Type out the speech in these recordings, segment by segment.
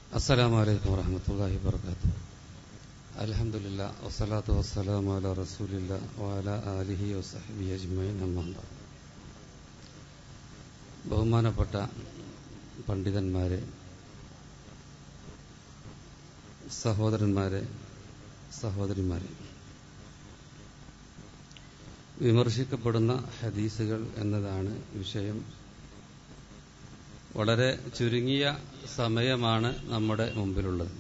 السلام عليكم ورحمة الله وبركاته الحمد لله والصلاة والسلام على رسول الله وعلى آله وصحبه أجمعين أما بعد ബഹുമാനപ്പെട്ട പണ്ഡിതന്മാരെ സഹോദരന്മാരെ സഹോദരിമാരെ വിമർശിക്കപ്പെടുന്ന ഹദീസുകൾ എന്നതാണ് വിഷയം വളരെ ചുരുങ്ങിയ സമയമാണ് നമ്മുടെ മുമ്പിലുള്ളത്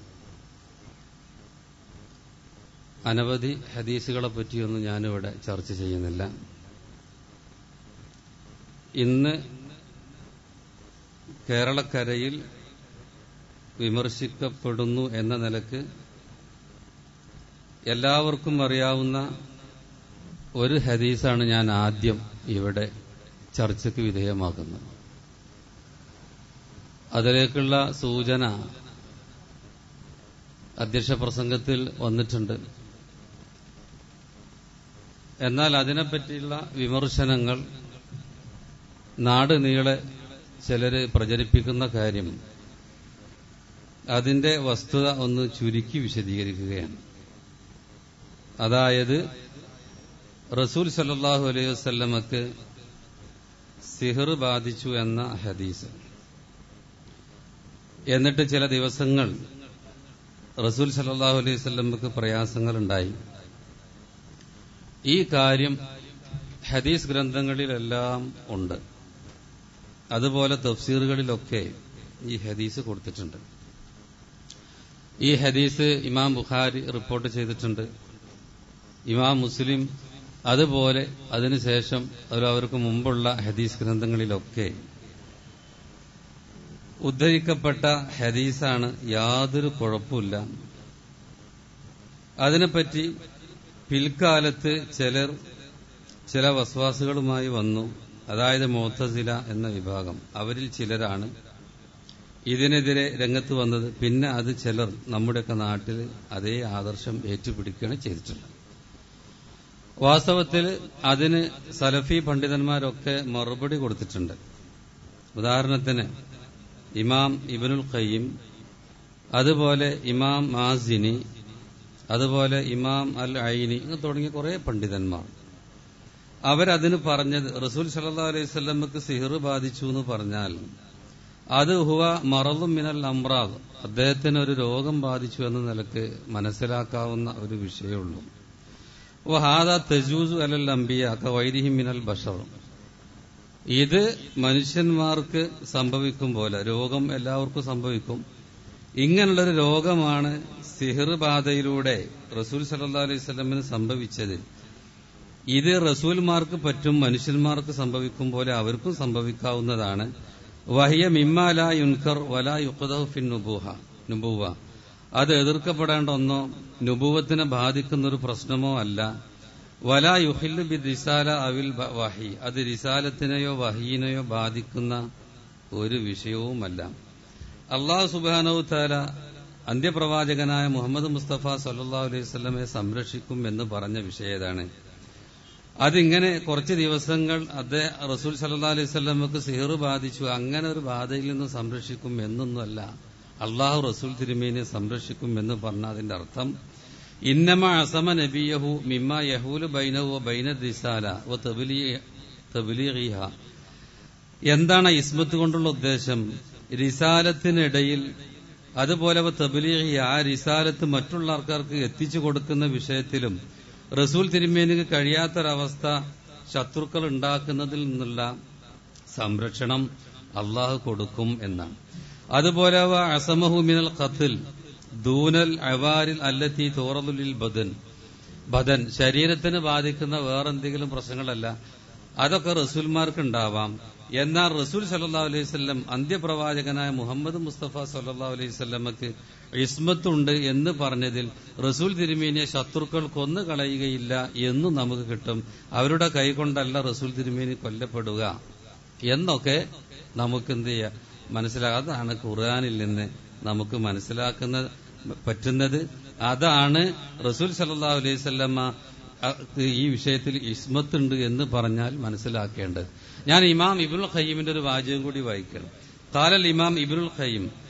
അനവധി ഹദീസുകളെ പറ്റിയൊന്നും ഞാനിവിടെ ചർച്ച ചെയ്യുന്നില്ല ഇന്ന് കേരളക്കരയിൽ വിമർശിക്കപ്പെടുന്നു എന്ന നിലക്ക് എല്ലാവർക്കും അറിയാവുന്ന ഒരു ഹദീസാണ് ഞാൻ ആദ്യം ഇവിടെ ചർച്ചയ്ക്ക് വിധേയമാക്കുന്നത് അതിലേക്കുള്ള സൂചന അധ്യക്ഷ പ്രസംഗത്തിൽ വന്നിട്ടുണ്ട് എന്നാൽ അതിനെപ്പറ്റിയുള്ള വിമർശനങ്ങൾ നാട് നീളെ ചിലര് പ്രചരിപ്പിക്കുന്ന കാര്യം അതിന്റെ വസ്തുത ഒന്ന് ചുരുക്കി വിശദീകരിക്കുകയാണ് അതായത് റസൂൽ സല്ലാഹു അലൈഹി വസ്ല്ലമക്ക് സിഹർ ബാധിച്ചു എന്ന ഹദീസ് എന്നിട്ട് ചില ദിവസങ്ങൾ റസൂൽ സല്ലാഹു അലൈഹി വസ്ല്ലമക്ക് പ്രയാസങ്ങൾ ഉണ്ടായി ഈ കാര്യം ഹദീസ് ഗ്രന്ഥങ്ങളിലെല്ലാം ഉണ്ട് അതുപോലെ തഫ്സീറുകളിലൊക്കെ ഈ ഹദീസ് കൊടുത്തിട്ടുണ്ട് ഈ ഹദീസ് ഇമാം ബുഖാരി റിപ്പോർട്ട് ചെയ്തിട്ടുണ്ട് ഇമാം മുസ്ലിം അതുപോലെ അതിനുശേഷം അവർക്ക് മുമ്പുള്ള ഹദീസ് ഗ്രന്ഥങ്ങളിലൊക്കെ ഉദ്ധരിക്കപ്പെട്ട ഹദീസാണ് യാതൊരു കുഴപ്പമില്ല അതിനെപ്പറ്റി പിൽക്കാലത്ത് ചിലർ ചില വസ്വാസുകളുമായി വന്നു അതായത് മോത്തസില എന്ന വിഭാഗം അവരിൽ ചിലരാണ് ഇതിനെതിരെ രംഗത്ത് വന്നത് പിന്നെ അത് ചിലർ നമ്മുടെയൊക്കെ നാട്ടിൽ അതേ ആദർശം ഏറ്റുപിടിക്കുകയാണ് ചെയ്തിട്ടുള്ളത് വാസ്തവത്തിൽ അതിന് സലഫി പണ്ഡിതന്മാരൊക്കെ മറുപടി കൊടുത്തിട്ടുണ്ട് ഉദാഹരണത്തിന് ഇമാം ഇബനുൽ ഖയ്യിം അതുപോലെ ഇമാം മാസിനി അതുപോലെ ഇമാം അൽ ഐനി തുടങ്ങിയ കുറെ പണ്ഡിതന്മാർ അവരതിന് പറഞ്ഞത് റസൂൽ സല്ലാ അലൈഹി സ്വലമക്ക് സിഹർ ബാധിച്ചു എന്ന് പറഞ്ഞാൽ അത് ഹുവ മറലും മിനൽ അമ്രാദ് അദ്ദേഹത്തിന് ഒരു രോഗം ബാധിച്ചു എന്ന നിലക്ക് മനസ്സിലാക്കാവുന്ന ഒരു വിഷയമുള്ളൂ ഓ ഹാദ തെജൂസു അലൽ അംബിയ വൈദിഹി മിനൽ ബഷർ ഇത് മനുഷ്യന്മാർക്ക് സംഭവിക്കും പോലെ രോഗം എല്ലാവർക്കും സംഭവിക്കും ഇങ്ങനെയുള്ളൊരു രോഗമാണ് സിഹിർ ബാധയിലൂടെ റസൂൽ സല്ലാ അലൈഹി സ്വലമിന് സംഭവിച്ചത് ഇത് റസൂൽമാർക്ക് പറ്റും മനുഷ്യന്മാർക്ക് സംഭവിക്കും പോലെ അവർക്കും സംഭവിക്കാവുന്നതാണ് വഹിയ മിമ്മാല യുൻകർ വല യുക്തഹു ഫിൻ നുബൂഹ നുബൂവ അത് എതിർക്കപ്പെടേണ്ട ഒന്നോ നുബൂവത്തിനെ ബാധിക്കുന്ന ഒരു പ്രശ്നമോ അല്ല വല യുഹില്ലു ബി റിസാല അവിൽ വഹി അത് റിസാലത്തിനെയോ വഹീനെയോ ബാധിക്കുന്ന ഒരു വിഷയവുമല്ല അള്ളാഹു സുബാനവു താല അന്ത്യപ്രവാചകനായ മുഹമ്മദ് മുസ്തഫ സല്ലാ അലൈഹി സ്വലമെ സംരക്ഷിക്കും എന്ന് പറഞ്ഞ വിഷയതാണ് അതിങ്ങനെ കുറച്ച് ദിവസങ്ങൾ അദ്ദേഹം റസൂൽ സല്ലാ അലൈഹി സ്വലമക്ക് സിഹർ ബാധിച്ചു അങ്ങനെ ഒരു ബാധയിൽ നിന്ന് സംരക്ഷിക്കും എന്നൊന്നുമല്ല അള്ളാഹു റസൂൽ തിരുമേനെ സംരക്ഷിക്കും എന്ന് പറഞ്ഞ അതിന്റെ അർത്ഥം ഇന്നമ അസമ നബിയഹു മിമ്മ യഹൂല് ബൈനഹു ബൈന ദിസാല ഓ തബിലിഹ എന്താണ് ഇസ്മത്ത് കൊണ്ടുള്ള ഉദ്ദേശം റിസാലത്തിനിടയിൽ അതുപോലെ തബിലിഹി ആ റിസാലത്ത് മറ്റുള്ള ആൾക്കാർക്ക് എത്തിച്ചു കൊടുക്കുന്ന വിഷയത്തിലും റസൂൽ തിരുമേനിക്ക് കഴിയാത്തൊരവസ്ഥ ശത്രുക്കൾ ഉണ്ടാക്കുന്നതിൽ നിന്നുള്ള സംരക്ഷണം അള്ളാഹു കൊടുക്കും എന്നാണ് അതുപോലെ അസമഹുമിനൽ ഖത്തിൽ ദൂനൽ അവാരിൽ അല്ലത്തി തോറലുലിൽ ബദൻ ബദൻ ശരീരത്തിന് ബാധിക്കുന്ന വേറെന്തെങ്കിലും പ്രശ്നങ്ങളല്ല അതൊക്കെ റസൂൽമാർക്ക് ഉണ്ടാവാം എന്നാൽ റസൂൽ സല്ലാ അലൈഹി സ്വല്ലം അന്ത്യപ്രവാചകനായ മുഹമ്മദ് മുസ്തഫ സല്ലാ അലൈഹി സ്വല്ലമക്ക് ഇസ്മത്തുണ്ട് എന്ന് പറഞ്ഞതിൽ റസൂൽ തിരുമേനിയെ ശത്രുക്കൾ കൊന്നു കളയുകയില്ല എന്നും നമുക്ക് കിട്ടും അവരുടെ കൈകൊണ്ടല്ല റസൂൽ തിരുമേനി കൊല്ലപ്പെടുക എന്നൊക്കെ നമുക്ക് എന്ത് ചെയ്യാം മനസ്സിലാകാതാണ് ഖുർആാനിൽ നിന്ന് നമുക്ക് മനസ്സിലാക്കുന്ന പറ്റുന്നത് അതാണ് റസൂൽ സല്ലാ അലൈഹി സ്വല്ലമ്മ ഈ വിഷയത്തിൽ ഇസ്മത്തുണ്ട് എന്ന് പറഞ്ഞാൽ മനസ്സിലാക്കേണ്ടത് ഞാൻ ഇമാം ഇബുൽ ഖയ്യിമിന്റെ ഒരു വാചകം കൂടി വായിക്കണം കാലൽ ഇമാം ഇബുൽ ഖയ്യിം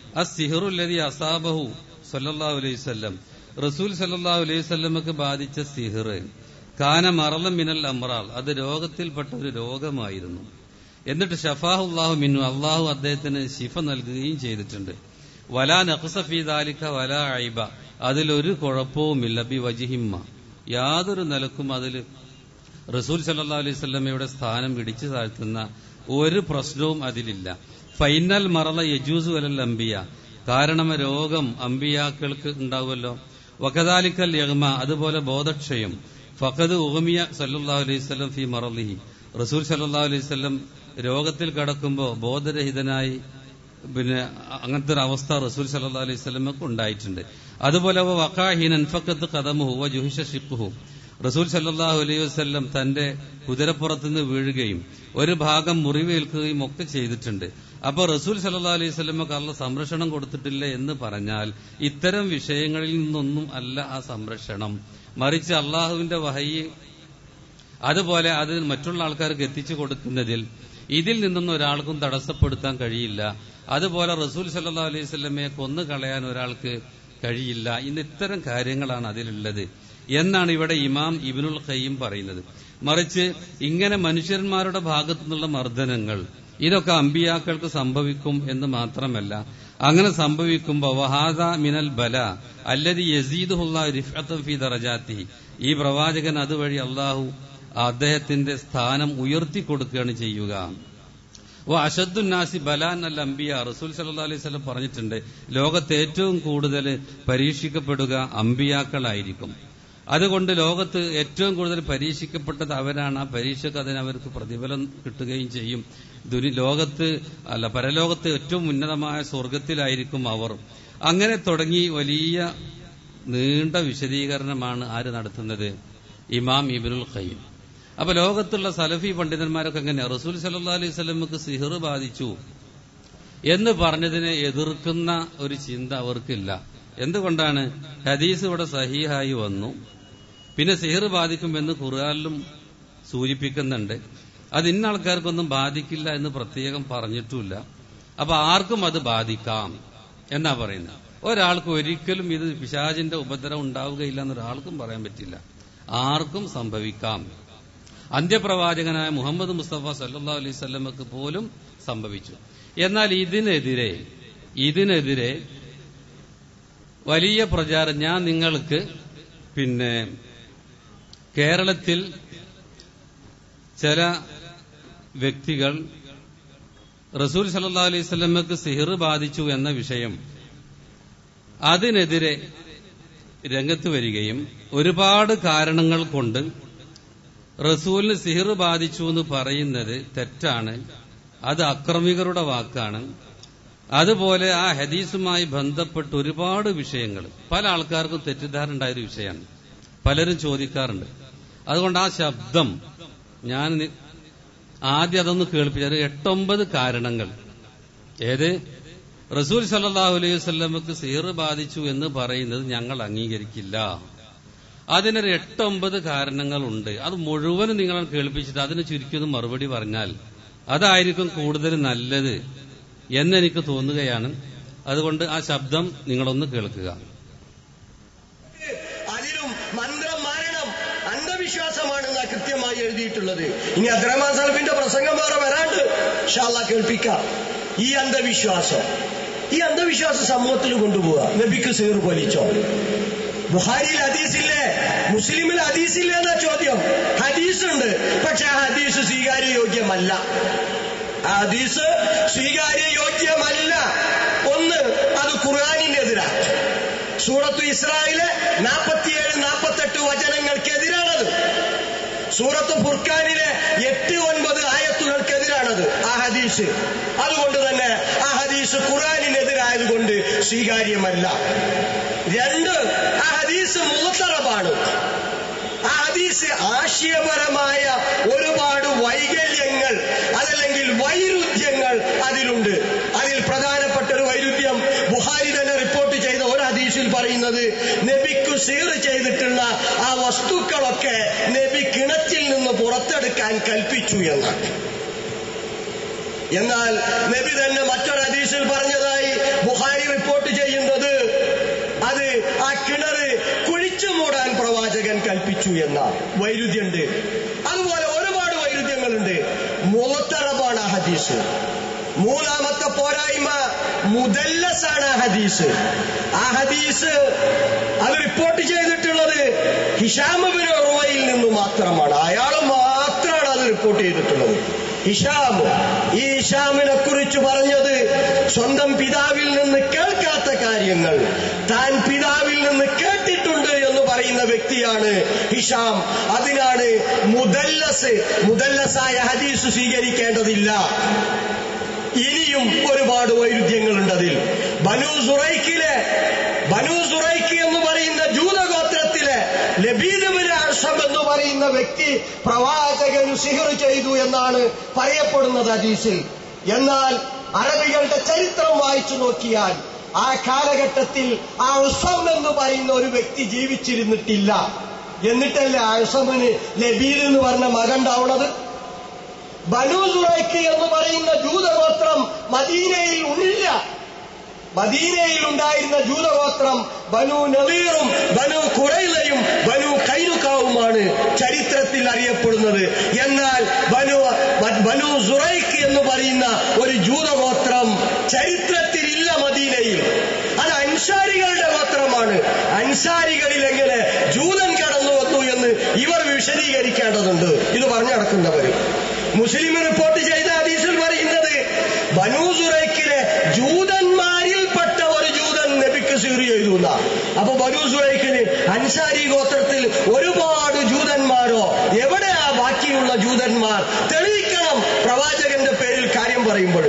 അസിഹറുല്ലതി അസാബഹു സല്ലല്ലാഹു അലൈഹി വസല്ലം റസൂൽ സല്ലല്ലാഹു അലൈഹി വസല്ലമക്ക് ബാധിച്ച സിഹിർ കാന മറളം മിനൽ അമ്രാൾ അത് രോഗത്തിൽപ്പെട്ട ഒരു രോഗമായിരുന്നു എന്നിട്ട് ഷഫാഹുല്ലാഹു മിന്നു അള്ളാഹു അദ്ദേഹത്തിന് ശിഫ നൽകുകയും ചെയ്തിട്ടുണ്ട് വലാ നഖ്സഫി ദാലിക വലാ ഐബ അതിലൊരു കുഴപ്പവുമില്ല ബി വജിഹിമ്മ യാതൊരു നിലക്കും അതിൽ റസൂൽ സല്ലാ അലൈഹി സ്വല്ലമയുടെ സ്ഥാനം ഇടിച്ചു താഴ്ത്തുന്ന ഒരു പ്രശ്നവും അതിലില്ല ഫൈനൽ മറല യജൂസ് വലൽ അംബിയ കാരണം രോഗം അമ്പിയാക്കൾക്ക് ഉണ്ടാവുമല്ലോ വക്കദാലിക്കൽ യഗ്മ അതുപോലെ ബോധക്ഷയം ഫഖദ് ഉഹമിയ സല്ലല്ലാഹു അലൈഹി വസല്ലം ഫി മറലിഹി റസൂൽ സല്ലല്ലാഹു അലൈഹി വസല്ലം രോഗത്തിൽ കടക്കുമ്പോൾ ബോധരഹിതനായി പിന്നെ അങ്ങനത്തെ ഒരു അവസ്ഥ റസൂൽ സല്ലല്ലാഹു അലൈഹി വസല്ലമക്ക് ഉണ്ടായിട്ടുണ്ട് അതുപോലെ വഖാഹിൻ അൻഫഖത്ത് ഖദമുഹു വ ജുഹിഷ ഷിഖുഹു റസൂൽ സല്ലല്ലാഹു അലൈഹി വസല്ലം തന്റെ കുതിരപ്പുറത്തുനിന്ന് വീഴുകയും ഒരു ഭാഗം മുറിവേൽക്കുകയും ഒക്കെ ചെയ്തിട്ടുണ്ട് അപ്പോൾ റസൂൽ സല്ലല്ലാഹു അലൈഹി വസല്ലമക്ക് അള്ള സംരക്ഷണം കൊടുത്തിട്ടില്ല എന്ന് പറഞ്ഞാൽ ഇത്തരം വിഷയങ്ങളിൽ നിന്നൊന്നും അല്ല ആ സംരക്ഷണം മറിച്ച് അള്ളാഹുവിന്റെ വഹയ്യ് അതുപോലെ അത് മറ്റുള്ള ആൾക്കാർക്ക് എത്തിച്ചു കൊടുക്കുന്നതിൽ ഇതിൽ നിന്നൊന്നും ഒരാൾക്കും തടസ്സപ്പെടുത്താൻ കഴിയില്ല അതുപോലെ റസൂൽ സല്ലാ അലൈഹി സ്വലമയെ കൊന്നു കളയാൻ ഒരാൾക്ക് കഴിയില്ല ഇന്ന് ഇത്തരം കാര്യങ്ങളാണ് അതിലുള്ളത് എന്നാണ് ഇവിടെ ഇമാം ഇബിനുൽ ഖയ്യം പറയുന്നത് മറിച്ച് ഇങ്ങനെ മനുഷ്യന്മാരുടെ ഭാഗത്തു നിന്നുള്ള മർദ്ദനങ്ങൾ ഇതൊക്കെ അമ്പിയാക്കൾക്ക് സംഭവിക്കും എന്ന് മാത്രമല്ല അങ്ങനെ സംഭവിക്കുമ്പോൾ വഹാദ മിനൽ ബല അല്ലതി യസീദുഹുല്ലാ റിഫഅത്തും ഫി ദറജാത്തി ഈ പ്രവാചകൻ അതുവഴി അള്ളാഹു അദ്ദേഹത്തിന്റെ സ്ഥാനം ഉയർത്തി കൊടുക്കുകയാണ് ചെയ്യുക ഓ അഷദ്ദുന്നാസി ബലാൻ അൽ അംബിയ റസൂൽ സല്ലാ അലൈഹി സ്വലം പറഞ്ഞിട്ടുണ്ട് ലോകത്ത് ഏറ്റവും കൂടുതൽ പരീക്ഷിക്കപ്പെടുക അമ്പിയാക്കളായിരിക്കും അതുകൊണ്ട് ലോകത്ത് ഏറ്റവും കൂടുതൽ പരീക്ഷിക്കപ്പെട്ടത് അവരാണ് ആ പരീക്ഷക്ക് അതിന് അവർക്ക് പ്രതിഫലം കിട്ടുകയും ചെയ്യും ദുരി ലോകത്ത് അല്ല പരലോകത്ത് ഏറ്റവും ഉന്നതമായ സ്വർഗത്തിലായിരിക്കും അവർ അങ്ങനെ തുടങ്ങി വലിയ നീണ്ട വിശദീകരണമാണ് ആര് നടത്തുന്നത് ഇമാം ഇബിനുൽ ഖയ്യം അപ്പൊ ലോകത്തുള്ള സലഫി പണ്ഡിതന്മാരൊക്കെ എങ്ങനെ റസൂൽ സല്ലാ അലൈഹി സ്വലമക്ക് സിഹർ ബാധിച്ചു എന്ന് പറഞ്ഞതിനെ എതിർക്കുന്ന ഒരു ചിന്ത അവർക്കില്ല എന്തുകൊണ്ടാണ് ഹദീസ് ഇവിടെ സഹീഹായി വന്നു പിന്നെ സിഹർ ബാധിക്കുമെന്ന് ഖുർആാനിലും സൂചിപ്പിക്കുന്നുണ്ട് അത് ഇന്ന ആൾക്കാർക്കൊന്നും ബാധിക്കില്ല എന്ന് പ്രത്യേകം പറഞ്ഞിട്ടുമില്ല അപ്പൊ ആർക്കും അത് ബാധിക്കാം എന്നാ പറയുന്നത് ഒരാൾക്ക് ഒരിക്കലും ഇത് പിശാചിന്റെ ഉപദ്രവം ഉണ്ടാവുകയില്ല എന്നൊരാൾക്കും പറയാൻ പറ്റില്ല ആർക്കും സംഭവിക്കാം അന്ത്യപ്രവാചകനായ മുഹമ്മദ് മുസ്തഫ സല്ലാ അലൈഹി സ്വല്ലമക്ക് പോലും സംഭവിച്ചു എന്നാൽ ഇതിനെതിരെ ഇതിനെതിരെ വലിയ പ്രചാരം ഞാൻ നിങ്ങൾക്ക് പിന്നെ കേരളത്തിൽ ചില വ്യക്തികൾ റസൂൽ സല്ലാ അലൈഹി സ്വലമക്ക് സിഹിർ ബാധിച്ചു എന്ന വിഷയം അതിനെതിരെ രംഗത്ത് വരികയും ഒരുപാട് കാരണങ്ങൾ കൊണ്ട് റസൂലിന് സിഹിർ ബാധിച്ചു എന്ന് പറയുന്നത് തെറ്റാണ് അത് അക്രമികരുടെ വാക്കാണ് അതുപോലെ ആ ഹദീസുമായി ബന്ധപ്പെട്ട് ഒരുപാട് വിഷയങ്ങൾ പല ആൾക്കാർക്കും തെറ്റിദ്ധാരണ ഉണ്ടായൊരു വിഷയമാണ് പലരും ചോദിക്കാറുണ്ട് അതുകൊണ്ട് ആ ശബ്ദം ഞാൻ ആദ്യം അതൊന്ന് കേൾപ്പിച്ചത് എട്ടൊമ്പത് കാരണങ്ങൾ ഏത് റസൂൽ സല്ലാഹു അലൈഹി വസ്ലമക്ക് സിഹിർ ബാധിച്ചു എന്ന് പറയുന്നത് ഞങ്ങൾ അംഗീകരിക്കില്ല അതിനൊരു എട്ടൊമ്പത് കാരണങ്ങളുണ്ട് അത് മുഴുവനും നിങ്ങൾ കേൾപ്പിച്ചിട്ട് അതിന് ചുരുക്കിയൊന്ന് മറുപടി പറഞ്ഞാൽ അതായിരിക്കും കൂടുതൽ നല്ലത് എന്നെനിക്ക് തോന്നുകയാണ് അതുകൊണ്ട് ആ ശബ്ദം നിങ്ങളൊന്ന് കേൾക്കുക അതിലും മന്ത്രമാരണം അന്ധവിശ്വാസമാണെന്നാ കൃത്യമായി എഴുതിയിട്ടുള്ളത് ഇനി അബ്ദുറഹ്മാൻ സലഫിന്റെ പ്രസംഗം വേറെ വരാണ്ട് ഷാല്ല കേൾപ്പിക്കാം ഈ അന്ധവിശ്വാസം ഈ അന്ധവിശ്വാസം സമൂഹത്തിൽ കൊണ്ടുപോവുക നബിക്ക് സീർ പൊലിച്ചോ ബുഹാരിയിൽ ഹദീസില്ലേ മുസ്ലിമിൽ ഹദീസില്ലേ എന്ന ചോദ്യം ഹദീസ് ഉണ്ട് പക്ഷെ ആ ഹദീസ് സ്വീകാര്യയോഗ്യമല്ല ആ ഹദീസ് സ്വീകാര്യയോഗ്യമല്ല ഒന്ന് അത് ഖുർആാനിനെതിരാണ് സൂറത്തു ഇസ്രായേല് നാൽപ്പത്തിയേഴ് നാൽപ്പത്തെട്ട് വചനങ്ങൾക്കെതിരാണത് സൂറത്ത് ഫുർഖാനിലെ എട്ട് ഒൻപത് ആയത്തുകൾക്കെതിരാണത് ആ ഹദീസ് അതുകൊണ്ട് തന്നെ ആ ഹദീസ് ഖുറാനിനെതിരായതുകൊണ്ട് സ്വീകാര്യമല്ല രണ്ട് ആ ഹദീസ് മുത്തറബാണ് ആ ഹദീസ് ആശയപരമായ ഒരുപാട് വൈകല്യങ്ങൾ അതല്ലെങ്കിൽ വൈരുദ്ധ്യങ്ങൾ അതിലുണ്ട് അതിൽ പ്രധാനപ്പെട്ട ഒരു വൈരുദ്ധ്യം ബുഹാരി തന്നെ റിപ്പോർട്ട് ചെയ്ത ഒരു ഹദീസിൽ പറയുന്നത് നബിക്കു സീർ ചെയ്തിട്ടുള്ള ആ വസ്തുക്കളൊക്കെ നബി കിണറ്റിൽ നിന്ന് പുറത്തെടുക്കാൻ കൽപ്പിച്ചു എന്നാണ് എന്നാൽ നബി തന്നെ മറ്റൊരു ഹദീസിൽ പറഞ്ഞതായി രണ്ടാമതായി ബുഹാരി റിപ്പോർട്ട് ചെയ്യുന്നത് അത് ആ കിണറ് കുഴിച്ചു മൂടാൻ പ്രവാചകൻ കൽപ്പിച്ചു എന്ന വൈരുദ്ധ്യമുണ്ട് അതുപോലെ ഒരുപാട് വൈരുദ്ധ്യങ്ങളുണ്ട് മുളത്തറബാണ് ആ ഹദീസ് മൂന്നാമത്തെ പോരായ്മ മുദല്ലസാണ് ആ ഹദീസ് ആ ഹദീസ് അത് റിപ്പോർട്ട് ചെയ്തിട്ടുള്ളത് ഹിഷാമുബിൻ ഉറവയിൽ നിന്ന് മാത്രമാണ് അയാൾ മാത്രമാണ് അത് റിപ്പോർട്ട് ചെയ്തിട്ടുള്ളത് ഹിഷാം ഈ ഹിഷാമിനെ കുറിച്ച് പറഞ്ഞത് സ്വന്തം പിതാവിൽ നിന്ന് കേൾക്കാത്ത കാര്യങ്ങൾ താൻ പിതാവിൽ നിന്ന് കേട്ടിട്ടുണ്ട് എന്ന് പറയുന്ന വ്യക്തിയാണ് ഹിഷാം അതിനാണ് മുദല്ലസ് മുദല്ലസായ ഹദീസ് സ്വീകരിക്കേണ്ടതില്ല ഇനിയും ഒരുപാട് വൈരുദ്ധ്യങ്ങളുണ്ട് അതിൽ ബനു സുറൈക്കിലെ ബനു സുറൈക്ക് എന്ന് പറയുന്ന ജൂതഗോത്രത്തിലെ ലബീദബിന് അർഷം എന്ന് പറയുന്ന വ്യക്തി പ്രവാചകൻ സിഹർ ചെയ്തു എന്നാണ് പറയപ്പെടുന്നത് ഹദീസിൽ എന്നാൽ അറബികളുടെ ചരിത്രം വായിച്ചു നോക്കിയാൽ ആ കാലഘട്ടത്തിൽ ആ ഉസം എന്ന് പറയുന്ന ഒരു വ്യക്തി ജീവിച്ചിരുന്നിട്ടില്ല എന്നിട്ടല്ലേ ആ ഉസമിന് ലബീദ് എന്ന് പറഞ്ഞ മകൻ ഉണ്ടാവുന്നത് ബനു സുറൈക്ക് എന്ന് പറയുന്ന ജൂതഗോത്രം മദീനയിൽ ഉണ്ടില്ല മദീനയിൽ ഉണ്ടായിരുന്ന ജൂതഗോത്രം ബനു നവീറും ബനു കുറൈലയും ബനു കൈനുക്കാവുമാണ് ചരിത്രത്തിൽ അറിയപ്പെടുന്നത് എന്നാൽ ബനു ബനു സുറൈക്ക് എന്ന് പറയുന്ന ഒരു ജൂതഗോത്രം ചരിത്രത്തിൽ ഇല്ല മദീനയിൽ അത് അൻസാരികളുടെ ഗോത്രമാണ് അൻസാരികളിൽ എങ്ങനെ ജൂതൻ കടന്നു വന്നു എന്ന് ഇവർ വിശദീകരിക്കേണ്ടതുണ്ട് ഇത് പറഞ്ഞു നടക്കുന്നവര് മുസ്ലിം റിപ്പോർട്ട് ചെയ്ത ഹദീസിൽ പറയുന്നത് ബനൂ സുറൈക്കിലെ ജൂതന്മാരിൽപ്പെട്ട ഒരു ജൂതൻ നബിക്ക് സീറി ചെയ്തു എന്നാ അപ്പൊ ബനൂ സുറൈക്കിന് അൻസാരി ഗോത്രത്തിൽ ഒരുപാട് ജൂതന്മാരോ എവിടെയാ ബാക്കിയുള്ള ജൂതന്മാർ തെളിയിക്കണം പ്രവാചകന്റെ പേരിൽ കാര്യം പറയുമ്പോൾ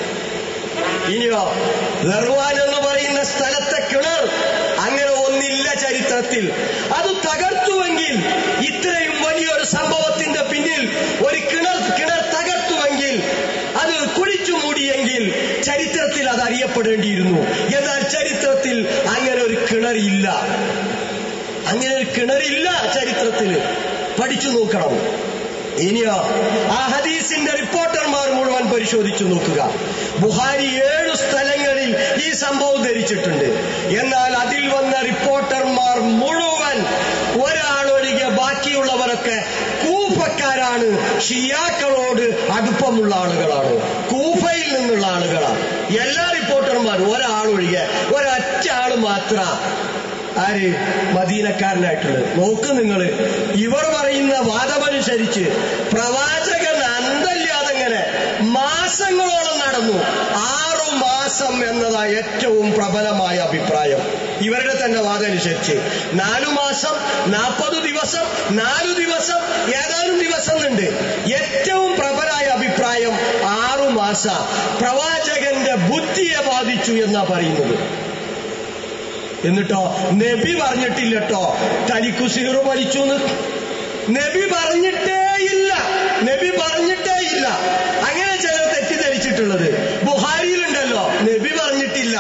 ഇനിയോ ദർവാൻ എന്ന് പറയുന്ന സ്ഥലത്തെ കിണർ അങ്ങനെ ഒന്നില്ല ചരിത്രത്തിൽ അത് തകർത്തുവെങ്കിൽ ഇത്രയും വലിയൊരു സംഭവത്തിന്റെ പിന്നിൽ ഒരു കിണർ കിണർ തകർത്തുവെങ്കിൽ അത് കുഴിച്ചു മൂടിയെങ്കിൽ ചരിത്രത്തിൽ അത് അറിയപ്പെടേണ്ടിയിരുന്നു എന്നാൽ ചരിത്രത്തിൽ അങ്ങനെ ഒരു കിണറില്ല അങ്ങനെ ഒരു കിണറില്ല ചരിത്രത്തിൽ പഠിച്ചു നോക്കണം ഇനിയോ ആ ഹദീസിന്റെ റിപ്പോർട്ടർമാർ മുഴുവൻ പരിശോധിച്ചു നോക്കുക ബുഹാരി ഏഴു സ്ഥലങ്ങളിൽ ഈ സംഭവം ധരിച്ചിട്ടുണ്ട് എന്നാൽ അതിൽ വന്ന റിപ്പോർട്ടർമാർ മുഴുവൻ ഒരാളൊഴികെ ബാക്കിയുള്ളവരൊക്കെ കൂഫക്കാരാണ് ഷിയാക്കളോട് അടുപ്പമുള്ള ആളുകളാണ് കൂഫയിൽ നിന്നുള്ള ആളുകളാണ് എല്ലാ റിപ്പോർട്ടർമാരും ഒരാളൊഴികെ ഒരൊറ്റ ആള് മാത്ര ആര് മദീനക്കാരനായിട്ടുള്ളത് നോക്ക് നിങ്ങൾ ഇവർ പറയുന്ന വാദമനുസരിച്ച് പ്രവാചകൻ അന്തല്ലാതെങ്ങനെ മാസങ്ങളോളം നടന്നു ആറു മാസം എന്നതാ ഏറ്റവും പ്രബലമായ അഭിപ്രായം ഇവരുടെ തന്നെ വാദം അനുസരിച്ച് നാലു മാസം നാൽപ്പത് ദിവസം നാലു ദിവസം ഏതാനും ദിവസം ഉണ്ട് ഏറ്റവും പ്രബലായ അഭിപ്രായം ആറു മാസ പ്രവാചകന്റെ ബുദ്ധിയെ ബാധിച്ചു എന്നാ പറയുന്നത് എന്നിട്ടോ നബി പറഞ്ഞിട്ടില്ലട്ടോ തനിക്കു സീറു പഠിച്ചു നബി പറഞ്ഞിട്ടേ ഇല്ല നബി പറഞ്ഞിട്ടേ ഇല്ല അങ്ങനെ ചിലർ തെറ്റിദ്ധരിച്ചിട്ടുള്ളത് ബുഹാരിയിലുണ്ടല്ലോ നബി പറഞ്ഞിട്ടില്ല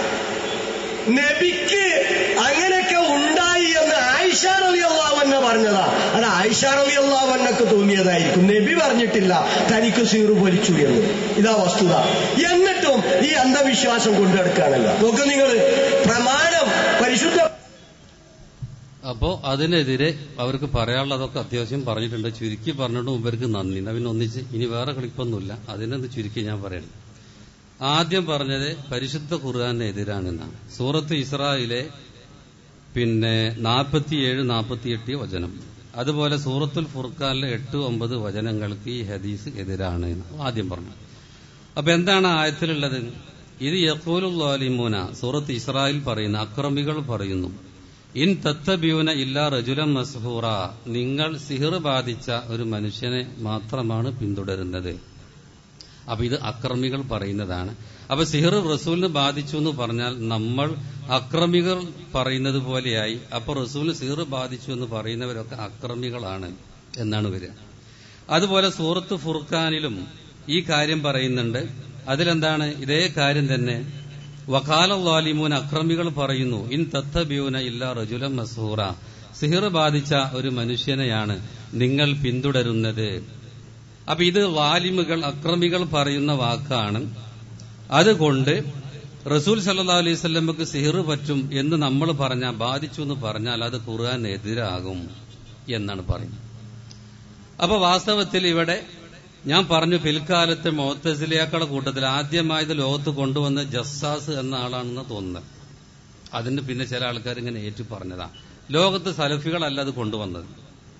നബിക്ക് അങ്ങനെയൊക്കെ ഉണ്ടായി എന്ന് ആയിഷ റബി അള്ളാവന്ന പറഞ്ഞതാ അത് ആയിഷ റബി അള്ളാവന്നക്ക് തോന്നിയതായിരിക്കും നബി പറഞ്ഞിട്ടില്ല തനിക്ക് സീറു പൊലിച്ചു എന്ന് ഇതാ വസ്തുത എന്നിട്ടും ഈ അന്ധവിശ്വാസം കൊണ്ടെടുക്കുകയാണല്ലോ നോക്ക് നിങ്ങൾ പ്രമാണം പരിശുദ്ധ അപ്പോ അതിനെതിരെ അവർക്ക് പറയാനുള്ളതൊക്കെ അത്യാവശ്യം പറഞ്ഞിട്ടുണ്ട് ചുരുക്കി പറഞ്ഞിട്ട് ഇവർക്ക് നന്ദി പിന്നെ ഒന്നിച്ച് ഇനി വേറെ കളിപ്പൊന്നുമില്ല അതിനെന്ത് ചുരുക്കി ഞാൻ പറയണം ആദ്യം പറഞ്ഞത് പരിശുദ്ധ ഖുർആാനെതിരാണെന്നാണ് സൂറത്ത് ഇസ്രായിലെ പിന്നെ നാൽപ്പത്തിയേഴ് നാൽപ്പത്തിയെട്ട് വചനം അതുപോലെ സൂറത്തുൽ ഫുർഖാനിലെ എട്ട് ഒമ്പത് വചനങ്ങൾക്ക് ഈ ഹദീസ് എതിരാണ് എന്ന് ആദ്യം പറഞ്ഞു അപ്പൊ എന്താണ് ആയത്തിലുള്ളത് ഇത് യക്കൂലുല്ലാലിമൂന സൂറത്ത് ഇസ്രായേൽ പറയുന്ന അക്രമികൾ പറയുന്നു ഇൻ തത്തബ്യൂന ഇല്ല റജുലം മസ്ഹൂറ നിങ്ങൾ സിഹിർ ബാധിച്ച ഒരു മനുഷ്യനെ മാത്രമാണ് പിന്തുടരുന്നത് അപ്പൊ ഇത് അക്രമികൾ പറയുന്നതാണ് അപ്പൊ സിഹിർ റസൂലിന് ബാധിച്ചു എന്ന് പറഞ്ഞാൽ നമ്മൾ അക്രമികൾ പറയുന്നത് പോലെയായി അപ്പൊ റസൂലിന് സിഹിർ ബാധിച്ചു എന്ന് പറയുന്നവരൊക്കെ അക്രമികളാണ് എന്നാണ് വരിക അതുപോലെ സൂറത്ത് ഫുർഖാനിലും ഈ കാര്യം പറയുന്നുണ്ട് അതിലെന്താണ് ഇതേ കാര്യം തന്നെ വക്കാല വാലിമൂൻ അക്രമികൾ പറയുന്നു ഇൻ തത്തബ്യൂന ഇല്ല റജുലം മസൂറ സിഹിർ ബാധിച്ച ഒരു മനുഷ്യനെയാണ് നിങ്ങൾ പിന്തുടരുന്നത് അപ്പൊ ഇത് വാലിമുകൾ അക്രമികൾ പറയുന്ന വാക്കാണ് അതുകൊണ്ട് റസൂൽ സല്ലാ അലൈഹി സ്വല്ലമക്ക് സിഹിർ പറ്റും എന്ന് നമ്മൾ പറഞ്ഞാൽ ബാധിച്ചു എന്ന് പറഞ്ഞാൽ അത് ഖുർആൻ എതിരാകും എന്നാണ് പറയുന്നത് അപ്പൊ വാസ്തവത്തിൽ ഇവിടെ ഞാൻ പറഞ്ഞു പിൽക്കാലത്ത് മോത്തസിലിയാക്കളുടെ കൂട്ടത്തിൽ ആദ്യമായത് ലോകത്ത് കൊണ്ടുവന്ന ജസ്സാസ് എന്ന ആളാണെന്ന് തോന്നുന്നത് അതിന് പിന്നെ ചില ആൾക്കാർ ഇങ്ങനെ ഏറ്റു പറഞ്ഞതാ ലോകത്ത് സലഫികളല്ല അത് കൊണ്ടുവന്നത്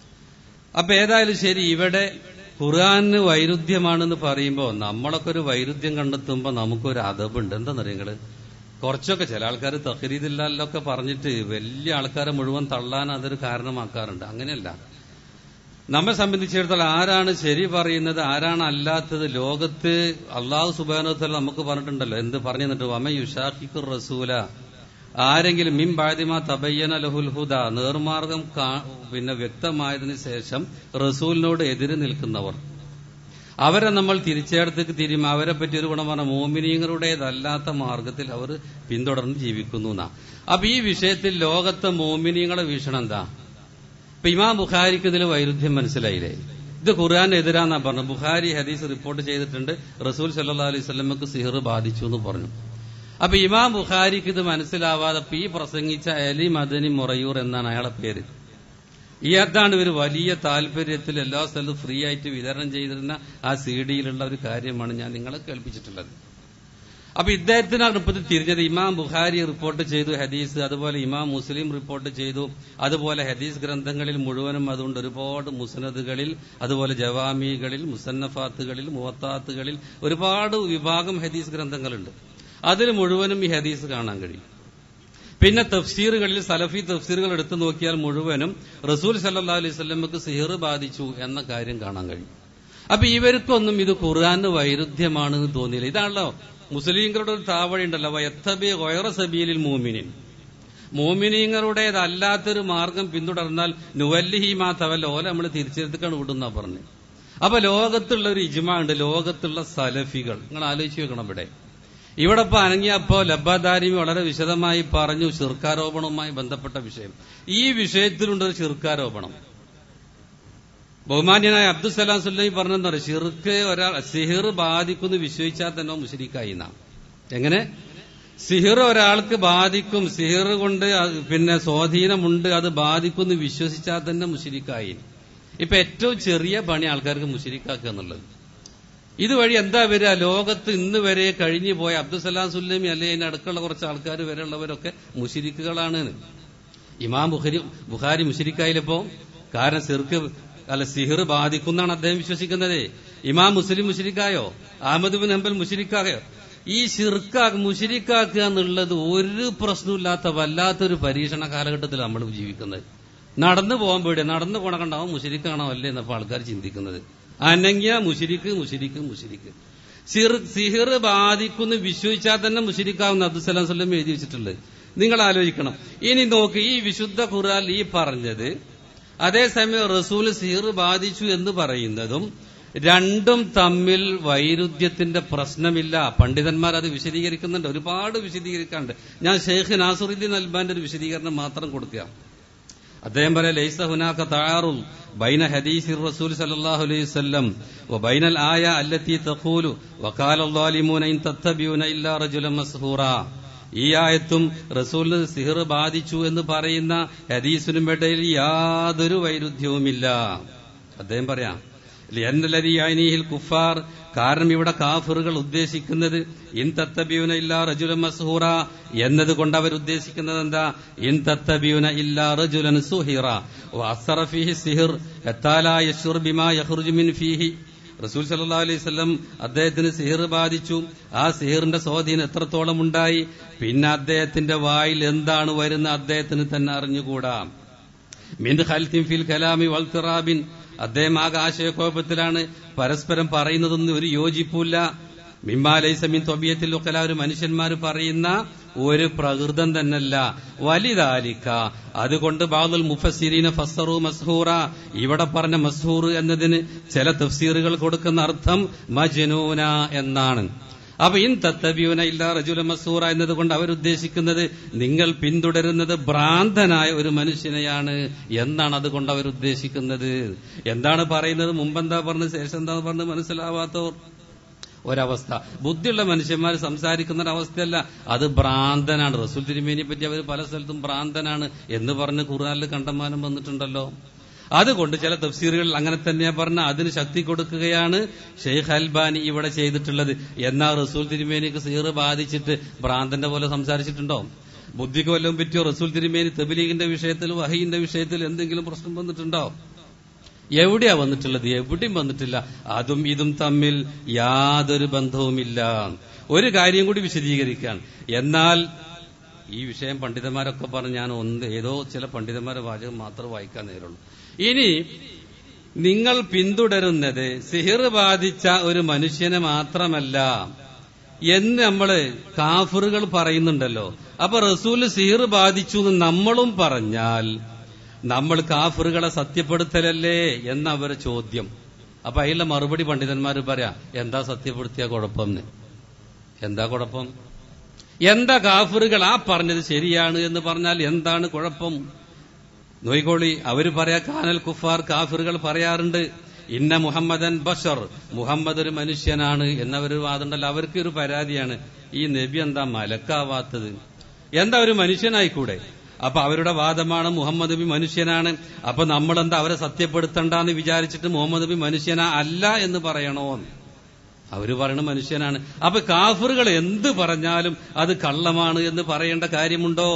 അപ്പൊ ഏതായാലും ശരി ഇവിടെ ഖുർആാന് വൈരുദ്ധ്യമാണെന്ന് പറയുമ്പോൾ നമ്മളൊക്കെ ഒരു വൈരുദ്ധ്യം കണ്ടെത്തുമ്പോൾ നമുക്കൊരു അതബുണ്ട് എന്താണെന്നറിയ നിങ്ങള് കുറച്ചൊക്കെ ചില ആൾക്കാർ തഹരീദില്ലൊക്കെ പറഞ്ഞിട്ട് വലിയ ആൾക്കാരെ മുഴുവൻ തള്ളാൻ അതൊരു കാരണമാക്കാറുണ്ട് അങ്ങനെയല്ല നമ്മെ സംബന്ധിച്ചിടത്തോളം ആരാണ് ശരി പറയുന്നത് ആരാണ് അല്ലാത്തത് ലോകത്ത് അള്ളാഹു സുബാനോത്തല നമുക്ക് പറഞ്ഞിട്ടുണ്ടല്ലോ എന്ത് പറഞ്ഞു തന്നിട്ട് വമ യുഷാഖിഖുർ റസൂല ആരെങ്കിലും മിം ബാദിമ തബയ്യന ലഹുൽ ഹുദ നേർമാർഗം പിന്നെ വ്യക്തമായതിനു ശേഷം റസൂലിനോട് എതിര് നിൽക്കുന്നവർ അവരെ നമ്മൾ തിരിച്ചേടത്തേക്ക് തിരിയും അവരെ പറ്റി ഒരു ഗുണം പറഞ്ഞ മോമിനീങ്ങളുടേതല്ലാത്ത മാർഗത്തിൽ അവർ പിന്തുടർന്ന് ജീവിക്കുന്നു എന്നാ അപ്പൊ ഈ വിഷയത്തിൽ ലോകത്തെ മോമിനീങ്ങളെ വീക്ഷണം എന്താ ഇപ്പൊ ഇമാം ബുഖാരിക്ക് ഇതിൽ വൈരുദ്ധ്യം മനസ്സിലായില്ലേ ഇത് ഖുർആൻ എതിരാന്നാ പറഞ്ഞു ബുഖാരി ഹദീസ് റിപ്പോർട്ട് ചെയ്തിട്ടുണ്ട് റസൂൽ സല്ലാ അലൈഹി സ്വലമക്ക് സിഹർ ബാധിച്ചു എന്ന് പറഞ്ഞു അപ്പൊ ഇമാം ബുഖാരിക്ക് ഇത് മനസ്സിലാവാതെ ഈ പ്രസംഗിച്ച അലി മദനി മൊറയൂർ എന്നാണ് അയാളെ പേര് ഈ അതാണ് ഒരു വലിയ താല്പര്യത്തിൽ എല്ലാ സ്ഥലത്തും ഫ്രീ ആയിട്ട് വിതരണം ചെയ്തിരുന്ന ആ സി ഡിയിലുള്ള ഒരു കാര്യമാണ് ഞാൻ നിങ്ങളെ കേൾപ്പിച്ചിട്ടുള്ളത് അപ്പൊ ഇദ്ദേഹത്തിനാണ് ഇപ്പൊ തിരിഞ്ഞത് ഇമാം ബുഖാരി റിപ്പോർട്ട് ചെയ്തു ഹദീസ് അതുപോലെ ഇമാം മുസ്ലിം റിപ്പോർട്ട് ചെയ്തു അതുപോലെ ഹദീസ് ഗ്രന്ഥങ്ങളിൽ മുഴുവനും അതുകൊണ്ട് ഒരുപാട് മുസനദുകളിൽ അതുപോലെ ജവാമികളിൽ മുസന്നഫാത്തുകളിൽ മുവത്താത്തുകളിൽ ഒരുപാട് വിഭാഗം ഹദീസ് ഗ്രന്ഥങ്ങളുണ്ട് അതിൽ മുഴുവനും ഈ ഹദീസ് കാണാൻ കഴിയും പിന്നെ തഫ്സീറുകളിൽ സലഫി തഫ്സീറുകൾ എടുത്തു നോക്കിയാൽ മുഴുവനും റസൂൽ സല്ലാ അലൈഹി സ്വലമക്ക് സിഹിർ ബാധിച്ചു എന്ന കാര്യം കാണാൻ കഴിയും അപ്പൊ ഇവർക്കൊന്നും ഇത് ഖുർആാന് വൈരുദ്ധ്യമാണെന്ന് തോന്നിയില്ല ഇതാണല്ലോ മുസ്ലിങ്ങളുടെ ഒരു താവഴി ഉണ്ടല്ലോ വയത്തബി ഗൊയറ സബീലിൽ മൂമിനിൻ മോമിനീങ്ങളുടേതല്ലാത്തൊരു മാർഗം പിന്തുടർന്നാൽ നുവല്ലിഹി മാ തവല്ല ഓല നമ്മൾ തിരിച്ചെടുത്തിക്കാണ് വിടുന്ന പറഞ്ഞു അപ്പൊ ലോകത്തുള്ള ഒരു ഇജ്മ ഉണ്ട് ലോകത്തുള്ള സലഫികൾ നിങ്ങൾ ആലോചിച്ച് വെക്കണം ഇവിടെ ഇവിടെ ഇപ്പൊ അനങ്ങിയപ്പോ ലബ്ബാദാരിമി വളരെ വിശദമായി പറഞ്ഞു ശിർക്കാരോപണവുമായി ബന്ധപ്പെട്ട വിഷയം ഈ വിഷയത്തിലുണ്ട് ഒരു ശിർക്കാരോപണം ബഹുമാന്യനായ അബ്ദുസലാം സുല്ലി പറഞ്ഞെന്ന് പറയും ഷിർക്ക് ഒരാൾ സിഹിർ ബാധിക്കുന്നു വിശ്വസിച്ചാൽ തന്നെ മുഷരിക്കായി നാം എങ്ങനെ സിഹിർ ഒരാൾക്ക് ബാധിക്കും സിഹിർ കൊണ്ട് പിന്നെ സ്വാധീനമുണ്ട് അത് ബാധിക്കുന്നു വിശ്വസിച്ചാൽ തന്നെ മുഷരിക്കായി ഇപ്പൊ ഏറ്റവും ചെറിയ പണി ആൾക്കാർക്ക് മുഷരിക്കാക്കുക എന്നുള്ളത് ഇതുവഴി എന്താ വരിക ലോകത്ത് ഇന്ന് വരെ കഴിഞ്ഞു പോയ അബ്ദുസലാം സുല്ലമി അല്ലെ അതിന്റെ അടുക്കുള്ള കുറച്ച് ആൾക്കാർ വരെ ഉള്ളവരൊക്കെ മുഷിരിക്കുകളാണ് ഇമാം ബുഖാരി ബുഖാരി മുഷിരിക്കായിലിപ്പോ കാരണം സിർക്ക് അല്ല സിഹിർ ബാധിക്കുന്നാണ് അദ്ദേഹം വിശ്വസിക്കുന്നത് ഇമാം മുസ്ലിം മുഷിരിക്കായോ അഹമ്മദ് ബിൻ ഹംബൽ മുഷിരിക്കായോ ഈ ഷിർക്കാ മുഷിരിക്കാക്കുക എന്നുള്ളത് ഒരു പ്രശ്നമില്ലാത്ത വല്ലാത്തൊരു പരീക്ഷണ കാലഘട്ടത്തിൽ നമ്മൾ ജീവിക്കുന്നത് നടന്നു പോകാൻ പേടിയ നടന്നു പോണ കണ്ടാവും മുഷിരിക്കാണോ അല്ലേ എന്നപ്പോ ആൾക്കാർ ചിന്തിക്കുന്നത് അനങ്ങിയ മുഷിരിക്ക് മുഷിരിക്ക് മുഷിരിക്ക് സിഹിർ ബാധിക്കുന്നു വിശ്വസിച്ചാൽ തന്നെ മുഷിരിക്കാവുന്ന അബ്ദുസലാം സ്വല്ലം എഴുതി വെച്ചിട്ടുള്ളത് നിങ്ങൾ ആലോചിക്കണം ഇനി നോക്ക് ഈ വിശുദ്ധ ഖുറാൻ ഈ പറഞ്ഞത് അതേസമയം റസൂൽ സിഹിർ ബാധിച്ചു എന്ന് പറയുന്നതും രണ്ടും തമ്മിൽ വൈരുദ്ധ്യത്തിന്റെ പ്രശ്നമില്ല പണ്ഡിതന്മാർ അത് വിശദീകരിക്കുന്നുണ്ട് ഒരുപാട് വിശദീകരിക്കാണ്ട് ഞാൻ ഷെയ്ഖ് നാസുറുദ്ദീൻ അൽബാന്റെ ഒരു വിശദീകരണം മാത്രം കൊടുക്കുക അദ്ദേഹം പറയാം ലൈസ ഹുനാക തആറുൽ ബൈന ഹദീസി റസൂൽ സല്ലല്ലാഹു അലൈഹി വസല്ലം വബൈനൽ ആയ അല്ലത്തി തഖൂലു വഖാല അൽദാലിമൂന ഇൻ തത്തബിയൂന ഇല്ലാ റജുലൻ മസ്ഹൂറ ഈ ആയത്തും റസൂലിന് സിഹിർ ബാധിച്ചു എന്ന് പറയുന്ന ഹദീസിനും ഇടയിൽ യാതൊരു വൈരുദ്ധ്യവുമില്ല അദ്ദേഹം പറയാം ലിയന്നലരിയാനിഹിൽ കുഫാർ കാരണം ഇവിടെ കാഫറുകൾ ഉദ്ദേശിക്കുന്നത് ഇൻ തത്തബിയുന ഇല്ല റജുലൻ മസ്ഹൂറ എന്നതുകൊണ്ട് അവർ ഉദ്ദേശിക്കുന്നത് എന്താ ഇൻ തത്തബിയുന ഇല്ല റജുലൻ സുഹിറ വഅസറ ഫീഹി സിഹിർ ഹത്താലാ യശ്ഉർ ബിമാ യഖ്റുജു മിൻ ഫീഹി റസൂൽ സല്ലല്ലാഹു അലൈഹി വസല്ലം അദ്ദേഹത്തിന് സിഹിർ ബാധിച്ചു ആ സിഹിറിന്റെ സ്വാധീനം എത്രത്തോളം ഉണ്ടായി പിന്നെ അദ്ദേഹത്തിന്റെ വായിൽ എന്താണ് വരുന്ന അദ്ദേഹത്തിന് തന്നെ അറിഞ്ഞുകൂടാ മിൻ ഖൽത്തിൻ ഫിൽ കലാമി വൽത്തിറാബിൻ അദ്ദേഹം ആകാശയക്കുഴപ്പത്തിലാണ് പരസ്പരം പറയുന്നതൊന്നും ഒരു യോജിപ്പില്ല മിമ്മാലൈസമിൻ തൊബിയത്തിൽ ഒക്കെ ഒരു മനുഷ്യന്മാർ പറയുന്ന ഒരു പ്രകൃതം തന്നല്ല വലിതാലിക്ക അതുകൊണ്ട് ബാദുൽ മുഫസിരീന ഫസറു മസ്ഹൂറ ഇവിടെ പറഞ്ഞ മസ്ഹൂർ എന്നതിന് ചില തഫ്സീറുകൾ കൊടുക്കുന്ന അർത്ഥം മജനൂന എന്നാണ് അപ്പൊ ഇൻ തത്തബിയൂന ഇല്ല റജുല മസൂറ എന്നതുകൊണ്ട് അവരുദ്ദേശിക്കുന്നത് നിങ്ങൾ പിന്തുടരുന്നത് ഭ്രാന്തനായ ഒരു മനുഷ്യനെയാണ് എന്നാണ് അതുകൊണ്ട് അവരുദ്ദേശിക്കുന്നത് എന്താണ് പറയുന്നത് മുമ്പെന്താ പറഞ്ഞത് ശേഷം എന്താ പറഞ്ഞത് മനസ്സിലാവാത്തവർ ഒരവസ്ഥ ബുദ്ധിയുള്ള മനുഷ്യന്മാർ സംസാരിക്കുന്ന ഒരവസ്ഥയല്ല അത് ഭ്രാന്തനാണ് റസൂൽ തിരുമേനിയെ പറ്റി അവർ പല സ്ഥലത്തും ഭ്രാന്തനാണ് എന്ന് പറഞ്ഞ് ഖുർആനിൽ കണ്ടമാനം വന്നിട്ടുണ്ടല്ലോ അതുകൊണ്ട് ചില തഫ്സീറുകളിൽ അങ്ങനെ തന്നെയാ പറഞ്ഞ അതിന് ശക്തി കൊടുക്കുകയാണ് ഷെയ്ഖ് അൽബാനി ഇവിടെ ചെയ്തിട്ടുള്ളത് എന്നാ റസൂൽ തിരുമേനിക്ക് സീറ് ബാധിച്ചിട്ട് ഭ്രാന്തന്റെ പോലെ സംസാരിച്ചിട്ടുണ്ടോ ബുദ്ധിക്ക് വല്ലതും പറ്റിയോ റസൂൽ തിരുമേനി തബിലീഗിന്റെ വിഷയത്തിൽ വഹീന്റെ വിഷയത്തിൽ എന്തെങ്കിലും പ്രശ്നം വന്നിട്ടുണ്ടോ എവിടെയാ വന്നിട്ടുള്ളത് എവിടെയും വന്നിട്ടില്ല അതും ഇതും തമ്മിൽ യാതൊരു ബന്ധവുമില്ല ഒരു കാര്യം കൂടി വിശദീകരിക്കാൻ എന്നാൽ ഈ വിഷയം പണ്ഡിതന്മാരൊക്കെ പറഞ്ഞ് ഞാൻ ഒന്ന് ഏതോ ചില പണ്ഡിതന്മാരുടെ വാചകം മാത്രമേ വായിക്കാൻ നേരുള്ളൂ ഇനി നിങ്ങൾ പിന്തുടരുന്നത് സിഹിർ ബാധിച്ച ഒരു മനുഷ്യനെ മാത്രമല്ല എന്ന് നമ്മള് കാഫറുകൾ പറയുന്നുണ്ടല്ലോ അപ്പൊ റസൂല് സിഹിർ ബാധിച്ചു എന്ന് നമ്മളും പറഞ്ഞാൽ നമ്മൾ കാഫറുകളെ സത്യപ്പെടുത്തലല്ലേ എന്ന അവരെ ചോദ്യം അപ്പൊ അതിലെ മറുപടി പണ്ഡിതന്മാർ പറയാ എന്താ സത്യപ്പെടുത്തിയ കുഴപ്പം എന്താ കുഴപ്പം എന്താ കാഫറുകൾ ആ പറഞ്ഞത് ശരിയാണ് എന്ന് പറഞ്ഞാൽ എന്താണ് കുഴപ്പം നോയിക്കോളി അവര് പറയാ കാനൽ കുഫാർ കാഫിറുകൾ പറയാറുണ്ട് ഇന്ന മുഹമ്മദൻ ബഷർ മുഹമ്മദ് ഒരു മനുഷ്യനാണ് എന്നവര് വാദമുണ്ടല്ലോ അവർക്ക് ഒരു പരാതിയാണ് ഈ നബി എന്താ മലക്കാവാത്തത് എന്താ ഒരു മനുഷ്യനായിക്കൂടെ അപ്പൊ അവരുടെ വാദമാണ് മുഹമ്മദ് നബി മനുഷ്യനാണ് അപ്പൊ നമ്മളെന്താ അവരെ സത്യപ്പെടുത്തണ്ടെന്ന് വിചാരിച്ചിട്ട് മുഹമ്മദ് നബി മനുഷ്യനാ അല്ല എന്ന് പറയണോ അവര് പറയണ മനുഷ്യനാണ് അപ്പൊ കാഫറുകൾ എന്ത് പറഞ്ഞാലും അത് കള്ളമാണ് എന്ന് പറയേണ്ട കാര്യമുണ്ടോ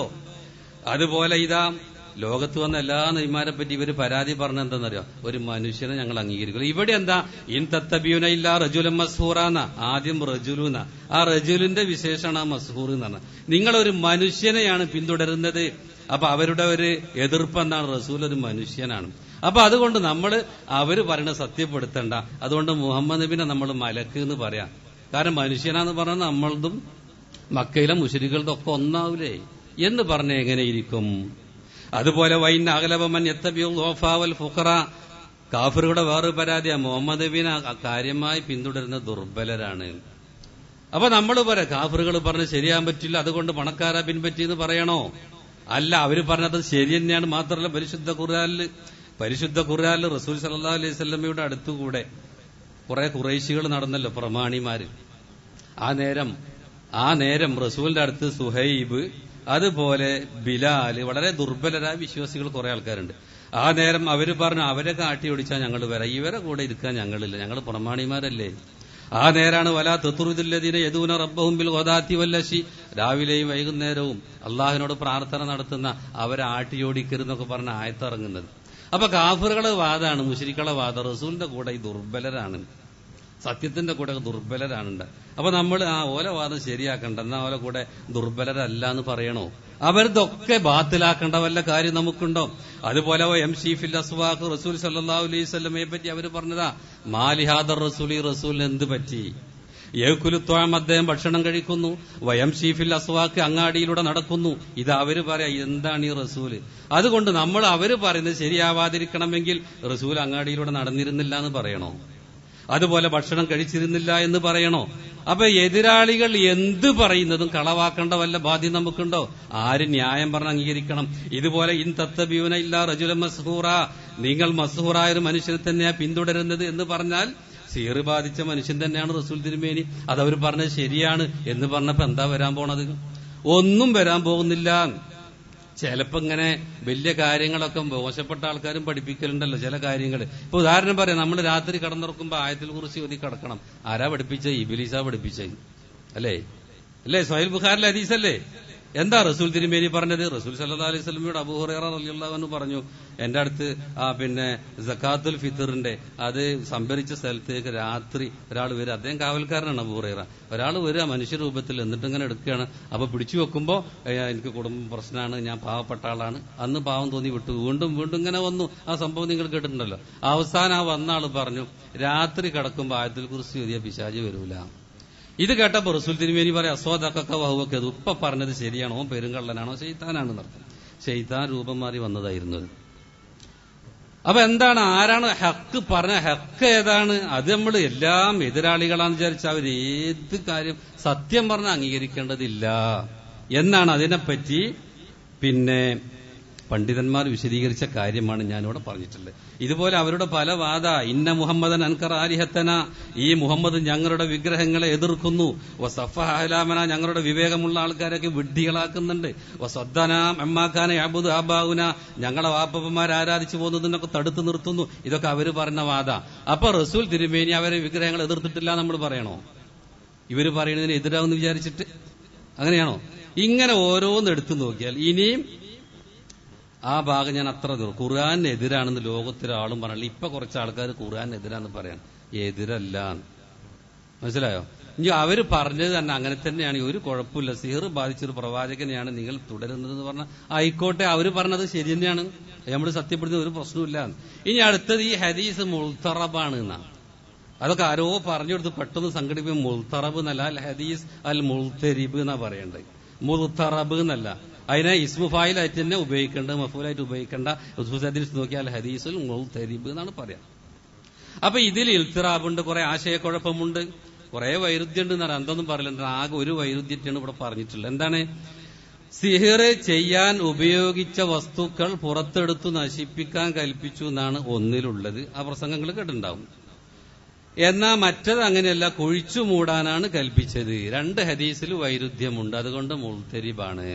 അതുപോലെ ഇതാ ലോകത്ത് വന്ന എല്ലാ നെയ്മാരെ പറ്റി ഇവര് പരാതി പറഞ്ഞ എന്താണെന്നറിയോ ഒരു മനുഷ്യനെ ഞങ്ങൾ അംഗീകരിക്കുന്നു ഇവിടെ എന്താ ഇൻ തത്തബിയുന ഇല്ല റജുലൻ മസ്ഹൂറാന്ന ആദ്യം റജുലുന്ന ആ റജുലിന്റെ വിശേഷമാണ് ആ മസ്ഹൂർ എന്ന് പറഞ്ഞത് നിങ്ങളൊരു മനുഷ്യനെയാണ് പിന്തുടരുന്നത് അപ്പൊ അവരുടെ ഒരു എതിർപ്പ് എന്താണ് റസൂൽ ഒരു മനുഷ്യനാണ് അപ്പൊ അതുകൊണ്ട് നമ്മൾ അവര് പറയുന്നത് സത്യപ്പെടുത്തണ്ട അതുകൊണ്ട് മുഹമ്മദ് നബിനെ നമ്മൾ മലക്ക് എന്ന് പറയാം കാരണം മനുഷ്യനാന്ന് പറഞ്ഞാൽ നമ്മളതും മക്കയിലെ മുഷരികളുടെ ഒക്കെ ഒന്നാവൂലേ എന്ന് പറഞ്ഞ എങ്ങനെയിരിക്കും അതുപോലെ വൈൻ അകലവമൻ എത്തബിയോഫാവൽ ഫുഖറ കാഫറുടെ വേറെ പരാതിയാ മുഹമ്മദ് നബീനെ കാര്യമായി പിന്തുടരുന്ന ദുർബലരാണ് അപ്പൊ നമ്മൾ പറയാം കാഫറുകൾ പറഞ്ഞ് ശരിയാൻ പറ്റില്ല അതുകൊണ്ട് പണക്കാരാ പിൻപറ്റിയെന്ന് പറയണോ അല്ല അവര് പറഞ്ഞത് ശരി തന്നെയാണ് മാത്രമല്ല പരിശുദ്ധ ഖുർആാനില് പരിശുദ്ധ ഖുർആാനിൽ റസൂൽ സല്ലാ അലൈഹി സ്വല്ലമ്മയുടെ അടുത്തുകൂടെ കുറെ കുറേശികൾ നടന്നല്ലോ പ്രമാണിമാര് ആ നേരം ആ നേരം റസൂലിന്റെ അടുത്ത് സുഹൈബ് അതുപോലെ ബിലാല് വളരെ ദുർബലരായ വിശ്വാസികൾ കുറെ ആൾക്കാരുണ്ട് ആ നേരം അവര് പറഞ്ഞു അവരെ കാട്ടി ഓടിച്ചാൽ ഞങ്ങൾ വരാം ഇവരെ കൂടെ ഇരിക്കാൻ ഞങ്ങളില്ല ഞങ്ങൾ പ്രമാണിമാരല്ലേ ആ നേരാണ് വല തെത്തുറുദില്ലതിനെ യദൂന റബ്ബഹും ബിൽ ഗദാത്തി വല്ലശി രാവിലെയും വൈകുന്നേരവും അള്ളാഹിനോട് പ്രാർത്ഥന നടത്തുന്ന അവരെ ആട്ടിയോടിക്കരുതെന്നൊക്കെ പറഞ്ഞ ആയത്തിറങ്ങുന്നത് അപ്പൊ കാഫറുകളെ വാദാണ് മുഷരിക്കളെ വാദം റസൂലിന്റെ കൂടെ ഈ ദുർബലരാണ് സത്യത്തിന്റെ കൂടെ ദുർബലരാണുണ്ട് അപ്പൊ നമ്മൾ ആ ഓല വാദം ശരിയാക്കണ്ട എന്നാ ഓല കൂടെ ദുർബലരല്ല എന്ന് പറയണോ അവരതൊക്കെ ബാത്തിലാക്കേണ്ട വല്ല കാര്യം നമുക്കുണ്ടോ അതുപോലെ എം ഷീഫിൽ അസ്വാഖ് റസൂൽ സല്ലാ അലൈഹി സ്വലമയെ പറ്റി അവർ പറഞ്ഞതാ മാലിഹാദർ റസൂലി റസൂലിന് എന്ത് പറ്റി ഏക്കുലുത്തോളം അദ്ദേഹം ഭക്ഷണം കഴിക്കുന്നു വയം ഷീഫിൽ അസ്വാക്ക് അങ്ങാടിയിലൂടെ നടക്കുന്നു ഇത് അവര് പറയാ എന്താണ് ഈ റസൂല് അതുകൊണ്ട് നമ്മൾ അവര് പറയുന്നത് ശരിയാവാതിരിക്കണമെങ്കിൽ റസൂൽ അങ്ങാടിയിലൂടെ നടന്നിരുന്നില്ല എന്ന് പറയണോ അതുപോലെ ഭക്ഷണം കഴിച്ചിരുന്നില്ല എന്ന് പറയണോ അപ്പൊ എതിരാളികൾ എന്ത് പറയുന്നതും കളവാക്കേണ്ട വല്ല ബാധ്യത നമുക്കുണ്ടോ ആര് ന്യായം പറഞ്ഞ് അംഗീകരിക്കണം ഇതുപോലെ ഇൻ തത്തബിയൂന ഇല്ല റജുല മസ്ഹൂറ നിങ്ങൾ മസ്ഹൂറായ ഒരു മനുഷ്യനെ തന്നെയാ പിന്തുടരുന്നത് എന്ന് പറഞ്ഞാൽ സീറ് ബാധിച്ച മനുഷ്യൻ തന്നെയാണ് റസൂൽ തിരുമേനി അതവർ പറഞ്ഞത് ശരിയാണ് എന്ന് പറഞ്ഞപ്പോ എന്താ വരാൻ പോണത് ഒന്നും വരാൻ പോകുന്നില്ല ചിലപ്പോ ഇങ്ങനെ വലിയ കാര്യങ്ങളൊക്കെ മോശപ്പെട്ട ആൾക്കാരും പഠിപ്പിക്കലുണ്ടല്ലോ ചില കാര്യങ്ങൾ ഇപ്പൊ ഉദാഹരണം പറയാം നമ്മൾ രാത്രി കടന്നുറക്കുമ്പോ ആയത്തിൽ കുറിച്ച് ഒതി കിടക്കണം ആരാ പഠിപ്പിച്ച ഇബിലീസാ പഠിപ്പിച്ചത് അല്ലേ അല്ലേ സൊഹൈൽ ബുഖാരിലെ ഹദീസല്ലേ എന്താ റസൂൽ തിരുമേനി പറഞ്ഞത് റസൂൽ സല്ലാ അലൈഹി സ്വലമിയുടെ അബൂഹുറേറ റലിയുള്ളവെന്ന് പറഞ്ഞു എന്റെ അടുത്ത് ആ പിന്നെ ജക്കാത്തുൽ ഫിത്തറിന്റെ അത് സംഭരിച്ച സ്ഥലത്തേക്ക് രാത്രി ഒരാൾ വരിക അദ്ദേഹം കാവൽക്കാരനാണ് അബൂഹുറേറ ഒരാൾ വരിക മനുഷ്യരൂപത്തിൽ എന്നിട്ട് ഇങ്ങനെ എടുക്കുകയാണ് അപ്പൊ പിടിച്ചു വെക്കുമ്പോ എനിക്ക് കുടുംബം പ്രശ്നമാണ് ഞാൻ പാവപ്പെട്ട ആളാണ് അന്ന് പാവം തോന്നി വിട്ടു വീണ്ടും വീണ്ടും ഇങ്ങനെ വന്നു ആ സംഭവം നിങ്ങൾ കേട്ടിട്ടുണ്ടല്ലോ അവസാനം ആ വന്ന ആള് പറഞ്ഞു രാത്രി കിടക്കുമ്പോ ആയത്തിൽ കുറിച്ച് എഴുതിയ പിശാജ് വരൂല ഇത് കേട്ടപ്പോ റസൂൽ തിരുമേനി പറയാം അസ്വാദക്ക വഹുവൊക്കെ അത് ഉപ്പ പറഞ്ഞത് ശരിയാണോ പെരുങ്കള്ളനാണോ ഷെയ്ത്താനാണെന്ന് അർത്ഥം ഷെയ്ത്താൻ രൂപം മാറി വന്നതായിരുന്നു അപ്പൊ എന്താണ് ആരാണ് ഹക്ക് പറഞ്ഞ ഹക്ക് ഏതാണ് അത് നമ്മൾ എല്ലാം എതിരാളികളാന്ന് വിചാരിച്ച അവർ ഏത് കാര്യം സത്യം പറഞ്ഞ അംഗീകരിക്കേണ്ടതില്ല എന്നാണ് അതിനെപ്പറ്റി പിന്നെ പണ്ഡിതന്മാർ വിശദീകരിച്ച കാര്യമാണ് ഞാനിവിടെ പറഞ്ഞിട്ടുള്ളത് ഇതുപോലെ അവരുടെ പല വാദ ഇന്ന മുഹമ്മദൻ അൻകർ ആലിഹത്തന ഈ മുഹമ്മദ് ഞങ്ങളുടെ വിഗ്രഹങ്ങളെ എതിർക്കുന്നു വസഫഹലാമന ഞങ്ങളുടെ വിവേകമുള്ള ആൾക്കാരൊക്കെ വിഡ്ഢികളാക്കുന്നുണ്ട് വസദ്ദന എമ്മാഖാന അബുദ് ആബാവുന ഞങ്ങളെ വാപ്പന്മാർ ആരാധിച്ചു പോകുന്നതിനൊക്കെ തടുത്തു നിർത്തുന്നു ഇതൊക്കെ അവര് പറഞ്ഞ വാദ അപ്പൊ റസൂൽ തിരുമേനി അവരെ വിഗ്രഹങ്ങൾ എതിർത്തിട്ടില്ല നമ്മൾ പറയണോ ഇവര് പറയുന്നതിന് എതിരാവെന്ന് വിചാരിച്ചിട്ട് അങ്ങനെയാണോ ഇങ്ങനെ ഓരോന്ന് എടുത്തു നോക്കിയാൽ ഇനിയും ആ ഭാഗം ഞാൻ അത്ര ദൂരം ഖുർആാനെതിരാണെന്ന് ലോകത്തിലാളും പറഞ്ഞില്ല ഇപ്പൊ കുറച്ച് ആൾക്കാർ ഖുർആാനെതിരാന്ന് പറയാൻ എതിരല്ല മനസ്സിലായോ ഇനി അവര് പറഞ്ഞത് തന്നെ അങ്ങനെ തന്നെയാണ് ഒരു കുഴപ്പമില്ല സിഹർ ബാധിച്ചൊരു പ്രവാചകനെയാണ് നിങ്ങൾ തുടരുന്നതെന്ന് പറഞ്ഞാൽ ആയിക്കോട്ടെ അവര് പറഞ്ഞത് ശരി തന്നെയാണ് നമ്മൾ സത്യപ്പെടുന്ന ഒരു പ്രശ്നമില്ല ഇനി അടുത്തത് ഈ ഹദീസ് മുൾത്തറബാണ് എന്നാ അതൊക്കെ ആരോ പറഞ്ഞു കൊടുത്ത് പെട്ടെന്ന് സംഘടിപ്പിക്കും മുൾത്തറബ് എന്നല്ല അൽ ഹദീസ് അൽ മുൾത്തരിബ് എന്നാ പറയേണ്ടത് മുൾത്തറബ് എന്നല്ല അതിനെ ഇസ്മുഫായിലായിട്ട് തന്നെ ഉപയോഗിക്കേണ്ടത് മഫൂലായിട്ട് ഉപയോഗിക്കേണ്ട ഹദീസ് നോക്കിയാൽ ഹദീസുൽ മുൾത്തരിബ് എന്നാണ് പറയാം അപ്പൊ ഇതിൽ ഇൽത്തിറാബുണ്ട് കുറെ ആശയക്കുഴപ്പമുണ്ട് കുറെ വൈരുദ്ധ്യമുണ്ട് എന്നാണ് എന്തൊന്നും പറയില്ല ആകെ ഒരു വൈരുദ്ധ്യത്തെയാണ് ഇവിടെ പറഞ്ഞിട്ടുള്ളത് എന്താണ് സിഹിർ ചെയ്യാൻ ഉപയോഗിച്ച വസ്തുക്കൾ പുറത്തെടുത്തു നശിപ്പിക്കാൻ കൽപ്പിച്ചു എന്നാണ് ഒന്നിലുള്ളത് ആ പ്രസംഗങ്ങൾ കേട്ടിട്ടുണ്ടാവും എന്നാൽ മറ്റത് അങ്ങനെയല്ല കുഴിച്ചു മൂടാനാണ് കൽപ്പിച്ചത് രണ്ട് ഹദീസിൽ വൈരുദ്ധ്യമുണ്ട് അതുകൊണ്ട് മുൾത്തരിബാണ്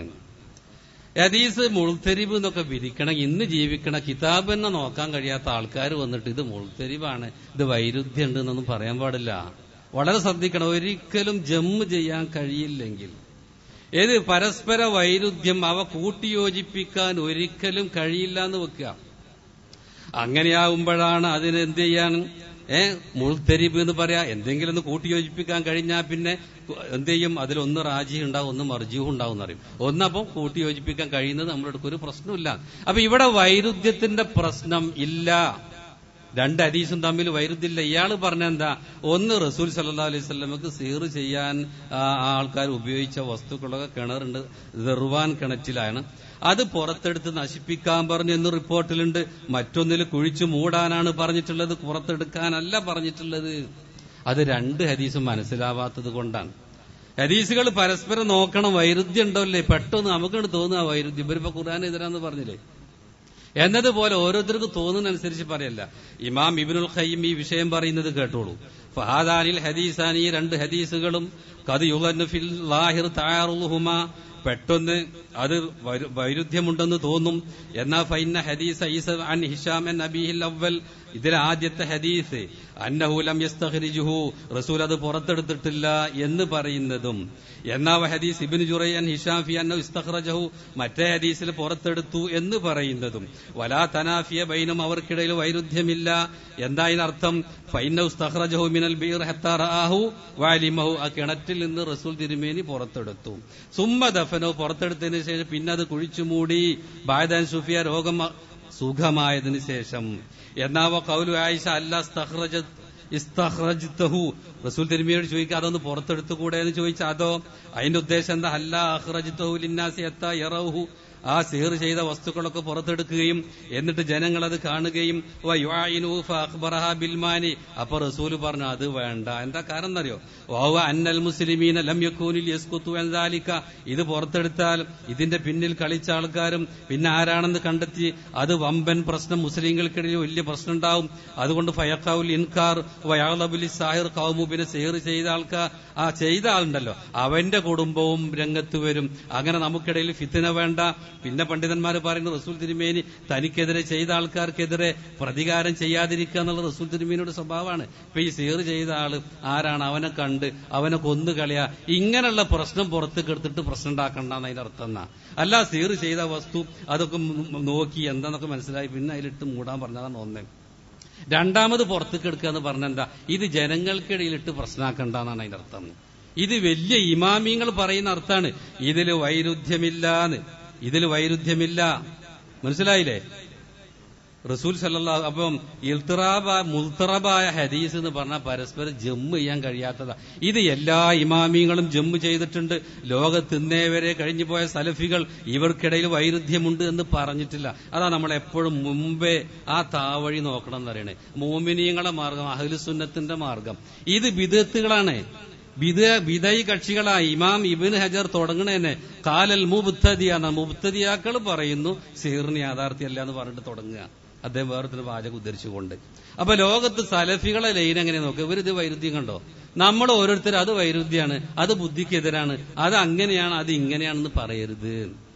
ഹദീസ് മുൾത്തരിബ് എന്നൊക്കെ വിരിക്കണം ഇന്ന് ജീവിക്കണ കിതാബ് തന്നെ നോക്കാൻ കഴിയാത്ത ആൾക്കാർ വന്നിട്ട് ഇത് മുൾത്തരിബാണ് ഇത് വൈരുദ്ധ്യം ഉണ്ട് എന്നൊന്നും പറയാൻ പാടില്ല വളരെ ശ്രദ്ധിക്കണം ഒരിക്കലും ജമ്മ് ചെയ്യാൻ കഴിയില്ലെങ്കിൽ ഏത് പരസ്പര വൈരുദ്ധ്യം അവ കൂട്ടിയോജിപ്പിക്കാൻ ഒരിക്കലും കഴിയില്ല എന്ന് വെക്കുക അങ്ങനെയാകുമ്പോഴാണ് അതിന് എന്ത് ചെയ്യാൻ ഏ മുൾത്തരിബ് എന്ന് പറയാ എന്തെങ്കിലും ഒന്ന് കൂട്ടിയോജിപ്പിക്കാൻ കഴിഞ്ഞാൽ പിന്നെ എന്ത് ചെയ്യും അതിലൊന്ന് റാജി ഉണ്ടാവും ഒന്ന് മർജീവും ഉണ്ടാവും എന്നറിയും ഒന്നപ്പം കൂട്ടിയോജിപ്പിക്കാൻ കഴിയുന്നത് നമ്മുടെ അടുക്ക് ഒരു പ്രശ്നമില്ല അപ്പൊ ഇവിടെ വൈരുദ്ധ്യത്തിന്റെ പ്രശ്നം ഇല്ല രണ്ട് ഹദീസും തമ്മിൽ വൈരുദ്ധ്യമില്ല ഇയാൾ പറഞ്ഞ എന്താ ഒന്ന് റസൂൽ സല്ലാ അലൈഹി സ്വലമക്ക് സീർ ചെയ്യാൻ ആൾക്കാർ ഉപയോഗിച്ച വസ്തുക്കളൊക്കെ കിണറുണ്ട് ദർവാൻ കിണറ്റിലാണ് അത് പുറത്തെടുത്ത് നശിപ്പിക്കാൻ പറഞ്ഞു എന്ന് റിപ്പോർട്ടിലുണ്ട് മറ്റൊന്നിൽ കുഴിച്ചു മൂടാനാണ് പറഞ്ഞിട്ടുള്ളത് പുറത്തെടുക്കാനല്ല പറഞ്ഞിട്ടുള്ളത് അത് രണ്ട് ഹദീസും മനസ്സിലാവാത്തത് കൊണ്ടാണ് ഹദീസുകൾ പരസ്പരം നോക്കണം വൈരുദ്ധ്യം ഉണ്ടല്ലേ പെട്ടെന്ന് നമുക്കാണ് തോന്നുക വൈരുദ്ധ്യം ഇവരിപ്പോ ഖുർആൻ എതിരാന്ന് പറഞ്ഞില്ലേ എന്നതുപോലെ ഓരോരുത്തർക്കും തോന്നുന്നതനുസരിച്ച് പറയല്ല ഇമാം ഇബിനുൽ ഖയ്യം ഈ വിഷയം പറയുന്നത് കേട്ടോളൂ ഫഹാദാനിൽ ഹദീസാനി രണ്ട് ഹദീസുകളും കത് യുഗന്നു ഫിൽ ലാഹിർ താറുഹുമ പെട്ടെന്ന് അത് വൈരുദ്ധ്യമുണ്ടെന്ന് തോന്നും എന്നാ ഫൈന ഹദീസ് ഐസ അൻ ഹിഷാം എൻ അബീഹിൽ അവൽ ഇതിലെ ആദ്യത്തെ ഹദീസ് അന്നഹുലം യസ്തഖ്രിജുഹു റസൂൽ അത് പുറത്തെടുത്തിട്ടില്ല എന്ന് പറയുന്നതും എന്നാ ഹദീസ് ഇബിൻ ജുറൈൻ ഹിഷാം ഫി അന്ന ഇസ്തഖ്റജഹു മറ്റേ ഹദീസിൽ പുറത്തെടുത്തു എന്ന് പറയുന്നതും വലാ തനാഫിയ ബൈനും അവർക്കിടയിൽ വൈരുദ്ധ്യമില്ല എന്താ ഇതിനർത്ഥം ഫൈന ഉസ്തഖ്റജഹു മിനൽ ബീർ ഹത്താ റആഹു വാലിമഹു ആ കിണറ്റിൽ നിന്ന് റസൂൽ തിരുമേനി പുറത്തെടുത്തു സുമ്മ ദഫനോ പുറത്തെടുത്തതിന് ശേഷം പിന്നെ അത് കുഴിച്ചു മൂടി ബായദാൻ സുഫിയ രോഗം സുഖമായതിനു ശേഷം എന്നാവ കൗലു ആയിഷ അല്ല ഇസ്തഖ്റജ്തഹു റസൂൽ തിരുമിയോട് ചോദിക്കുക അതൊന്ന് പുറത്തെടുത്തുകൂടെ എന്ന് ചോദിച്ചാൽ അതോ അതിന്റെ ഉദ്ദേശം എന്താ അല്ല അഹ്റജ്തഹു ലിന്നാസി എത്ത യറഹു ആ സീർ ചെയ്ത വസ്തുക്കളൊക്കെ പുറത്തെടുക്കുകയും എന്നിട്ട് ജനങ്ങൾ അത് കാണുകയും ബിൽമാനി അപ്പൊ റസൂല് പറഞ്ഞു അത് വേണ്ട എന്താ കാരണം എന്നറിയോ വാവ അന്നൽ മുസ്ലിമീന ലം യക്കൂനിൽ യസ്കുത്തു എന്താലിക്ക ഇത് പുറത്തെടുത്താൽ ഇതിന്റെ പിന്നിൽ കളിച്ച ആൾക്കാരും പിന്നെ ആരാണെന്ന് കണ്ടെത്തി അത് വമ്പൻ പ്രശ്നം മുസ്ലിങ്ങൾക്കിടയിൽ വലിയ പ്രശ്നം ഉണ്ടാവും അതുകൊണ്ട് ഫയക്കാവുൽ ഇൻകാർ വയാളബുലി സാഹിർ കൗമുബിനെ സീർ ചെയ്ത ആൾക്കാർ ആ ചെയ്ത ആളുണ്ടല്ലോ അവന്റെ കുടുംബവും രംഗത്ത് വരും അങ്ങനെ നമുക്കിടയിൽ ഫിത്തിന വേണ്ട പിന്നെ പണ്ഡിതന്മാർ പറയുന്ന റസൂൽ തിരുമേനി തനിക്കെതിരെ ചെയ്ത ആൾക്കാർക്കെതിരെ പ്രതികാരം ചെയ്യാതിരിക്കുക എന്നുള്ള റസൂൽ തിരുമേനിയുടെ സ്വഭാവമാണ് ഇപ്പൊ ഈ സീർ ചെയ്ത ആള് ആരാണ് അവനെ കണ്ട് അവനെ കൊന്നു കളയാ ഇങ്ങനെയുള്ള പ്രശ്നം പുറത്തേക്ക് എടുത്തിട്ട് പ്രശ്നം ഉണ്ടാക്കണ്ടെന്ന് അതിന്റെ അർത്ഥം എന്നാ അല്ല സീർ ചെയ്ത വസ്തു അതൊക്കെ നോക്കി എന്താന്നൊക്കെ മനസ്സിലായി പിന്നെ അതിലിട്ട് മൂടാൻ പറഞ്ഞതാണ് ഒന്നേ രണ്ടാമത് പുറത്തേക്ക് എടുക്കുക എന്ന് പറഞ്ഞെന്താ ഇത് ജനങ്ങൾക്കിടയിലിട്ട് പ്രശ്നമാക്കണ്ടെന്നാണ് അതിന്റെ അർത്ഥം ഇത് വലിയ ഇമാമിങ്ങൾ പറയുന്ന അർത്ഥാണ് ഇതിൽ വൈരുദ്ധ്യമില്ലാന്ന് ഇതിൽ വൈരുദ്ധ്യമില്ല മനസ്സിലായില്ലേ റസൂൽ സല്ലാ അപ്പം ഇൽത്തിറാബ മുൽത്തറബായ ഹദീസ് എന്ന് പറഞ്ഞാൽ പരസ്പരം ജമ്മ് ചെയ്യാൻ കഴിയാത്തതാ ഇത് എല്ലാ ഇമാമിങ്ങളും ജമ്മ് ചെയ്തിട്ടുണ്ട് ലോകത്തിന്നേ വരെ കഴിഞ്ഞു പോയ സലഫികൾ ഇവർക്കിടയിൽ വൈരുദ്ധ്യമുണ്ട് എന്ന് പറഞ്ഞിട്ടില്ല അതാ നമ്മൾ എപ്പോഴും മുമ്പേ ആ താവഴി നോക്കണം എന്ന് പറയണേ മോമിനിയങ്ങളെ മാർഗം അഹ്ലുസുന്നത്തിന്റെ മാർഗം ഇത് വിദത്തുകളാണ് വിദ വിദയി കക്ഷികളായി ഇമാം ഇബിൻ ഹജർ തുടങ്ങണേനെ കാലൽ മുബുത്തതിയാണ് മുബുത്തതിയാക്കൾ പറയുന്നു സിഹിറിന് യാഥാർത്ഥ്യമല്ല എന്ന് പറഞ്ഞിട്ട് തുടങ്ങുക അദ്ദേഹം വേറൊരു വാചകം ഉദ്ധരിച്ചുകൊണ്ട് അപ്പൊ ലോകത്ത് സലഫികളെ ലൈൻ എങ്ങനെ നോക്കുക ഇവരിത് വൈരുദ്ധ്യം കണ്ടോ നമ്മൾ ഓരോരുത്തർ അത് വൈരുദ്ധ്യമാണ് അത് ബുദ്ധിക്കെതിരാണ് അത് അങ്ങനെയാണ് അത് ഇങ്ങനെയാണെന്ന് പറയരുത്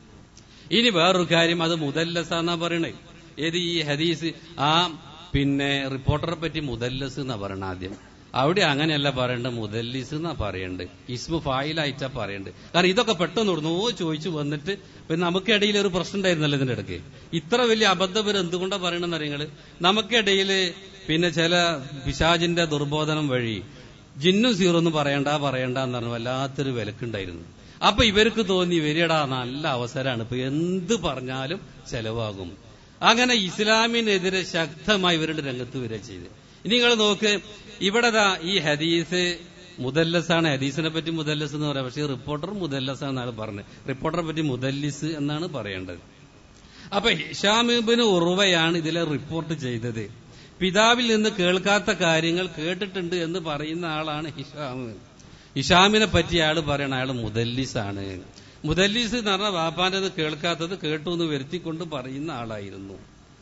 ഇനി വേറൊരു കാര്യം അത് മുതല്ലസ എന്നാ പറയണേ ഏത് ഈ ഹദീസ് ആ പിന്നെ റിപ്പോർട്ടറെ പറ്റി മുതല്ലസ് എന്നാ പറയണ ആദ്യം അവിടെ അങ്ങനെയല്ല പറയേണ്ടത് മുദല്ലിസ് എന്നാ പറയണ്ട് ഇസ്മു ഫായിലായിട്ടാ പറയണ്ട് കാരണം ഇതൊക്കെ പെട്ടെന്ന് ഓ ചോദിച്ചു വന്നിട്ട് പിന്നെ നമുക്കിടയിൽ ഒരു പ്രശ്നം ഉണ്ടായിരുന്നല്ലോ ഇതിന്റെ ഇടയ്ക്ക് ഇത്ര വലിയ അബദ്ധം ഇവർ എന്തുകൊണ്ടാ പറയണെന്ന് അറിയങ്ങള് നമുക്കിടയിൽ പിന്നെ ചില പിശാജിന്റെ ദുർബോധനം വഴി ജിന്നും സീറൊന്നും പറയണ്ട പറയണ്ട എന്ന് പറഞ്ഞു വല്ലാത്തൊരു വിലക്കുണ്ടായിരുന്നു അപ്പൊ ഇവർക്ക് തോന്നി വരികടാ നല്ല അവസരമാണ് ഇപ്പൊ എന്ത് പറഞ്ഞാലും ചെലവാകും അങ്ങനെ ഇസ്ലാമിനെതിരെ ശക്തമായി ഇവരുടെ രംഗത്ത് വരിക ചെയ്ത് ഇനി നിങ്ങൾ നോക്ക് ഇവിടെ ദാ ഈ ഹദീസ് മുദല്ലസാണ് ഹദീസിനെ പറ്റി മുദല്ലസ് എന്ന് പറയാം പക്ഷേ റിപ്പോർട്ടർ മുദല്ലസ് എന്നാണ് പറഞ്ഞത് റിപ്പോർട്ടറെ പറ്റി മുദല്ലിസ് എന്നാണ് പറയേണ്ടത് അപ്പൊ ഹിഷാമിബിന് ഉറവയാണ് ഇതിലെ റിപ്പോർട്ട് ചെയ്തത് പിതാവിൽ നിന്ന് കേൾക്കാത്ത കാര്യങ്ങൾ കേട്ടിട്ടുണ്ട് എന്ന് പറയുന്ന ആളാണ് ഹിഷാം ഹിഷാമിനെ പറ്റി അയാൾ പറയണ അയാൾ മുദല്ലിസാണ് മുദല്ലിസ് എന്ന് പറഞ്ഞാൽ വാപ്പാന്റെ കേൾക്കാത്തത് കേട്ടു എന്ന് വരുത്തിക്കൊണ്ട് പറയുന്ന ആളായിരുന്നു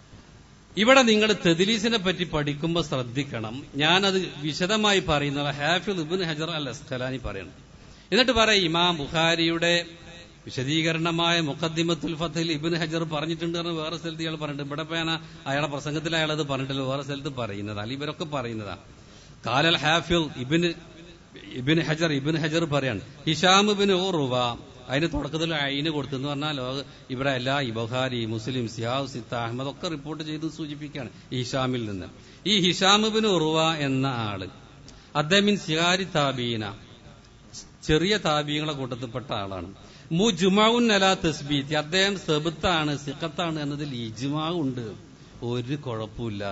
ഇവിടെ നിങ്ങൾ തെദിലീസിനെ പറ്റി പഠിക്കുമ്പോൾ ശ്രദ്ധിക്കണം ഞാനത് വിശദമായി പറയുന്നത് ഹാഫിൽ ഇബിൻ ഹജർ അൽ അസ്ഖലാനി പറയണം എന്നിട്ട് പറയാം ഇമാം ബുഖാരിയുടെ വിശദീകരണമായ മുഖദ്ദിമത്തുൽ ഫത്തിൽ ഇബിൻ ഹജർ പറഞ്ഞിട്ടുണ്ട് എന്ന് വേറെ സ്ഥലത്ത് ഇയാൾ പറഞ്ഞിട്ടുണ്ട് ഇവിടെ പേന അയാളെ പ്രസംഗത്തിൽ അയാൾ അത് പറഞ്ഞിട്ടില്ല വേറെ സ്ഥലത്ത് പറയുന്നത് അല്ല ഇവരൊക്കെ പറയുന്നതാ കാലൽ ഹാഫിൽ ഇബിൻ ഇബിൻ ഹജർ ഇബിൻ ഹജർ പറയാണ് ഹിഷാം ഇബിൻ ഓറുവ അതിന് തുടക്കത്തിൽ അയിന് കൊടുത്തെന്ന് പറഞ്ഞാൽ ലോക ഇവിടെ എല്ലാ ഈ ബുഖാരി മുസ്ലിം സിയാവ് സിത്ത അഹമ്മദ് ഒക്കെ റിപ്പോർട്ട് ചെയ്ത് സൂചിപ്പിക്കുകയാണ് ഈ ഹിഷാമിൽ നിന്ന് ഈ ഹിഷാം ഇബിൻ ഉറുവ എന്ന ആള് അദ്ദേഹം സിഹാരി താബീന ചെറിയ താബീങ്ങളെ കൂട്ടത്തിൽപ്പെട്ട ആളാണ് മുജുമാവുൻ അല തസ്ബീത്തി അദ്ദേഹം സെബത്താണ് സിഖത്താണ് എന്നതിൽ ഇജ്മാ ഉണ്ട് ഒരു കുഴപ്പമില്ല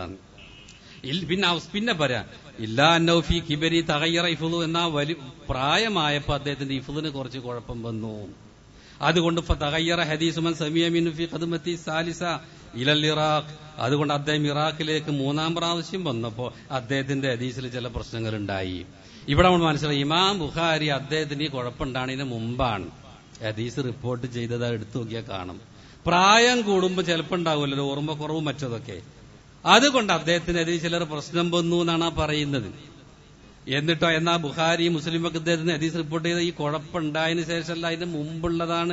പിന്നെ അവസ് പിന്നെ പറയാം ഇല്ലാ നൌഫി കിബരി തകയ്യറ ഇഫുദു എന്ന വലി പ്രായമായപ്പോ അദ്ദേഹത്തിന്റെ ഇഫുദിന് കുറച്ച് കുഴപ്പം വന്നു അതുകൊണ്ട് തകയ്യറ ഹദീസുമൻ സമീമിൻ ഫി ഖദ്മത്തി സാലിസ ഇലൽ ഇറാഖ് അതുകൊണ്ട് അദ്ദേഹം ഇറാഖിലേക്ക് മൂന്നാം പ്രാവശ്യം വന്നപ്പോ അദ്ദേഹത്തിന്റെ ഹദീസിൽ ചില പ്രശ്നങ്ങൾ ഉണ്ടായി ഇവിടെ നമ്മൾ മനസ്സിലായി ഇമാം ബുഖാരി അദ്ദേഹത്തിന് ഈ കുഴപ്പമുണ്ടാണതിന് മുമ്പാണ് ഹദീസ് റിപ്പോർട്ട് ചെയ്തത് എടുത്തു നോക്കിയാൽ കാണും പ്രായം കൂടുമ്പോൾ ചിലപ്പോൾ ഉണ്ടാവുമല്ലോ ഓർമ്മ കുറവും മറ്റതൊക്കെ അതുകൊണ്ട് അദ്ദേഹത്തിന് അതിൽ ചിലർ പ്രശ്നം വന്നു എന്നാണ് ആ പറയുന്നത് എന്നിട്ടോ എന്നാ ബുഖാരി മുസ്ലിമൊക്കെ അദ്ദേഹത്തിന് ഹദീസ് റിപ്പോർട്ട് ചെയ്ത ഈ കുഴപ്പമുണ്ടായതിനു ശേഷമല്ല അതിന് മുമ്പുള്ളതാണ്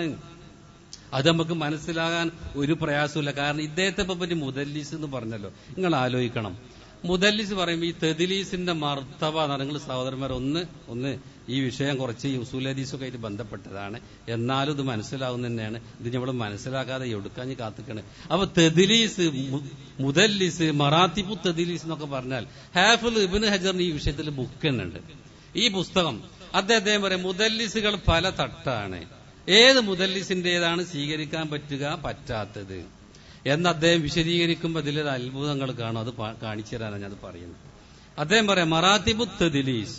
അത് നമുക്ക് മനസ്സിലാകാൻ ഒരു പ്രയാസമില്ല കാരണം ഇദ്ദേഹത്തെ പറ്റി മുദല്ലിസ് എന്ന് പറഞ്ഞല്ലോ നിങ്ങൾ ആലോചിക്കണം മുദല്ലിസ് പറയുമ്പോൾ ഈ തെദിലീസിന്റെ മർത്തവ നിങ്ങൾ സഹോദരന്മാർ ഒന്ന് ഒന്ന് ഈ വിഷയം കുറച്ച് ഈ ഉസൂൽ ഹദീസൊക്കെ ആയിട്ട് ബന്ധപ്പെട്ടതാണ് എന്നാലും ഇത് മനസ്സിലാവുന്ന തന്നെയാണ് ഇത് നമ്മൾ മനസ്സിലാക്കാതെ എടുക്കാഞ്ഞ് കാത്തിക്കണ് അപ്പൊ തെദിലീസ് മുദല്ലിസ് മറാത്തിപ്പു തെദിലീസ് എന്നൊക്കെ പറഞ്ഞാൽ ഹാഫിൽ ഇബിന് ഹജറിന് ഈ വിഷയത്തിൽ ബുക്ക് തന്നെ ഉണ്ട് ഈ പുസ്തകം അദ്ദേഹം പറയും മുദല്ലിസുകൾ പല തട്ടാണ് ഏത് മുദല്ലിസിന്റേതാണ് സ്വീകരിക്കാൻ പറ്റുക പറ്റാത്തത് എന്ന് അദ്ദേഹം വിശദീകരിക്കുമ്പോൾ അതിലൊരു അത്ഭുതങ്ങൾ കാണും അത് കാണിച്ചു തരാനാണ് ഞാൻ പറയുന്നത് അദ്ദേഹം പറയാം മറാത്തിബു തെദിലീസ്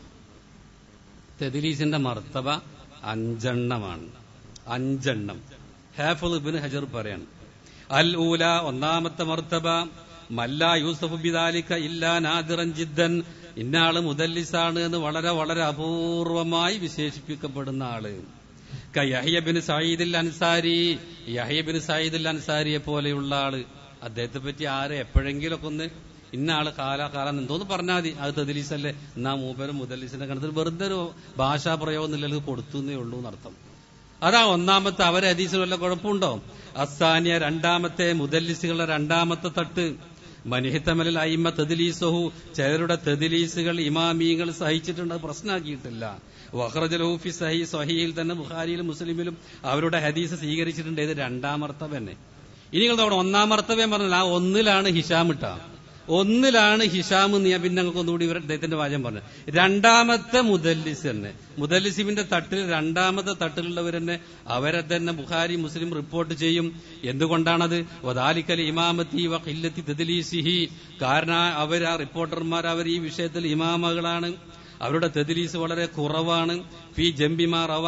തെദിലീസിന്റെ മർത്തബ അഞ്ചെണ്ണമാണ് അഞ്ചെണ്ണം ഹാഫുൽ ഇബിൻ ഹജർ പറയാണ് അൽ ഊല ഒന്നാമത്തെ മർത്തബ മല്ല യൂസഫ് ബിദാലിക്ക ഇല്ലാ നാദിറൻ ജിദ്ദൻ ഇന്നാള് മുദല്ലിസാണ് എന്ന് വളരെ വളരെ അപൂർവമായി വിശേഷിപ്പിക്കപ്പെടുന്ന ആള് യഹ്യബിൻ സയ്യിദുൽ അൻസാരി യഹ്യബിൻ സയ്യിദുൽ അൻസാരിയെ പോലെയുള്ള ആള് അദ്ദേഹത്തെ പറ്റി ആരെ എപ്പോഴെങ്കിലൊക്കെ ഒന്ന് ഇന്ന ആള് കാലാകാലം എന്തോന്ന് പറഞ്ഞാൽ മതി അത് തെദിലീസല്ലേ എന്നാ മൂപ്പരും മുദലീസിന്റെ കണത്തിൽ വെറുതെ ഒരു ഭാഷാ പ്രയോഗം നിലയിൽ കൊടുത്തു എന്നേ ഉള്ളൂ എന്നർത്ഥം അതാ ഒന്നാമത്തെ അവരെ ഹദീസിന് വല്ല കുഴപ്പമുണ്ടോ അസാനിയ രണ്ടാമത്തെ മുദല്ലിസുകളുടെ രണ്ടാമത്തെ തട്ട് മനിഹിത്തമലിൽ അയിമ തെദിലീസഹു ചിലരുടെ തെദിലീസുകൾ ഇമാമീങ്ങൾ സഹിച്ചിട്ടുണ്ട് പ്രശ്നമാക്കിയിട്ടില്ല വഹ്റജലഹൂഫി സഹി സഹിയിൽ തന്നെ ബുഖാരിയിലും മുസ്ലിമിലും അവരുടെ ഹദീസ് സ്വീകരിച്ചിട്ടുണ്ട് ഇത് രണ്ടാമർത്തവ തന്നെ ഇനി നിങ്ങൾ അവിടെ ഒന്നാമർത്തവ്യം പറഞ്ഞാൽ ആ ഒന്നിലാണ് ഹിഷാം ഇട്ട ഒന്നിലാണ് ഹിഷാം എന്ന് ഞാൻ പിന്നെ ഞങ്ങൾക്ക് ഒന്നുകൂടി ഇവർ അദ്ദേഹത്തിന്റെ വാചകം പറഞ്ഞു രണ്ടാമത്തെ മുദല്ലിസ് തന്നെ മുദല്ലിസിമിന്റെ തട്ടിൽ രണ്ടാമത്തെ തട്ടിലുള്ളവർ തന്നെ അവരെ തന്നെ ബുഖാരി മുസ്ലിം റിപ്പോർട്ട് ചെയ്യും എന്തുകൊണ്ടാണത് വദാലിക്കൽ ഇമാമത്തി വ ഖില്ലത്തി തദ്ലീസിഹി കാരണം അവർ ആ റിപ്പോർട്ടർമാർ അവർ ഈ വിഷയത്തിൽ ഇമാമകളാണ് അവരുടെ തെദിലീസ് വളരെ കുറവാണ് ഫി ജംബിമാ റവ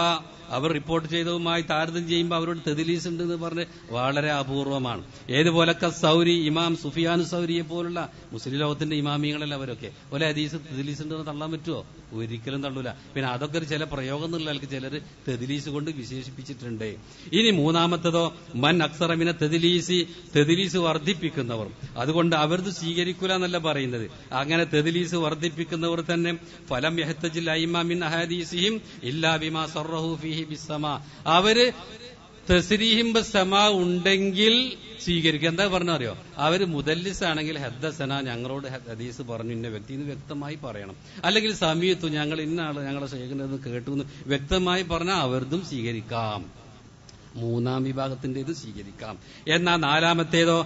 അവർ റിപ്പോർട്ട് ചെയ്തതുമായി താരതമ്യം ചെയ്യുമ്പോൾ അവരോട് തെദിലീസ് ഉണ്ട് എന്ന് പറഞ്ഞ് വളരെ അപൂർവമാണ് ഏതുപോലൊക്കെ സൗരി ഇമാം സുഫിയാൻ സൗരിയെ പോലുള്ള മുസ്ലിം ലോകത്തിന്റെ ഇമാമിയങ്ങളല്ല അവരൊക്കെ ഒരു ഹദീസ് തെദിലീസ് ഉണ്ടെന്ന് തള്ളാൻ പറ്റുമോ ഒരിക്കലും തള്ളൂല പിന്നെ അതൊക്കെ ഒരു ചില പ്രയോഗം എന്നുള്ള ആൾക്ക് ചിലർ തെദിലീസ് കൊണ്ട് വിശേഷിപ്പിച്ചിട്ടുണ്ട് ഇനി മൂന്നാമത്തതോ മൻ അക്സറമിനെ തെദിലീസി തെദിലീസ് വർദ്ധിപ്പിക്കുന്നവർ അതുകൊണ്ട് അവരത് സ്വീകരിക്കൂല എന്നല്ല പറയുന്നത് അങ്ങനെ തെദിലീസ് വർദ്ധിപ്പിക്കുന്നവർ തന്നെ ഫലം യഹത്തജിൽ ഐമാമിൻ അഹാദീസിഹിം ഇല്ലാ ബിമാ സറഹു ഫീഹി ബിസ്സമാ അവര് തസ്രീഹിം ബസ്സമാ ഉണ്ടെങ്കിൽ സ്വീകരിക്കുക എന്താ പറഞ്ഞറിയോ അവര് മുദല്ലിസ് ആണെങ്കിൽ ഹദ്ദസന ഞങ്ങളോട് ഹദീസ് പറഞ്ഞു ഇന്ന വ്യക്തി എന്ന് വ്യക്തമായി പറയണം അല്ലെങ്കിൽ സമയത്തു ഞങ്ങൾ ഇന്ന ആള് ഞങ്ങളെ ശേഖരത് കേട്ടു എന്ന് വ്യക്തമായി പറഞ്ഞാൽ അവരതും സ്വീകരിക്കാം മൂന്നാം വിഭാഗത്തിന്റേത് സ്വീകരിക്കാം എന്നാൽ നാലാമത്തേതോ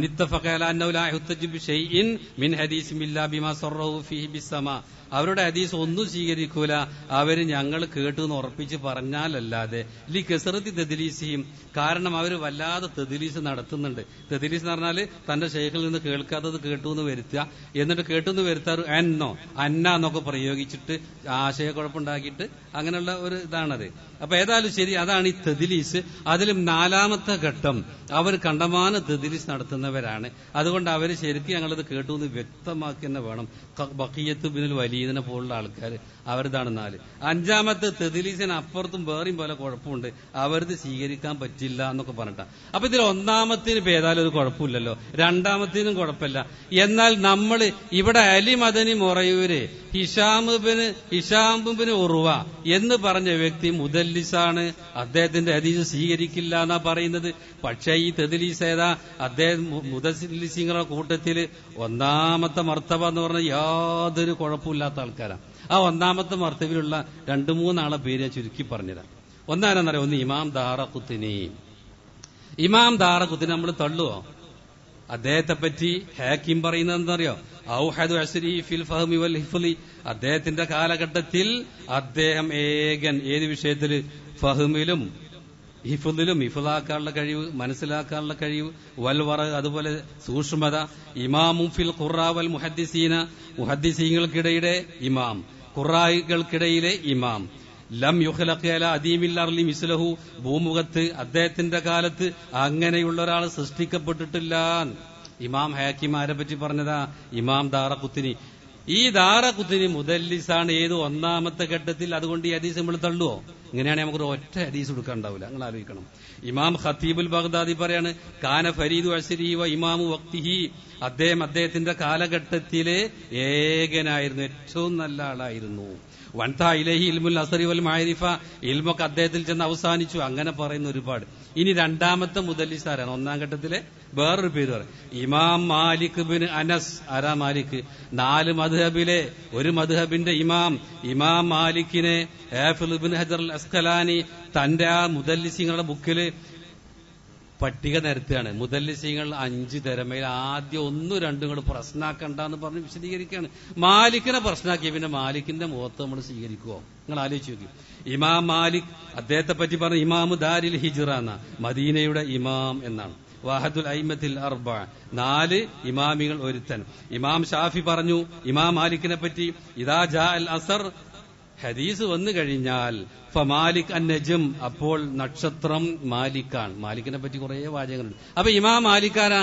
മനിത്തഫിൻ മിൻ ഹദീസിമില്ലാ ബിമാ സൊറഹു ഫിഹി ബിസ്സമ അവരുടെ ഹദീസ് ഒന്നും സ്വീകരിക്കൂല അവര് ഞങ്ങൾ കേട്ടു എന്ന് ഉറപ്പിച്ച് പറഞ്ഞാലല്ലാതെ ലി കെസറത്തി തെദിലീസിയും കാരണം അവർ വല്ലാതെ തെദിലീസ് നടത്തുന്നുണ്ട് തെദിലീസ് എന്ന് പറഞ്ഞാൽ തന്റെ ഷെയ്ഖിൽ നിന്ന് കേൾക്കാത്തത് കേട്ടു എന്ന് വരുത്തുക എന്നിട്ട് കേട്ടു എന്ന് വരുത്താറ് എന്നോ അന്ന എന്നൊക്കെ പ്രയോഗിച്ചിട്ട് ആശയക്കുഴപ്പമുണ്ടാക്കിയിട്ട് അങ്ങനെയുള്ള ഒരു ഇതാണത് അപ്പൊ ഏതായാലും ശരി അതാണ് ഈ തെദിലീസ് അതിലും നാലാമത്തെ ഘട്ടം അവർ കണ്ടമാന തെദിലീസ് നടത്തുന്നവരാണ് അതുകൊണ്ട് അവർ ശരിക്കും ഞങ്ങളത് കേട്ടു എന്ന് വ്യക്തമാക്കി തന്നെ വേണം ബക്കിയത്ത് ബിനുൽ വലീദിനെ പോലുള്ള ആൾക്കാർ അവരിതാണ് നാല് അഞ്ചാമത്തെ തെദിലീസിന് അപ്പുറത്തും വേറെയും പോലെ കുഴപ്പമുണ്ട് അവരത് സ്വീകരിക്കാൻ പറ്റില്ല എന്നൊക്കെ പറഞ്ഞിട്ടാ അപ്പൊ ഇതിൽ ഒന്നാമത്തിന് ഇപ്പൊ ഏതായാലും ഒരു കുഴപ്പമില്ലല്ലോ രണ്ടാമത്തിനും കുഴപ്പമില്ല എന്നാൽ നമ്മൾ ഇവിടെ അലി മദനി മൊറയൂര് ഹിഷാമുബിന് ഹിഷാമുബിന് ഉറുവ എന്ന് പറഞ്ഞ വ്യക്തി മുദല്ലിസാണ് അദ്ദേഹത്തിന്റെ ഹദീസ് സ്വീകരിക്കില്ല എന്നാ പറയുന്നത് പക്ഷേ ഈ തെദിലീസ് ഏതാ അദ്ദേഹം മുദല്ലിസിങ്ങളുടെ കൂട്ടത്തില് ഒന്നാമത്തെ മർത്തബ എന്ന് പറഞ്ഞ യാതൊരു കുഴപ്പമില്ലാത്ത ആൾക്കാരാണ് ആ ഒന്നാമത്തെ മർത്തബിലുള്ള രണ്ടു മൂന്നാളെ പേര് ഞാൻ ചുരുക്കി പറഞ്ഞുതരാം ഒന്നാരെന്നറിയാം ഒന്ന് ഇമാം ദാറക്കുത്തിനി ഇമാം ദാറക്കുത്തിനി നമ്മൾ തള്ളുവോ അദ്ദേഹത്തെ പറ്റി ഹാക്കിം പറയുന്നത് എന്താറിയോ ഔഹദു അസ്രി ഫിൽ ഫഹമി വൽ ഹിഫ്ലി അദ്ദേഹത്തിന്റെ കാലഘട്ടത്തിൽ അദ്ദേഹം ഏകൻ ഏത് വിഷയത്തിൽ ഫഹമിലും ഹിഫുദിലും ഹിഫുദാക്കാനുള്ള കഴിവ് മനസ്സിലാക്കാനുള്ള കഴിവ് വൽവറ അതുപോലെ സൂക്ഷ്മത ഇമാമും ഫിൽ ഖുറാ വൽ മുഹദ്ദിസീന മുഹദ്ദിസീങ്ങൾക്കിടയുടെ ഇമാം ഖുറായികൾക്കിടയിലെ ഇമാം ലം യുഹലഖല അദീമിൽ അർലി മിസ്ലഹു ഭൂമുഖത്ത് അദ്ദേഹത്തിന്റെ കാലത്ത് അങ്ങനെയുള്ള ഒരാൾ സൃഷ്ടിക്കപ്പെട്ടിട്ടില്ല ഇമാം ഹാക്കിമാരെ പറ്റി പറഞ്ഞതാ ഇമാം ദാറക്കുത്തിനി ഈ ദാറക്കുത്തിനി മുദല്ലിസാണ് ഏത് ഒന്നാമത്തെ ഘട്ടത്തിൽ അതുകൊണ്ട് ഈ ഹദീസ് നമ്മൾ തള്ളുവോ ഇങ്ങനെയാണെങ്കിൽ നമുക്ക് ഒറ്റ ഹദീസ് കൊടുക്കാണ്ടാവില്ല നിങ്ങൾ ആലോചിക്കണം ഇമാം ഖത്തീബുൽ ബഗ്ദാദി പറയാണ് കാന ഫരീദു അഷരി വ ഇമാമു വക്തിഹി അദ്ദേഹം അദ്ദേഹത്തിന്റെ കാലഘട്ടത്തിലെ ഏകനായിരുന്നു ഏറ്റവും നല്ല ആളായിരുന്നു വൻത ഇലഹി ഇൽമുൽ അസറി വൽ മാരിഫ ഇൽമൊക്കെ അദ്ദേഹത്തിൽ ചെന്ന് അവസാനിച്ചു അങ്ങനെ പറയുന്ന ഒരുപാട് ഇനി രണ്ടാമത്തെ മുദല്ലിസാരാണ് ഒന്നാം ഘട്ടത്തിലെ വേറൊരു പേര് പറയും ഇമാം മാലിക് ബിൻ അനസ് ആരാ മാലിക് നാല് മദ്ഹബിലെ ഒരു മദ്ഹബിന്റെ ഇമാം ഇമാം മാലിക്കിനെ ഹാഫിൽ ബിൻ ഹജർ അൽ അസ്കലാനി തന്റെ ആ മുദല്ലിസിങ്ങളുടെ ബുക്കില് പട്ടിക നിരത്തുകയാണ് മുതല്ലിസിങ്ങൾ അഞ്ച് തരമേൽ ആദ്യം ഒന്നും രണ്ടും കൂടെ പ്രശ്നാക്കണ്ടെന്ന് പറഞ്ഞ് വിശദീകരിക്കുകയാണ് മാലിക്കിനെ പ്രശ്നാക്കിയ പിന്നെ മാലിക്കിന്റെ മുഖത്ത് നമ്മൾ സ്വീകരിക്കുവോ നിങ്ങൾ ആലോചിച്ച് നോക്കി ഇമാം മാലിക് അദ്ദേഹത്തെ പറ്റി പറഞ്ഞ ഇമാമു ദാരിൽ ഹിജറ എന്ന മദീനയുടെ ഇമാം എന്നാണ് വാഹദുൽ ഐമത്തിൽ അർബ നാല് ഇമാമികൾ ഒരുത്തൻ ഇമാം ഷാഫി പറഞ്ഞു ഇമാം മാലിക്കിനെ പറ്റി ഇതാ ജാ അൽ അസർ ഹദീസ് വന്നു കഴിഞ്ഞാൽ ഫമാലിക് അൻ നജം അപ്പോൾ നക്ഷത്രം മാലിക്കാണ് മാലിക്കിനെ പറ്റി കുറെ വാചകങ്ങളുണ്ട് അപ്പൊ ഇമാം മാലിക്കാരാ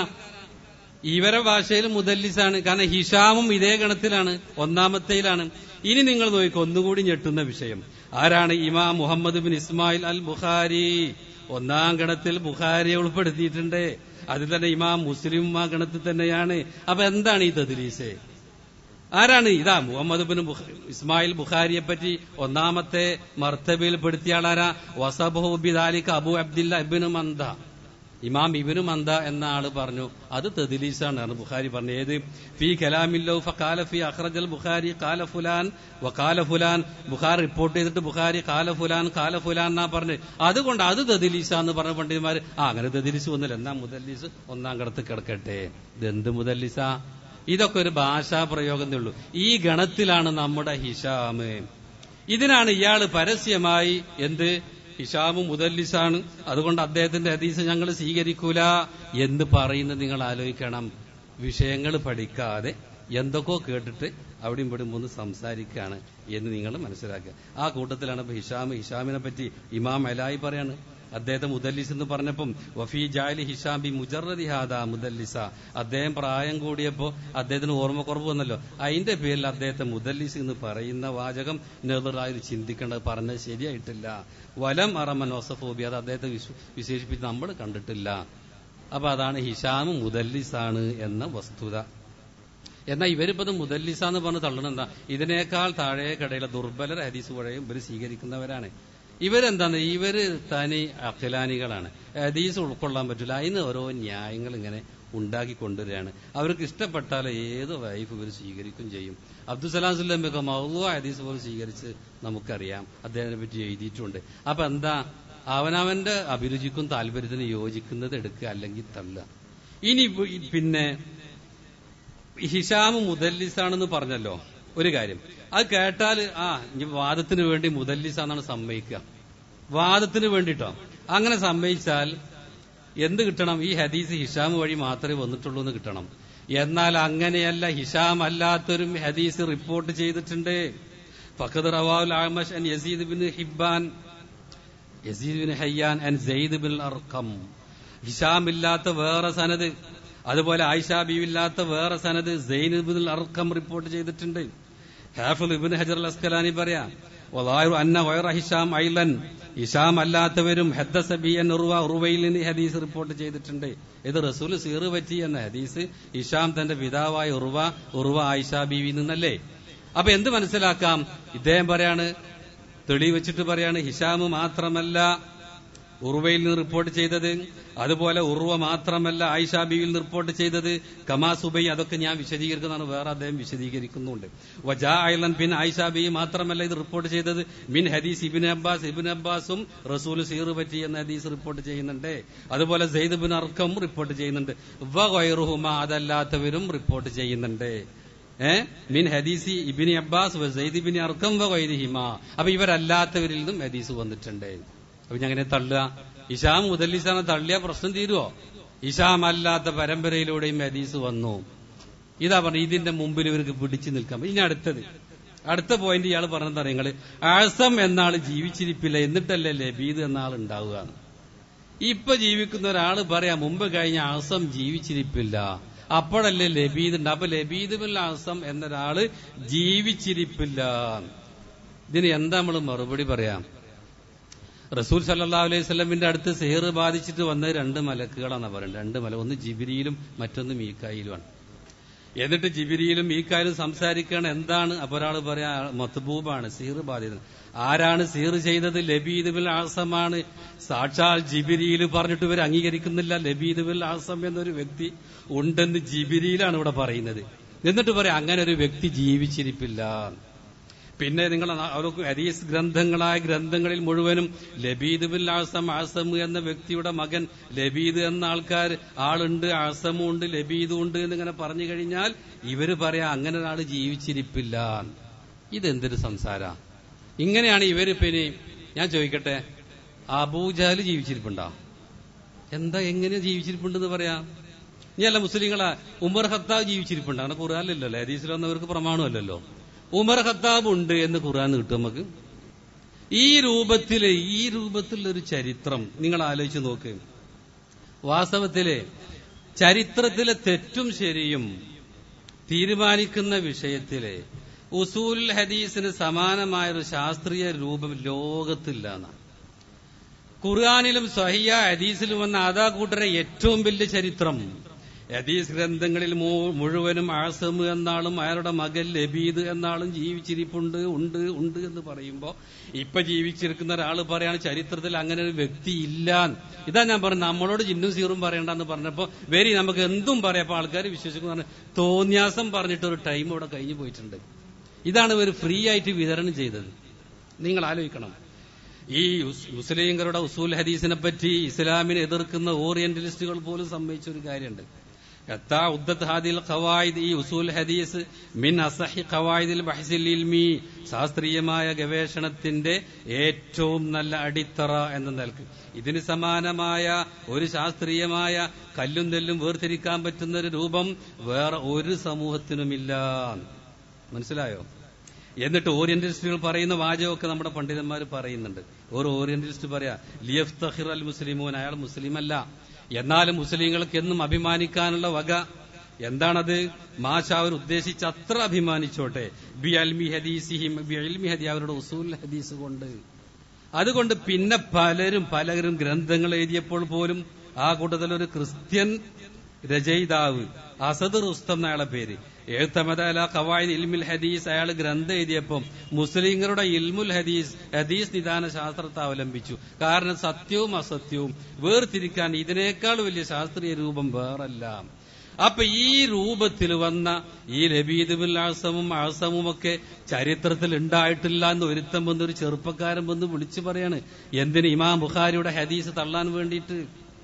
ഇവരെ ഭാഷയിൽ മുദല്ലിസാണ് കാരണം ഹിഷാമും ഇതേ ഗണത്തിലാണ് ഒന്നാമത്തേയിലാണ് ഇനി നിങ്ങൾ നോക്കിക്കോ ഒന്നുകൂടി ഞെട്ടുന്ന വിഷയം ആരാണ് ഇമാം മുഹമ്മദ് ബിൻ ഇസ്മായിൽ അൽ ബുഖാരി ഒന്നാം ഗണത്തിൽ ബുഖാരിയെ ഉൾപ്പെടുത്തിയിട്ടുണ്ട് അതിൽ തന്നെ ഇമാം മുസ്ലിം ആ ഗണത്തിൽ തന്നെയാണ് അപ്പൊ എന്താണ് ഈ തദ്ലീസ് ആരാണ് ഇതാ മുഹമ്മദ് ബിൻ ഇസ്മായിൽ ബുഖാരിയെ പറ്റി ഒന്നാമത്തെ മർത്തബയിൽ പെടുത്തിയ ആളാരാ വസബുബിദാലിക്ക് അബു അബ്ദില്ല ഇബിന് മന്ദ ഇമാം ഇബിന് മന്ദ എന്ന ആള് പറഞ്ഞു അത് തെദിലീസാണ് ബുഖാരി പറഞ്ഞു ഏത് ഫി കലാമില്ലോ ഫാല ഫി അഖ്റജൽ ബുഖാരി കാല ഫുലാൻ വക്കാല ഫുലാൻ ബുഖാർ റിപ്പോർട്ട് ചെയ്തിട്ട് ബുഖാരി കാല ഫുലാൻ കാല ഫുലാൻ എന്നാ പറഞ്ഞു അതുകൊണ്ട് അത് തെദിലീസ എന്ന് പറഞ്ഞ പണ്ഡിതന്മാർ ആ അങ്ങനെ തെദിലീസ് ഒന്നുമില്ല എന്നാ മുദല്ലീസ് ഒന്നാം കടത്ത് കിടക്കട്ടെ ഇതെന്ത് മുദല്ലീസ ഇതൊക്കെ ഒരു ഭാഷാ പ്രയോഗമേ ഉള്ളൂ ഈ ഗണത്തിലാണ് നമ്മുടെ ഹിഷാമ് ഇതിനാണ് ഇയാൾ പരസ്യമായി എന്ത് ഹിഷാമു മുദല്ലിസാണ് അതുകൊണ്ട് അദ്ദേഹത്തിന്റെ ഹദീസ് ഞങ്ങൾ സ്വീകരിക്കൂല എന്ന് പറയുന്നത് നിങ്ങൾ ആലോചിക്കണം വിഷയങ്ങൾ പഠിക്കാതെ എന്തൊക്കെയോ കേട്ടിട്ട് അവിടെയും ഇവിടെയും ഒന്ന് സംസാരിക്കുകയാണ് എന്ന് നിങ്ങൾ മനസ്സിലാക്കുക ആ കൂട്ടത്തിലാണ് ഇപ്പൊ ഹിഷാം ഹിഷാമിനെ പറ്റി ഇമാം അലായി പറയാണ് അദ്ദേഹത്തെ മുദല്ലിസ് എന്ന് പറഞ്ഞപ്പം വഫി ജാലി ഹിഷാം ബി മുജറദി ഹാദ മുദല്ലിസ അദ്ദേഹം പ്രായം കൂടിയപ്പോ അദ്ദേഹത്തിന് ഓർമ്മക്കുറവ് വന്നല്ലോ അതിന്റെ പേരിൽ അദ്ദേഹത്തെ മുദല്ലിസ് എന്ന് പറയുന്ന വാചകം നെതിറായി ചിന്തിക്കേണ്ടത് പറഞ്ഞത് ശരിയായിട്ടില്ല വലം അറമൻ ഓസഫോബി അത് അദ്ദേഹത്തെ വിശ്- വിശേഷിപ്പിച്ച് നമ്മൾ കണ്ടിട്ടില്ല അപ്പൊ അതാണ് ഹിഷാം മുദല്ലിസാണ് എന്ന വസ്തുത എന്നാൽ ഇവരിപ്പത് മുദല്ലിസ എന്ന് പറഞ്ഞ് തള്ളണെന്താ ഇതിനേക്കാൾ താഴെ കടയിലെ ദുർബലർ ഹദീസ് പുഴയും ഇവർ സ്വീകരിക്കുന്നവരാണ് ഇവരെന്താണ് ഇവര് തനി അഖിലാനികളാണ് ഹദീസ് ഉൾക്കൊള്ളാൻ പറ്റില്ല അതിന് ഓരോ ന്യായങ്ങൾ ഇങ്ങനെ ഉണ്ടാക്കി കൊണ്ടുവരികയാണ് അവർക്ക് ഇഷ്ടപ്പെട്ടാൽ ഏത് വൈഫ് ഇവർ സ്വീകരിക്കും ചെയ്യും അബ്ദുസലാം സുല്ലമൊക്കെ മൗലു ഹദീസ് പോലും സ്വീകരിച്ച് നമുക്കറിയാം അദ്ദേഹത്തിനെ പറ്റി എഴുതിയിട്ടുണ്ട് അപ്പൊ എന്താ അവനവന്റെ അഭിരുചിക്കും താല്പര്യത്തിനും യോജിക്കുന്നത് എടുക്കുക അല്ലെങ്കിൽ തള്ളുക ഇനി ഇപ്പൊ- പിന്നെ ഹിഷാം മുദല്ലിസാണെന്ന് പറഞ്ഞല്ലോ ഒരു കാര്യം അത് കേട്ടാൽ ആ ഇനി വാദത്തിന് വേണ്ടി മുദല്ലിസാണെന്നാണ് സമ്മതിക്കുക വാദത്തിന് വേണ്ടിട്ടോ അങ്ങനെ സമ്മതിച്ചാൽ എന്ത് കിട്ടണം ഈ ഹദീസ് ഹിഷാം വഴി മാത്രമേ വന്നിട്ടുള്ളൂ എന്ന് കിട്ടണം എന്നാൽ അങ്ങനെയല്ല ഹിഷാം അല്ലാത്തൊരു ഹദീസ് റിപ്പോർട്ട് ചെയ്തിട്ടുണ്ട് ഫഖദ് റവാൽ ആമഷ് അൻ യസീദ് ബിൻ ഹിബാൻ യസീദ് ബിൻ ഹയ്യാൻ ആൻഡ് സെയ്ദ് ബിൻ അർക്കം ഹിഷാം ഇല്ലാത്ത വേറെ സനത് അതുപോലെ ആയിഷ ബീവില്ലാത്ത വേറെ സനത് സെയ്ദ് ബിൻ അർക്കം റിപ്പോർട്ട് ചെയ്തിട്ടുണ്ട് ഹാഫിൽ ഇബിൻ ഹജർ അൽ അസ്കലാനി പറയാ വലായു അന്ന വയറ ഹിഷാം ഐലൻ ഹിഷാം അല്ലാത്തവരും ഹദ്ദസ ബി എൻ ഉറുവ ഉറുവയിൽ നിന്ന് ഹദീസ് റിപ്പോർട്ട് ചെയ്തിട്ടുണ്ട് ഇത് റസൂൽ സീറ് പറ്റി എന്ന ഹദീസ് ഹിഷാം തന്റെ പിതാവായ ഉറുവ ഉറുവ ആയിഷ ബീവി നിന്നല്ലേ അപ്പൊ എന്ത് മനസ്സിലാക്കാം ഇദ്ദേഹം പറയാണ് തെളിവ് വെച്ചിട്ട് പറയാണ് ഹിഷാം മാത്രമല്ല ഉറുവയിൽ നിന്ന് റിപ്പോർട്ട് ചെയ്തത് അതുപോലെ ഉറുവ മാത്രമല്ല ആയിഷ ബിയിൽ നിന്ന് റിപ്പോർട്ട് ചെയ്തത് കമാ സുബൈ അതൊക്കെ ഞാൻ വിശദീകരിക്കുന്നതാണ് വേറെ അദ്ദേഹം വിശദീകരിക്കുന്നുണ്ട് വജാ ഐലൻ ബിൻ ആയിഷ ബി മാത്രമല്ല ഇത് റിപ്പോർട്ട് ചെയ്തത് മിൻ ഹദീസ് ഇബിൻ അബ്ബാസ് ഇബിൻ അബ്ബാസും റസൂൽ സീറ് പറ്റി എന്ന ഹദീസ് റിപ്പോർട്ട് ചെയ്യുന്നുണ്ട് അതുപോലെ സെയ്ദ് ബിൻ അർക്കം റിപ്പോർട്ട് ചെയ്യുന്നുണ്ട് വൈറുഹുമ അതല്ലാത്തവരും റിപ്പോർട്ട് ചെയ്യുന്നുണ്ട് ഏ മിൻ ഹദീസി ഇബിനി അബ്ബാസ് വ സെയ്ദ് ഇബിനി അർക്കം വൈരിഹിമ അപ്പൊ ഇവരല്ലാത്തവരിൽ നിന്നും ഹദീസ് വന്നിട്ടുണ്ട് അപ്പൊ ഞാൻ അങ്ങനെ തള്ളുക ഇഷാം മുദല്ലിസാണ് തള്ളിയ പ്രശ്നം തീരുവോ ഇഷാം അല്ലാത്ത പരമ്പരയിലൂടെയും ഹദീസ് വന്നു ഇതാ പറഞ്ഞു ഇതിന്റെ മുമ്പിൽ ഇവർക്ക് പിടിച്ചു നിൽക്കാം ഇനി അടുത്തത് അടുത്ത പോയിന്റ് ഇയാൾ പറഞ്ഞതാ നിങ്ങള് ആസം എന്നാൾ ജീവിച്ചിരിപ്പില്ല എന്നിട്ടല്ലേ ലബീദ് എന്ന ആൾ ഉണ്ടാവുക എന്ന്. ഇപ്പൊ ജീവിക്കുന്ന ഒരാള് പറയാം മുമ്പ് കഴിഞ്ഞ ആസം ജീവിച്ചിരിപ്പില്ല അപ്പോഴല്ലേ ലബീദ് ഉണ്ട് അപ്പൊ ലബീദ് ബിൻ ആസം എന്നൊരാള് ജീവിച്ചിരിപ്പില്ല ഇതിന് എന്താ നമ്മൾ മറുപടി പറയാം റസൂൽ സല്ലാ അലൈഹി സ്വലമിന്റെ അടുത്ത് സെഹർ ബാധിച്ചിട്ട് വന്ന രണ്ട് മലക്കുകളാണ് പറയുന്നത് രണ്ട് മല ഒന്ന് ജിബിരിയിലും മറ്റൊന്ന് മീക്കായിലുമാണ് എന്നിട്ട് ജിബിരിയിലും മീക്കായിലും സംസാരിക്കുകയാണ് എന്താണ് അപ്പൊ ഒരാൾ പറയാ മത്ബൂബാണ് സീർ ബാധിതൻ ആരാണ് സീർ ചെയ്തത് ലബീദ് ബിൽ ആസമാണ് സാക്ഷാൽ ജിബിരിയിൽ പറഞ്ഞിട്ട് ഇവർ അംഗീകരിക്കുന്നില്ല ലബീദ് ബിൽ ആസം എന്നൊരു വ്യക്തി ഉണ്ടെന്ന് ജിബിരിയിലാണ് ഇവിടെ പറയുന്നത് എന്നിട്ട് പറയാം അങ്ങനെ ഒരു വ്യക്തി ജീവിച്ചിരിപ്പില്ല പിന്നെ നിങ്ങൾ അവർക്ക് ഹദീസ് ഗ്രന്ഥങ്ങളായ ഗ്രന്ഥങ്ങളിൽ മുഴുവനും ലബീദ് ബിൽ ആസം ആസം എന്ന വ്യക്തിയുടെ മകൻ ലബീദ് എന്ന ആൾക്കാർ ആളുണ്ട് ആസമും ഉണ്ട് ലബീദും ഉണ്ട് എന്നിങ്ങനെ പറഞ്ഞു കഴിഞ്ഞാൽ ഇവര് പറയാ അങ്ങനെ ഒരാൾ ജീവിച്ചിരിപ്പില്ല ഇതെന്തൊരു സംസാര ഇങ്ങനെയാണ് ഇവര് പിന്നെ ഞാൻ ചോദിക്കട്ടെ അബൂജാല് ജീവിച്ചിരിപ്പുണ്ടോ എന്താ എങ്ങനെ ജീവിച്ചിരിപ്പുണ്ടെന്ന് പറയാ ഇനി അല്ല മുസ്ലിങ്ങളാ ഉമർ ഖത്താബ് ജീവിച്ചിരിപ്പുണ്ട് അങ്ങനെ ഖുറാനില്ലല്ലോ ഹദീസിൽ വന്നവർക്ക് പ്രമാണമല്ലല്ലോ ഉമർ ഖത്താബ് ഉണ്ട് എന്ന് ഖുർആൻ കിട്ടും നമുക്ക് ഈ രൂപത്തില് ഈ രൂപത്തിലുള്ള ഒരു ചരിത്രം നിങ്ങൾ ആലോചിച്ച് നോക്ക് വാസ്തവത്തില് ചരിത്രത്തിലെ തെറ്റും ശരിയും തീരുമാനിക്കുന്ന വിഷയത്തില് ഉസൂൽ ഹദീസിന് സമാനമായൊരു ശാസ്ത്രീയ രൂപം ലോകത്തില്ല എന്നാണ് ഖുർആാനിലും സഹിയ ഹദീസിലും വന്ന അതാ കൂട്ടരെ ഏറ്റവും വലിയ ചരിത്രം ഹദീസ് ഗ്രന്ഥങ്ങളിൽ മു- മുഴുവനും ആസം എന്നാളും അയാളുടെ മകൻ ലബീദ് എന്നാളും ജീവിച്ചിരിപ്പുണ്ട് ഉണ്ട് ഉണ്ട് എന്ന് പറയുമ്പോ ഇപ്പൊ ജീവിച്ചിരിക്കുന്ന ഒരാൾ പറയാണ് ചരിത്രത്തിൽ അങ്ങനെ ഒരു വ്യക്തി ഇല്ല ഇതാ ഞാൻ പറഞ്ഞു നമ്മളോട് ജിന്നും സീറും പറയണ്ടെന്ന് പറഞ്ഞപ്പോ വരി നമുക്ക് എന്തും പറയാം അപ്പൊ ആൾക്കാർ വിശ്വസിക്കുന്ന തോന്യാസം പറഞ്ഞിട്ട് ഒരു ടൈം ഇവിടെ കഴിഞ്ഞു പോയിട്ടുണ്ട് ഇതാണ് ഇവർ ഫ്രീ ആയിട്ട് വിതരണം ചെയ്തത് നിങ്ങൾ ആലോചിക്കണം ഈ ഉസ്- മുസ്ലിംകളുടെ ഉസൂൽ ഹദീസിനെ പറ്റി ഇസ്ലാമിനെ എതിർക്കുന്ന ഓറിയന്റലിസ്റ്റുകൾ പോലും സമ്മതിച്ച ഒരു കാര്യമുണ്ട് എത്താ ഉദ്ദത്ത് ഹാദിൽ ഖവായിദ് ഈ ഉസൂൽ ഹദീസ് മിൻ അസഹി ഖവായിദിൽ ബഹ്സിൽ ഇൽമി ശാസ്ത്രീയമായ ഗവേഷണത്തിന്റെ ഏറ്റവും നല്ല അടിത്തറ എന്ന നിലക്ക് ഇതിന് സമാനമായ ഒരു ശാസ്ത്രീയമായ കല്ലും നെല്ലും വേർതിരിക്കാൻ പറ്റുന്ന ഒരു രൂപം വേറെ ഒരു സമൂഹത്തിനുമില്ല മനസ്സിലായോ എന്നിട്ട് ഓറിയന്റലിസ്റ്റുകൾ പറയുന്ന വാചകമൊക്കെ നമ്മുടെ പണ്ഡിതന്മാർ പറയുന്നുണ്ട് ഒരു ഓറിയന്റലിസ്റ്റ് പറയാ ലിയഫ് തഹിർ അൽ മുസ്ലിമോൻ അയാൾ മുസ്ലിം അല്ല എന്നാലും മുസ്ലിങ്ങൾക്ക് എന്നും അഭിമാനിക്കാനുള്ള വക എന്താണത് മാഷ അവർ ഉദ്ദേശിച്ച് അത്ര അഭിമാനിച്ചോട്ടെ ബി അൽമി ഹദീസിഹിം ബി അൽമി ഹദി അവരുടെ ഉസൂൽ ഹദീസ് കൊണ്ട് അതുകൊണ്ട് പിന്നെ പലരും പലരും ഗ്രന്ഥങ്ങൾ എഴുതിയപ്പോൾ പോലും ആ കൂട്ടത്തിൽ ഒരു ക്രിസ്ത്യൻ രചയിതാവ് അസദ് റുസ്തം എന്നയാളെ പേര് എഴുത്തമതല കവായത് ഇൽമുൽ ഹദീസ് അയാൾ ഗ്രന്ഥം എഴുതിയപ്പം മുസ്ലിങ്ങളുടെ ഇൽമുൽ ഹദീസ് ഹദീസ് നിദാന ശാസ്ത്രത്തെ അവലംബിച്ചു കാരണം സത്യവും അസത്യവും വേർതിരിക്കാൻ ഇതിനേക്കാൾ വലിയ ശാസ്ത്രീയ രൂപം വേറല്ല അപ്പൊ ഈ രൂപത്തിൽ വന്ന ഈ ലബീദുബിൽ ആസമും ആസമും ഒക്കെ ചരിത്രത്തിൽ ഉണ്ടായിട്ടില്ല എന്ന് ഒരുത്തം വന്ന് ഒരു ചെറുപ്പക്കാരൻ വന്ന് വിളിച്ചു പറയാണ് എന്തിന് ഇമാം ബുഖാരിയുടെ ഹദീസ് തള്ളാൻ വേണ്ടിയിട്ട്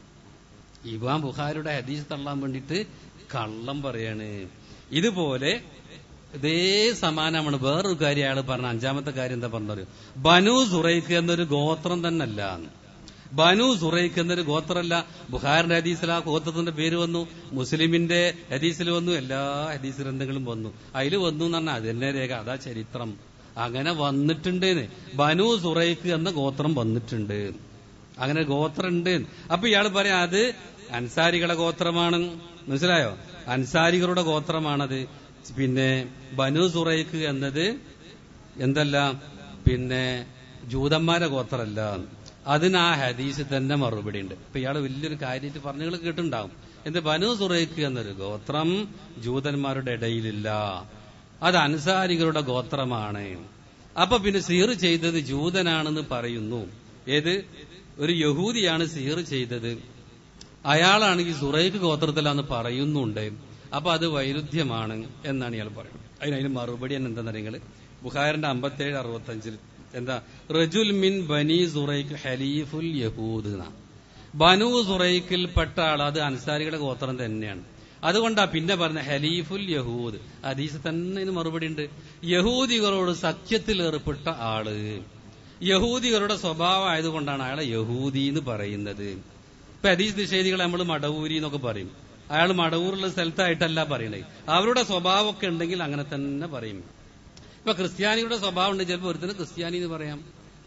ഇമാം ബുഖാരിയുടെ ഹദീസ് തള്ളാൻ വേണ്ടിയിട്ട് കള്ളം പറയാണ് ഇതുപോലെ ഇതേ സമാനമാണ് വേറൊരു കാര്യം അയാൾ പറഞ്ഞ അഞ്ചാമത്തെ കാര്യം എന്താ പറഞ്ഞത് ബനു സുറൈഖ് എന്നൊരു ഗോത്രം തന്നല്ല ബനു സുറൈഖ് എന്നൊരു ഗോത്രമല്ല ബുഹാറിന്റെ ഹദീസിൽ ആ ഗോത്രത്തിന്റെ പേര് വന്നു മുസ്ലിമിന്റെ ഹദീസിൽ വന്നു എല്ലാ ഹദീസ് ഗ്രന്ഥങ്ങളും വന്നു അതിൽ വന്നു എന്ന് പറഞ്ഞാൽ അത് തന്നെ രേഖ അതാ ചരിത്രം അങ്ങനെ വന്നിട്ടുണ്ട് ബനു സുറൈഖ് എന്ന ഗോത്രം വന്നിട്ടുണ്ട് അങ്ങനെ ഗോത്രം ഉണ്ട് അപ്പൊ ഇയാൾ പറയാം അത് അൻസാരികളെ ഗോത്രമാണ് മനസ്സിലായോ അൻസാരികളുടെ ഗോത്രമാണത് പിന്നെ ബനു സുറൈഖ് എന്നത് എന്തല്ല പിന്നെ ജൂതന്മാരെ ഗോത്രമല്ല അതിന് ആ ഹദീസ് തന്നെ മറുപടി ഉണ്ട് ഇപ്പൊ ഇയാൾ വലിയൊരു കാര്യമായിട്ട് പറഞ്ഞുകൾ കേട്ടിട്ടുണ്ടാവും എന്ത് ബനു സുറൈഖ് എന്നൊരു ഗോത്രം ജൂതന്മാരുടെ ഇടയിലില്ല അത് അൻസാരികളുടെ ഗോത്രമാണ് അപ്പൊ പിന്നെ സീർ ചെയ്തത് ജൂതനാണെന്ന് പറയുന്നു ഏത് ഒരു യഹൂദിയാണ് സീർ ചെയ്തത് അയാളാണെങ്കിൽ സുറൈഖ് ഗോത്രത്തിലാന്ന് പറയുന്നുണ്ട് അപ്പൊ അത് വൈരുദ്ധ്യമാണ് എന്നാണ് ഇയാൾ പറയുന്നത് അതിനതിന് മറുപടി തന്നെ എന്താ നിങ്ങള് ബുഖാറിന്റെ അമ്പത്തേഴ് അറുപത്തഞ്ചിൽ എന്താ റജുൽ മിൻ ബനി സുറൈഖ് ഹലീഫുൽ യഹൂദ് എന്നാ ബനു സുറൈഖിൽ പെട്ട ആൾ അത് അൻസാരികളുടെ ഗോത്രം തന്നെയാണ് അതുകൊണ്ടാ പിന്നെ പറഞ്ഞ ഹലീഫുൽ യഹൂദ് ഹദീസ് തന്നെ ഇതിന് മറുപടി ഉണ്ട് യഹൂദികളോട് സഖ്യത്തിൽ ഏർപ്പെട്ട ആള് യഹൂദികളുടെ സ്വഭാവം ആയതുകൊണ്ടാണ് അയാളെ യഹൂദി എന്ന് പറയുന്നത് ഇപ്പൊ ഹദീസ് നിഷേധികളെ നമ്മൾ മടവൂരി എന്നൊക്കെ പറയും അയാൾ മടവൂറുള്ള സ്ഥലത്തായിട്ടല്ല പറയണേ അവരുടെ സ്വഭാവമൊക്കെ ഉണ്ടെങ്കിൽ അങ്ങനെ തന്നെ പറയും ഇപ്പൊ ക്രിസ്ത്യാനിയുടെ സ്വഭാവം ഉണ്ട് ചിലപ്പോൾ ഒരുത്തിന് ക്രിസ്ത്യാനി എന്ന് പറയാം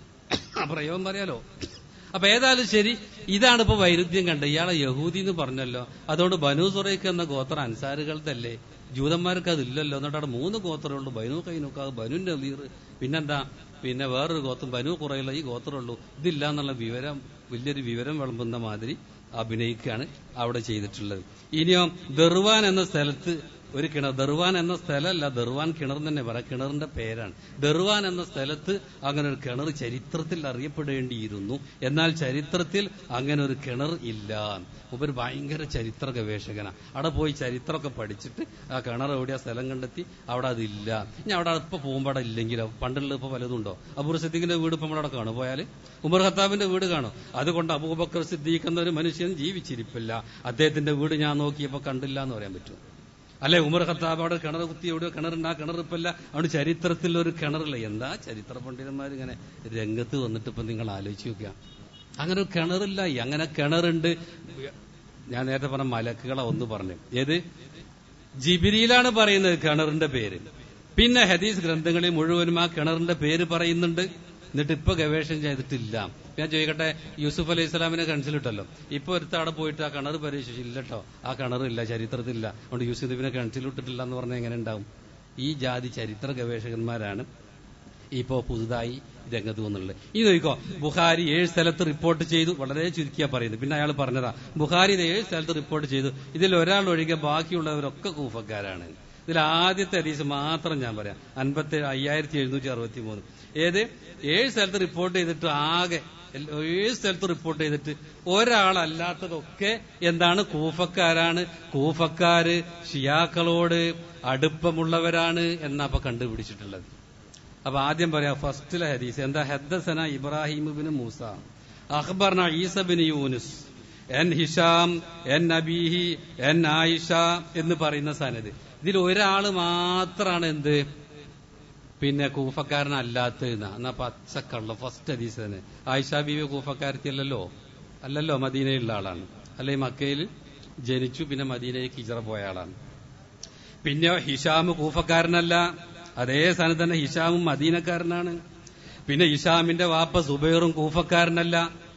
ആ പ്രയോഗം പറയാലോ അപ്പൊ ഏതായാലും ശരി ഇതാണ് ഇപ്പൊ വൈരുദ്ധ്യം കണ്ടത് ഇയാളെ യഹൂദി എന്ന് പറഞ്ഞല്ലോ അതുകൊണ്ട് ബനു സുറൈക്ക് എന്ന ഗോത്രം അൻസാറുകളുടെ ജൂതന്മാർക്ക് അതില്ലല്ലോ എന്നിട്ട് അവിടെ മൂന്ന് ഗോത്രമുള്ളൂ ബനു കൈനുക്കാവ് ബനു നദീർ പിന്നെന്താ പിന്നെ വേറൊരു ഗോത്രം ബനു കുറയുള്ള ഈ ഗോത്രമുള്ളൂ ഇതില്ല എന്നുള്ള വിവരം വലിയൊരു വിവരം വിളമ്പുന്ന മാതിരി അഭിനയിക്കുകയാണ് അവിടെ ചെയ്തിട്ടുള്ളത് ഇനിയോ ദർവാൻ എന്ന സ്ഥലത്ത് ഒരു കിണർ ദർവാൻ എന്ന സ്ഥലമല്ല ദർവാൻ കിണർ തന്നെ പറയാം കിണറിന്റെ പേരാണ് ദർവാൻ എന്ന സ്ഥലത്ത് അങ്ങനെ ഒരു കിണർ ചരിത്രത്തിൽ അറിയപ്പെടേണ്ടിയിരുന്നു എന്നാൽ ചരിത്രത്തിൽ അങ്ങനെ ഒരു കിണർ ഇല്ല ഒരു ഭയങ്കര ചരിത്ര ഗവേഷകനാണ് അവിടെ പോയി ചരിത്രമൊക്കെ പഠിച്ചിട്ട് ആ കിണർ എവിടെയാ സ്ഥലം കണ്ടെത്തി അവിടെ അതില്ല ഇനി അവിടെ ഇപ്പൊ പോകുമ്പോൾ അവിടെ ഇല്ലെങ്കിലോ പണ്ടുള്ള ഇപ്പൊ പലതുണ്ടോ അബൂർ സിദ്ദീഖിന്റെ വീട് ഇപ്പൊ നമ്മളവിടെ കാണും പോയാൽ ഉമർ ഖത്താബിന്റെ വീട് കാണും അതുകൊണ്ട് അബൂബക്കർ സിദ്ദീഖ് എന്ന ഒരു മനുഷ്യൻ ജീവിച്ചിരിപ്പില്ല അദ്ദേഹത്തിന്റെ വീട് ഞാൻ നോക്കിയപ്പോ കണ്ടില്ല എന്ന് പറയാൻ പറ്റും അല്ലെ ഉമർ ഖത്താബ് അവിടെ കിണർ കുത്തി എവിടെയോ കിണറുണ്ട് ആ കിണറിപ്പല്ല അവിടെ ചരിത്രത്തിൽ ഒരു കിണറില്ല എന്താ ചരിത്ര പണ്ഡിതന്മാർ ഇങ്ങനെ രംഗത്ത് വന്നിട്ട് ഇപ്പൊ നിങ്ങൾ ആലോചിച്ച് നോക്കുക അങ്ങനെ ഒരു കിണറില്ല അങ്ങനെ കിണറുണ്ട് ഞാൻ നേരത്തെ പറഞ്ഞ മലക്കുകളെ ഒന്ന് പറഞ്ഞു ഏത് ജിബിരിയിലാണ് പറയുന്നത് കിണറിന്റെ പേര് പിന്നെ ഹദീസ് ഗ്രന്ഥങ്ങളിൽ മുഴുവനും ആ കിണറിന്റെ പേര് പറയുന്നുണ്ട് എന്നിട്ട് ഇപ്പൊ ഗവേഷണം ചെയ്തിട്ടില്ല ഞാൻ ചോദിക്കട്ടെ യൂസുഫ് അലൈഹി സ്വലാമിനെ കൺസിലിട്ടല്ലോ ഇപ്പൊ ഒരുത്ത അവിടെ പോയിട്ട് ആ കിണർ പരീക്ഷിച്ചു ഇല്ലട്ടോ ആ കിണറില്ല ചരിത്രത്തിലില്ല അതുകൊണ്ട് യൂസുഫിനെ കൺസിലിട്ടിട്ടില്ല എന്ന് പറഞ്ഞാൽ എങ്ങനെ ഉണ്ടാവും ഈ ജാതി ചരിത്ര ഗവേഷകന്മാരാണ് ഇപ്പോ പുതുതായി രംഗത്ത് വന്നുള്ളത് ഈ നോക്കിക്കോ ബുഖാരി ഏഴ് സ്ഥലത്ത് റിപ്പോർട്ട് ചെയ്തു വളരെ ചുരുക്കിയാ പറയുന്നത് പിന്നെ അയാൾ പറഞ്ഞതാ ബുഖാരി ഇത് ഏഴ് സ്ഥലത്ത് റിപ്പോർട്ട് ചെയ്തു ഇതിൽ ഒരാൾ ഒഴികെ ബാക്കിയുള്ളവരൊക്കെ കൂഫക്കാരാണ് ഇതിൽ ആദ്യത്തെ ഹദീസ് മാത്രം ഞാൻ പറയാം അൻപത്തി അയ്യായിരത്തി എഴുന്നൂറ്റി അറുപത്തി മൂന്ന് ഏത് ഏഴ് സ്ഥലത്ത് റിപ്പോർട്ട് ചെയ്തിട്ട് ആകെ ഏഴ് സ്ഥലത്ത് റിപ്പോർട്ട് ചെയ്തിട്ട് ഒരാളല്ലാത്തതൊക്കെ എന്താണ് കൂഫക്കാരാണ് കൂഫക്കാര് ഷിയാക്കളോട് അടുപ്പമുള്ളവരാണ് എന്നാ അപ്പൊ കണ്ടുപിടിച്ചിട്ടുള്ളത് അപ്പൊ ആദ്യം പറയാം ഫസ്റ്റിലെ ഹദീസ് എന്താ ഹദ്ദസന ഇബ്രാഹിം ബിൻ മൂസ അഖ്ബർന ഈസ ബിൻ യൂനുസ് എൻ ഹിഷാം എൻ നബീഹി എൻ ആയിഷ എന്ന് പറയുന്ന സനത് ഇതിൽ ഒരാള് മാത്രാണ് എന്ത് പിന്നെ കൂഫക്കാരനല്ലാത്ത എന്നാ പച്ചക്കള്ള ഫസ്റ്റ് ഹദീസ് തന്നെ ആയിഷ ബീവി കൂഫക്കാരത്തിയല്ലല്ലോ അല്ലല്ലോ മദീനയിലുള്ള ആളാണ് അല്ലെ മക്കയിൽ ജനിച്ചു പിന്നെ മദീനയിലേക്ക് ഹിജറ പോയ ആളാണ് പിന്നെ ഹിഷാം കൂഫക്കാരനല്ല അതേ സ്ഥാനത്ത് തന്നെ ഹിഷാമും മദീനക്കാരനാണ് പിന്നെ ഹിഷാമിന്റെ വാപ്പ സുബൈറും കൂഫക്കാരനല്ല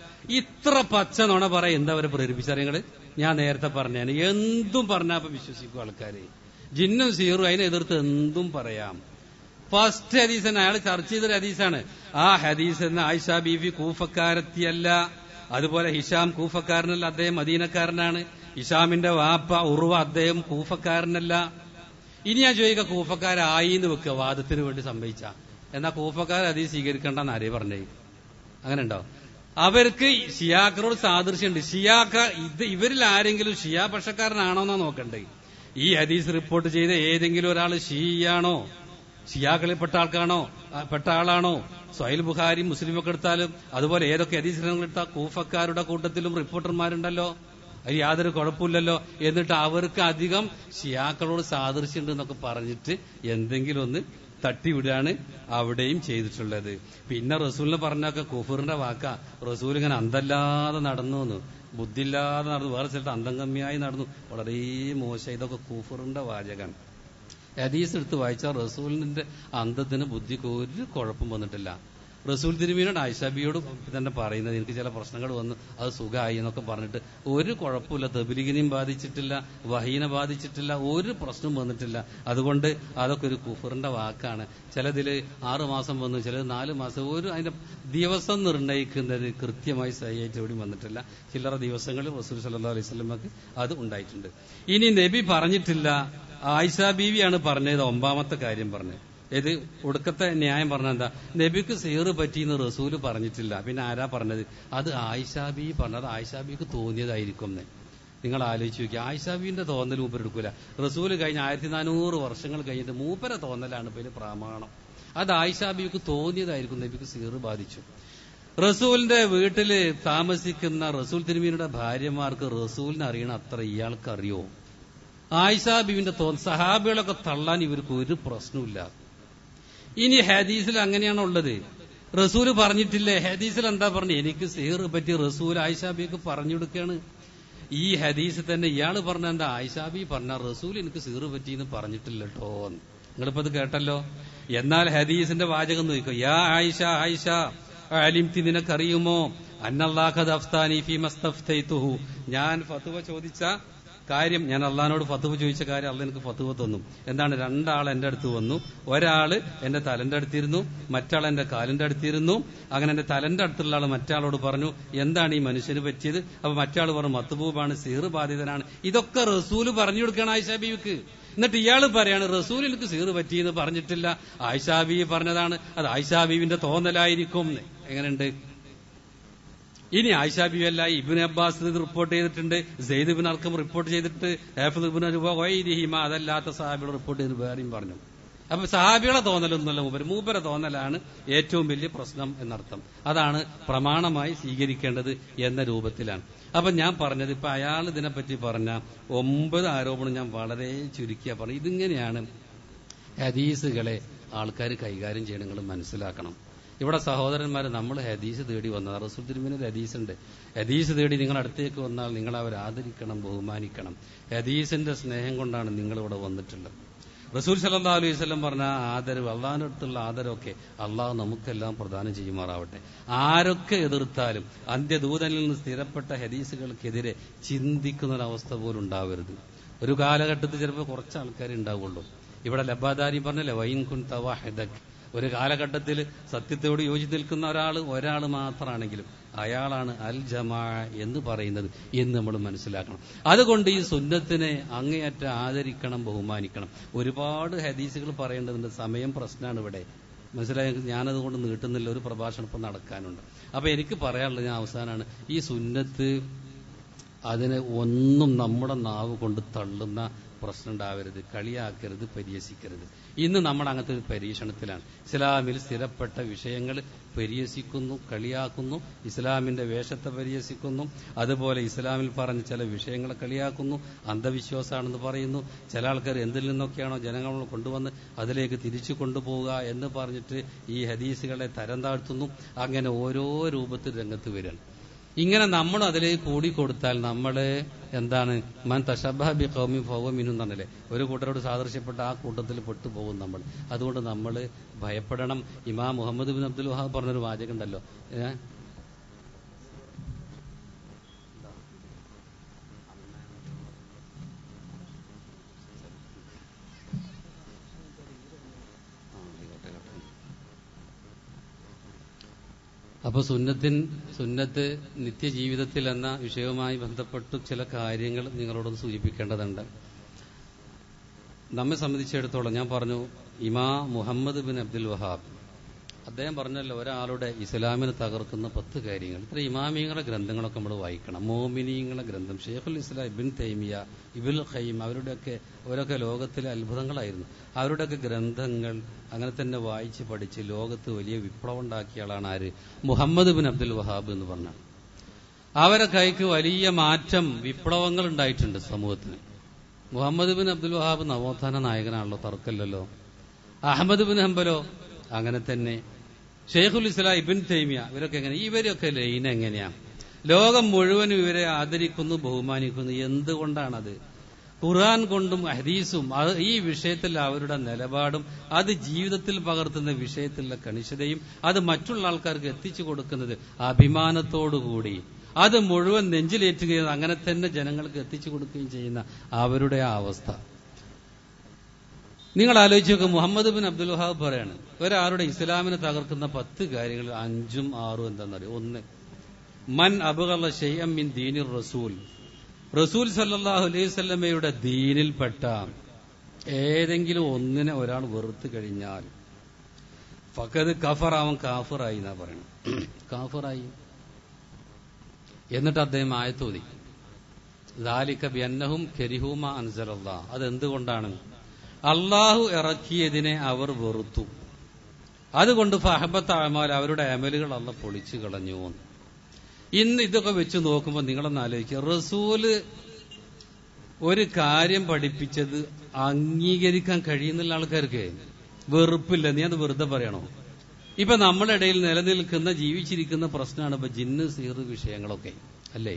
ഇത്ര പച്ച നുണ പറ എന്താ അവരെ പ്രേരിപ്പിച്ചറിയങ്ങള് ഞാൻ നേരത്തെ പറഞ്ഞാണ് എന്തും പറഞ്ഞാ അപ്പൊ വിശ്വസിക്കും ആൾക്കാര് ജിന്നും സീറും അതിനെ എതിർത്ത് എന്തും പറയാം ഫസ്റ്റ് ഹദീസൻ അയാൾ ചർച്ച ചെയ്തൊരു ഹദീസാണ് ആ ഹദീസ് എന്ന ആയിഷ ബീവി കൂഫക്കാരത്തിയല്ല അതുപോലെ ഹിഷാം കൂഫക്കാരനല്ല അദ്ദേഹം മദീനക്കാരനാണ് ഹിഷാമിന്റെ വാപ്പ ഉറുവ അദ്ദേഹം കൂഫക്കാരനല്ല ഇനി ഞാൻ ചോദിക്കുക കൂഫക്കാരായി എന്ന് വെക്കുക വാദത്തിന് വേണ്ടി സംഭവിച്ച എന്നാ കൂഫക്കാർ അതീ സ്വീകരിക്കേണ്ടെന്ന് ആരേ പറഞ്ഞേ അങ്ങനെ ഉണ്ടോ അവർക്ക് ഷിയാക്കളോട് സാദൃശ്യമുണ്ട് ഷിയാക്ക ഇത് ഇവരിൽ ആരെങ്കിലും ഷിയാ പക്ഷക്കാരനാണോ എന്നാ നോക്കണ്ടേ ഈ ഹദീസ് റിപ്പോർട്ട് ചെയ്ത ഏതെങ്കിലും ഒരാൾ ഷിയാണോ ഷിയാക്കളിൽ പെട്ട ആൾക്കാണോ ആ, പെട്ട ആളാണോ സൊഹൈൽ ബുഖാരി മുസ്ലിം ഒക്കെ എടുത്താലും അതുപോലെ ഏതൊക്കെ ഹദീസ് ഗ്രന്ഥങ്ങൾ എടുത്താൽ കൂഫക്കാരുടെ കൂട്ടത്തിലും റിപ്പോർട്ടർമാരുണ്ടല്ലോ അതിൽ യാതൊരു കുഴപ്പമില്ലല്ലോ എന്നിട്ട് അവർക്ക് അധികം ഷിയാക്കളോട് സാദൃശ്യമുണ്ട് എന്നൊക്കെ പറഞ്ഞിട്ട് എന്തെങ്കിലും ഒന്ന് തട്ടിവിടുകയാണ് അവിടെയും ചെയ്തിട്ടുള്ളത് പിന്നെ റസൂലിനെ പറഞ്ഞൊക്കെ കുഫറിന്റെ വാക്ക റസൂൽ ഇങ്ങനെ അന്തല്ലാതെ നടന്നു എന്ന് ബുദ്ധിയില്ലാതെ നടന്നു വേറെ സ്ഥലത്ത് അന്തം കമ്മിയായി നടന്നു വളരെ മോശം ഇതൊക്കെ കുഫറിന്റെ വാചകം ഹദീസ് എടുത്ത് വായിച്ചാൽ റസൂലിന്റെ അന്തത്തിന് ബുദ്ധിക്ക് ഒരു കുഴപ്പം വന്നിട്ടില്ല റസൂൽ തിരുമീനോട് ആയിഷാബിയോട് തന്നെ പറയുന്നത് എനിക്ക് ചില പ്രശ്നങ്ങൾ വന്നു അത് സുഖമായി എന്നൊക്കെ പറഞ്ഞിട്ട് ഒരു കുഴപ്പമില്ല തെബിലിഗിനെയും ബാധിച്ചിട്ടില്ല വഹീനെ ബാധിച്ചിട്ടില്ല ഒരു പ്രശ്നം വന്നിട്ടില്ല അതുകൊണ്ട് അതൊക്കെ ഒരു കുഫറിന്റെ വാക്കാണ് ചിലതില് ആറു മാസം വന്നു ചിലത് നാല് മാസം ഒരു അതിന്റെ ദിവസം നിർണ്ണയിക്കുന്നത് കൃത്യമായി സഹിയായിട്ട് എവിടെയും വന്നിട്ടില്ല ചില്ലറ ദിവസങ്ങളിൽ റസൂൽ സല്ലാ അലൈഹി സ്വലമക്ക് അത് ഉണ്ടായിട്ടുണ്ട് ഇനി നബി പറഞ്ഞിട്ടില്ല ആയിഷ ബീവിയാണ് പറഞ്ഞത് ഒമ്പാമത്തെ കാര്യം പറഞ്ഞത് ഇത് ഒടുക്കത്തെ ന്യായം പറഞ്ഞ എന്താ നബിക്ക് സീറ് പറ്റിയെന്ന് റസൂല് പറഞ്ഞിട്ടില്ല പിന്നെ ആരാ പറഞ്ഞത് അത് ആയിഷാബി പറഞ്ഞത് ആയിഷാബിക്ക് തോന്നിയതായിരിക്കും എന്ന് നിങ്ങൾ ആലോചിച്ച് നോക്കി ആയിഷാബിന്റെ തോന്നൽ മൂപ്പർ എടുക്കൂല റസൂല് കഴിഞ്ഞ ആയിരത്തി നാനൂറ് വർഷങ്ങൾ കഴിഞ്ഞിട്ട് മൂപ്പര തോന്നലാണ് പിന്നെ പ്രമാണം അത് ആയിഷാബിക്ക് തോന്നിയതായിരിക്കും നബിക്ക് സീറ് ബാധിച്ചു റസൂലിന്റെ വീട്ടില് താമസിക്കുന്ന റസൂൽ തിരുമീനുടെ ഭാര്യമാർക്ക് റസൂലിനെ അറിയണം അത്ര ഇയാൾക്ക് അറിയോ ആയിഷാ ബീവിന്റെ തോന്ന സഹാബികളൊക്കെ തള്ളാൻ ഇവർക്ക് ഒരു പ്രശ്നമില്ല ഇനി ഹദീസിൽ അങ്ങനെയാണോ ഉള്ളത് റസൂല് പറഞ്ഞിട്ടില്ലേ ഹദീസിൽ എന്താ പറഞ്ഞു എനിക്ക് സീറ് പറ്റി റസൂൽ ആയിഷാബിക്ക് പറഞ്ഞു കൊടുക്കുകയാണ് ഈ ഹദീസ് തന്നെ ഇയാള് പറഞ്ഞ എന്താ ആയിഷാബി പറഞ്ഞ റസൂൽ എനിക്ക് സീറ് പറ്റിയെന്ന് പറഞ്ഞിട്ടില്ല കേട്ടോ നിങ്ങളിപ്പോ അത് കേട്ടല്ലോ എന്നാൽ ഹദീസിന്റെ വാചകം നോക്കിക്കോ യാ ആയിഷ ആയിഷ അലിംതി നിനക്കറിയുമോ അന്നല്ലാഖദ് അഫ്താനി ഫി മസ്തഫ്തൈതുഹു ഞാൻ ഫതുവ ചോദിച്ച കാര്യം ഞാൻ അള്ളഹാനോട് ഫത്തുവ ചോദിച്ച കാര്യം അള്ള എനിക്ക് ഫത്തുവ തന്നു എന്താണ് രണ്ടാൾ എന്റെ അടുത്ത് വന്നു ഒരാള് എന്റെ തലന്റെ അടുത്തിരുന്നു മറ്റാൾ എന്റെ കാലിന്റെ അടുത്തിരുന്നു അങ്ങനെ എന്റെ തലന്റെ അടുത്തുള്ള ആൾ മറ്റാളോട് പറഞ്ഞു എന്താണ് ഈ മനുഷ്യന് പറ്റിയത് അപ്പൊ മറ്റാൾ പറഞ്ഞു മത്തുബൂബാണ് സീറ് ബാധിതനാണ് ഇതൊക്കെ റസൂല് പറഞ്ഞു കൊടുക്കണം ആയിഷാ ബീവിക്ക് എന്നിട്ട് ഇയാൾ പറയാണ് റസൂൽ എനിക്ക് സീറ് പറ്റിയെന്ന് പറഞ്ഞിട്ടില്ല ആയിഷാ ബീവി പറഞ്ഞതാണ് അത് ആയിഷാ ബീവിന്റെ തോന്നലായിരിക്കും എന്ന്. എങ്ങനെയുണ്ട് ഇനി ആയിഷാ ബി അല്ല ഇബിൻ അബ്ബാസ് ഇത് റിപ്പോർട്ട് ചെയ്തിട്ടുണ്ട് സെയ്ദ് ബിൻ അർക്കം റിപ്പോർട്ട് ചെയ്തിട്ട് ഹാഫിദ് ഇബിൻ വൈരിഹിമ അതല്ലാത്ത സഹാബികൾ റിപ്പോർട്ട് ചെയ്ത് വേറെയും പറഞ്ഞു അപ്പൊ സഹാബികളെ തോന്നലൊന്നുമല്ല മൂപ്പര് മൂപ്പരെ തോന്നലാണ് ഏറ്റവും വലിയ പ്രശ്നം എന്നർത്ഥം അതാണ് പ്രമാണമായി സ്വീകരിക്കേണ്ടത് എന്ന രൂപത്തിലാണ് അപ്പൊ ഞാൻ പറഞ്ഞത് ഇപ്പൊ അയാൾ ഇതിനെപ്പറ്റി പറഞ്ഞ ഒമ്പത് ആരോപണം ഞാൻ വളരെ ചുരുക്കിയ പറഞ്ഞു ഇതിങ്ങനെയാണ് ഹദീസുകളെ ആൾക്കാർ കൈകാര്യം ചെയ്യണം നിങ്ങൾ മനസ്സിലാക്കണം ഇവിടെ സഹോദരന്മാരെ നമ്മൾ ഹദീസ് തേടി വന്നത് റസൂൽ തിരുമിന് ഒരു ഹദീസ് ഉണ്ട് ഹദീസ് തേടി നിങ്ങൾ അടുത്തേക്ക് വന്നാൽ നിങ്ങൾ അവരെ ആദരിക്കണം ബഹുമാനിക്കണം ഹദീസിന്റെ സ്നേഹം കൊണ്ടാണ് നിങ്ങൾ ഇവിടെ വന്നിട്ടുള്ളത് റസൂൽ സല്ലാ അലൈഹി വസല്ലം പറഞ്ഞ ആ ആദരവ് അള്ളാഹിന്റെ അടുത്തുള്ള ആദരവൊക്കെ അള്ളാഹ് നമുക്കെല്ലാം പ്രദാനം ചെയ്യുമാറാവട്ടെ ആരൊക്കെ എതിർത്താലും അന്ത്യദൂതനിൽ നിന്ന് സ്ഥിരപ്പെട്ട ഹദീസുകൾക്കെതിരെ ചിന്തിക്കുന്ന ഒരവസ്ഥ പോലും ഉണ്ടാവരുത് ഒരു കാലഘട്ടത്തിൽ ചിലപ്പോൾ കുറച്ച് ആൾക്കാരെ ഉണ്ടാവുള്ളൂ ഇവിടെ ലബാദാരി പറഞ്ഞല്ലേ വൈൻ കുൻ തവാഹിദക് ഒരു കാലഘട്ടത്തിൽ സത്യത്തോട് യോജിച്ച് നിൽക്കുന്ന ഒരാൾ ഒരാൾ മാത്രമാണെങ്കിലും അയാളാണ് അൽ ജമാ എന്ന് പറയുന്നത് എന്ന് നമ്മൾ മനസ്സിലാക്കണം അതുകൊണ്ട് ഈ സുന്നത്തിനെ അങ്ങേയറ്റം ആദരിക്കണം ബഹുമാനിക്കണം ഒരുപാട് ഹദീസുകൾ പറയേണ്ടതുണ്ട് സമയം പ്രശ്നമാണ് ഇവിടെ മനസ്സിലായ ഞാനതുകൊണ്ട് നീട്ടുന്നില്ല ഒരു പ്രഭാഷണം ഇപ്പം നടക്കാനുണ്ട് അപ്പൊ എനിക്ക് പറയാനുള്ളത് ഞാൻ അവസാനമാണ് ഈ സുന്നത്ത് അതിന് ഒന്നും നമ്മുടെ നാവ് കൊണ്ട് തള്ളുന്ന പ്രശ്നം ഉണ്ടാവരുത് കളിയാക്കരുത് പരിഹസിക്കരുത് ഇന്ന് നമ്മൾ അങ്ങനത്തെ ഒരു പരീക്ഷണത്തിലാണ് ഇസ്ലാമിൽ സ്ഥിരപ്പെട്ട വിഷയങ്ങൾ പരിഹസിക്കുന്നു കളിയാക്കുന്നു ഇസ്ലാമിന്റെ വേഷത്തെ പരിഹസിക്കുന്നു അതുപോലെ ഇസ്ലാമിൽ പറഞ്ഞ ചില വിഷയങ്ങളെ കളിയാക്കുന്നു അന്ധവിശ്വാസമാണെന്ന് പറയുന്നു ചില ആൾക്കാർ എന്തിൽ നിന്നൊക്കെയാണോ ജനങ്ങൾ കൊണ്ടുവന്ന് അതിലേക്ക് തിരിച്ചു കൊണ്ടുപോവുക എന്ന് പറഞ്ഞിട്ട് ഈ ഹദീസുകളെ തരം താഴ്ത്തുന്നു അങ്ങനെ ഓരോ രൂപത്തിൽ രംഗത്ത് വരികയാണ് ഇങ്ങനെ നമ്മൾ അതിലേക്ക് കൂടി കൊടുത്താൽ നമ്മൾ എന്താണ് മൻ തഷബി കൗമി ഫൗമിനു എന്നല്ലേ ഒരു കൂട്ടരോട് സാദൃശ്യപ്പെട്ട ആ കൂട്ടത്തിൽ പെട്ടുപോകും നമ്മൾ അതുകൊണ്ട് നമ്മൾ ഭയപ്പെടണം ഇമാം മുഹമ്മദ് ബിൻ അബ്ദുൽ വഹാബ് പറഞ്ഞൊരു വാചകം ഉണ്ടല്ലോ ഏ? അപ്പൊ സുന്നത്തിൻ സുന്നത്ത് നിത്യജീവിതത്തിൽ എന്ന വിഷയവുമായി ബന്ധപ്പെട്ട് ചില കാര്യങ്ങൾ നിങ്ങളോടൊന്ന് സൂചിപ്പിക്കേണ്ടതുണ്ട് നമ്മെ സംബന്ധിച്ചിടത്തോളം ഞാൻ പറഞ്ഞു ഇമാ മുഹമ്മദ് ബിൻ അബ്ദുൽ വഹാബ് അദ്ദേഹം പറഞ്ഞല്ലോ ഒരാളുടെ ഇസ്ലാമിനെ തകർക്കുന്ന പത്ത് കാര്യങ്ങൾ ഇത്ര ഇമാമിയങ്ങളുടെ ഗ്രന്ഥങ്ങളൊക്കെ നമ്മൾ വായിക്കണം മോമിനിയങ്ങളുടെ ഗ്രന്ഥം ഷെയ്ഖുൽ ഇസ്ലാം ഇബിൻ തൈമിയ ഇബുൽ ഖയ്യം അവരുടെയൊക്കെ അവരൊക്കെ ലോകത്തിലെ അത്ഭുതങ്ങളായിരുന്നു അവരുടെയൊക്കെ ഗ്രന്ഥങ്ങൾ അങ്ങനെ തന്നെ വായിച്ച് പഠിച്ച് ലോകത്ത് വലിയ വിപ്ലവം ഉണ്ടാക്കിയ ആളാണ് ആര് മുഹമ്മദ് ബിൻ അബ്ദുൽ വഹാബ് എന്ന് പറഞ്ഞ അവരെ കൈക്ക് വലിയ മാറ്റം വിപ്ലവങ്ങൾ ഉണ്ടായിട്ടുണ്ട് സമൂഹത്തിന് മുഹമ്മദ് ബിൻ അബ്ദുൽ വഹാബ് നവോത്ഥാന നായകനാണല്ലോ തർക്കല്ലല്ലോ അഹമ്മദ് ബിൻ ഹംബലോ അങ്ങനെ തന്നെ ഷെയ്ഖുൽ ഇസ്ലാം ഇബിൻ തൈമിയ ഇവരൊക്കെ എങ്ങനെ ഇവരൊക്കെ ലൈൻ എങ്ങനെയാ ലോകം മുഴുവനും ഇവരെ ആദരിക്കുന്നു ബഹുമാനിക്കുന്നു എന്തുകൊണ്ടാണത് ഖുർആൻ കൊണ്ടും ഹദീസും അത് ഈ വിഷയത്തിൽ അവരുടെ നിലപാടും അത് ജീവിതത്തിൽ പകർത്തുന്ന വിഷയത്തിലുള്ള കണിശതയും അത് മറ്റുള്ള ആൾക്കാർക്ക് എത്തിച്ചു കൊടുക്കുന്നത് അഭിമാനത്തോടുകൂടി അത് മുഴുവൻ നെഞ്ചിലേറ്റുകയും അങ്ങനെ തന്നെ ജനങ്ങൾക്ക് എത്തിച്ചു കൊടുക്കുകയും ചെയ്യുന്ന അവരുടെ ആ അവസ്ഥ നിങ്ങൾ ആലോചിച്ച് നോക്കുക മുഹമ്മദ് ബിൻ അബ്ദുൽ വഹാബ് പറയാണ് ഒരാളുടെ ഇസ്ലാമിനെ തകർക്കുന്ന പത്ത് കാര്യങ്ങൾ അഞ്ചും ആറും എന്താണെന്നറിയോ ഒന്ന് മൻ അബുഗള്ള ഷെയ്യം മിൻ ദീനിർ റസൂൽ റസൂൽ സല്ലാഹു അലൈഹി സ്വല്ലമയുടെ ദീനിൽപ്പെട്ട ഏതെങ്കിലും ഒന്നിനെ ഒരാൾ വെറുത്ത് കഴിഞ്ഞാൽ ഫക്കത് കഫർ അവൻ കാഫറായി എന്നാ പറയണം കാഫറായി എന്നിട്ട് അദ്ദേഹം ആയത്തോതി ദാലിക്ക ബിയന്നഹും കെരിഹൂമ അൻസലല്ല അതെന്തുകൊണ്ടാണ് അള്ളാഹു ഇറക്കിയതിനെ അവർ വെറുത്തു അതുകൊണ്ട് ഫഹബത്ത് അമാൽ അവരുടെ അമലുകൾ അല്ല പൊളിച്ചു കളഞ്ഞു എന്ന്. ഇന്ന് ഇതൊക്കെ വെച്ച് നോക്കുമ്പോൾ നിങ്ങളൊന്ന് ആലോചിക്കുക റസൂല് ഒരു കാര്യം പഠിപ്പിച്ചത് അംഗീകരിക്കാൻ കഴിയുന്നില്ല ആൾക്കാർക്ക് വെറുപ്പില്ല നീ അത് വെറുതെ പറയണോ ഇപ്പൊ നമ്മുടെ ഇടയിൽ നിലനിൽക്കുന്ന ജീവിച്ചിരിക്കുന്ന പ്രശ്നമാണ് ഇപ്പൊ ജിന്ന് സീറ് വിഷയങ്ങളൊക്കെ അല്ലേ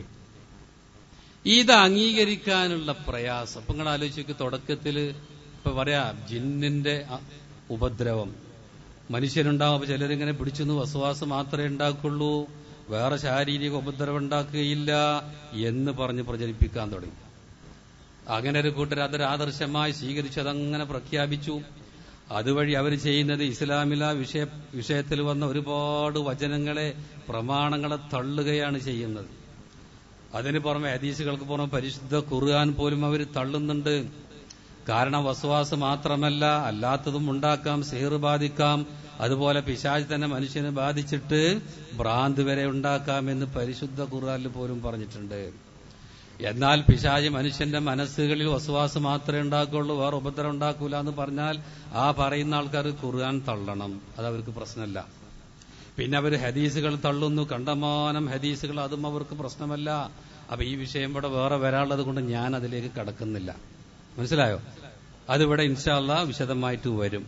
ഇത് അംഗീകരിക്കാനുള്ള പ്രയാസം അപ്പൊ നിങ്ങൾ ആലോചിച്ച് തുടക്കത്തില് ഇപ്പൊ പറയാ ജിന്നിന്റെ അ- ഉപദ്രവം മനുഷ്യനുണ്ടാവും അപ്പൊ ചിലരിങ്ങനെ പിടിച്ചെന്ന് വസവാസം മാത്രമേ ഉണ്ടാക്കുള്ളൂ വേറെ ശാരീരിക ഉപദ്രവം ഉണ്ടാക്കുകയില്ല എന്ന് പറഞ്ഞ് പ്രചരിപ്പിക്കാൻ തുടങ്ങി അങ്ങനെ ഒരു കൂട്ടർ അതൊരു ആദർശമായി സ്വീകരിച്ചു അതങ്ങനെ പ്രഖ്യാപിച്ചു അതുവഴി അവർ ചെയ്യുന്നത് ഇസ്ലാമില വിഷയ വിഷയത്തിൽ വന്ന ഒരുപാട് വചനങ്ങളെ പ്രമാണങ്ങളെ തള്ളുകയാണ് ചെയ്യുന്നത് അതിന് പുറമെ ഹദീസുകൾക്ക് പുറമെ പരിശുദ്ധ ഖുർആൻ പോലും അവർ തള്ളുന്നുണ്ട് കാരണം വസ്വാസ് മാത്രമല്ല അല്ലാത്തതും ഉണ്ടാക്കാം സിഹിർ ബാധിക്കാം അതുപോലെ പിശാജ് തന്നെ മനുഷ്യനെ ബാധിച്ചിട്ട് ഭ്രാന്ത് വരെ ഉണ്ടാക്കാം എന്ന് പരിശുദ്ധ ഖുർആനിൽ പോലും പറഞ്ഞിട്ടുണ്ട് എന്നാൽ പിശാജ് മനുഷ്യന്റെ മനസ്സുകളിൽ വസ്വാസ് മാത്രമേ ഉണ്ടാക്കുള്ളൂ വേറെ ഉപദ്രവം ഉണ്ടാക്കൂല എന്ന് പറഞ്ഞാൽ ആ പറയുന്ന ആൾക്കാർ ഖുർആൻ തള്ളണം അത് അവർക്ക് പ്രശ്നമല്ല പിന്നെ അവർ ഹദീസുകൾ തള്ളുന്നു കണ്ടമാനം ഹദീസുകൾ അതും അവർക്ക് പ്രശ്നമല്ല അപ്പൊ ഈ വിഷയം ഇവിടെ വേറെ വരാനുള്ളത് കൊണ്ട് ഞാൻ അതിലേക്ക് കടക്കുന്നില്ല മനസ്സിലായോ അതിവിടെ ഇൻഷാല്ല വിശദമായിട്ട് വരും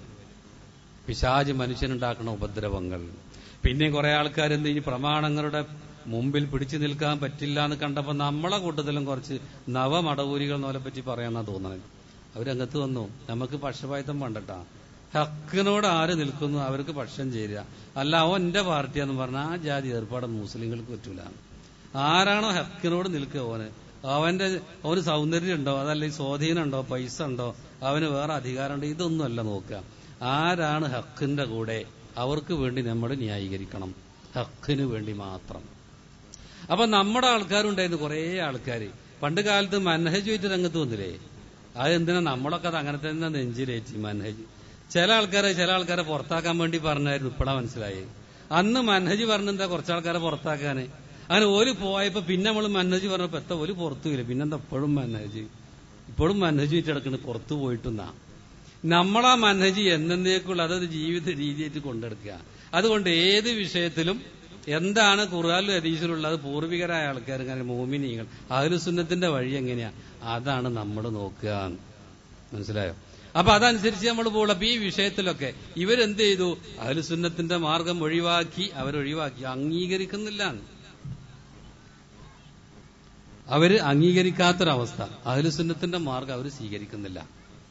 പിശാജ് മനുഷ്യനുണ്ടാക്കുന്ന ഉപദ്രവങ്ങൾ പിന്നെ കുറെ ആൾക്കാർ എന്ത് ഈ പ്രമാണങ്ങളുടെ മുമ്പിൽ പിടിച്ചു നിൽക്കാൻ പറ്റില്ല എന്ന് കണ്ടപ്പോൾ നമ്മളെ കൂട്ടത്തിലും കുറച്ച് നവമടവൂരികൾ എന്നോലെ പറ്റി പറയാന്നാ തോന്നണത് അവരങ്ങത്ത് വന്നു നമുക്ക് പക്ഷപാതിത്വം വേണ്ടട്ടാ ഹക്കിനോട് ആര് നിൽക്കുന്നു അവർക്ക് പക്ഷം ചേരുക അല്ല അവൻ എന്റെ പാർട്ടിയാന്ന് പറഞ്ഞാൽ ആ ജാതി ഏർപ്പാട് മുസ്ലിങ്ങൾക്ക് പറ്റൂല ആരാണോ ഹക്കിനോട് നിൽക്കുക ഓന് അവന്റെ അവന് സൗന്ദര്യം ഉണ്ടോ അതല്ലെങ്കിൽ സ്വാധീനം ഉണ്ടോ പൈസ ഉണ്ടോ അവന് വേറെ അധികാരമുണ്ടോ ഇതൊന്നുമല്ല നോക്കുക ആരാണ് ഹക്കിന്റെ കൂടെ അവർക്ക് വേണ്ടി നമ്മൾ ന്യായീകരിക്കണം ഹക്കിന് വേണ്ടി മാത്രം അപ്പൊ നമ്മുടെ ആൾക്കാരുണ്ടായിരുന്നു കുറേ ആൾക്കാർ പണ്ട് കാലത്ത് മൻഹജ് വെച്ച് രംഗത്ത് വന്നില്ലേ അതെന്തിനാ നമ്മളൊക്കെ അത് അങ്ങനെ തന്നെ നെഞ്ചിലേറ്റി മൻഹജ് ചില ആൾക്കാരെ ചില ആൾക്കാരെ പുറത്താക്കാൻ വേണ്ടി പറഞ്ഞായിരുന്നു ഇപ്പഴാ മനസ്സിലായി അന്ന് മൻഹജ് പറഞ്ഞെന്താ കുറച്ചാൾക്കാരെ പുറത്താക്കാന് അങ്ങനെ ഓല് പോയപ്പോ പിന്നെ നമ്മൾ മൻഹജ് പറഞ്ഞപ്പോ എത്ത ഓല് പുറത്തുമില്ല പിന്നെന്താ എപ്പോഴും മൻഹജ് ഇപ്പോഴും മനഹജ് വെച്ച് കിടക്കുന്നത് പുറത്തു പോയിട്ടുന്നാ നമ്മളാ മനഹജ് എന്നേക്കുള്ള അതൊരു ജീവിത രീതിയായിട്ട് കൊണ്ടെടുക്കുക അതുകൊണ്ട് ഏത് വിഷയത്തിലും എന്താണ് ഖുർആാനിലും ഹദീസിലുള്ളത് പൂർവികരായ ആൾക്കാർ ഇങ്ങനെ മോമിനികൾ അഹലുസുന്നത്തിന്റെ വഴി എങ്ങനെയാ അതാണ് നമ്മൾ നോക്കുക മനസ്സിലായോ അപ്പൊ അതനുസരിച്ച് നമ്മൾ പോകുള്ളൂ അപ്പൊ ഈ വിഷയത്തിലൊക്കെ ഇവരെന്ത് ചെയ്തു അഹലുസുന്നത്തിന്റെ മാർഗം ഒഴിവാക്കി അവരൊഴിവാക്കി അംഗീകരിക്കുന്നില്ല അവര് അംഗീകരിക്കാത്തൊരവസ്ഥ അഹലുസുന്നത്തിന്റെ മാർഗം അവർ സ്വീകരിക്കുന്നില്ല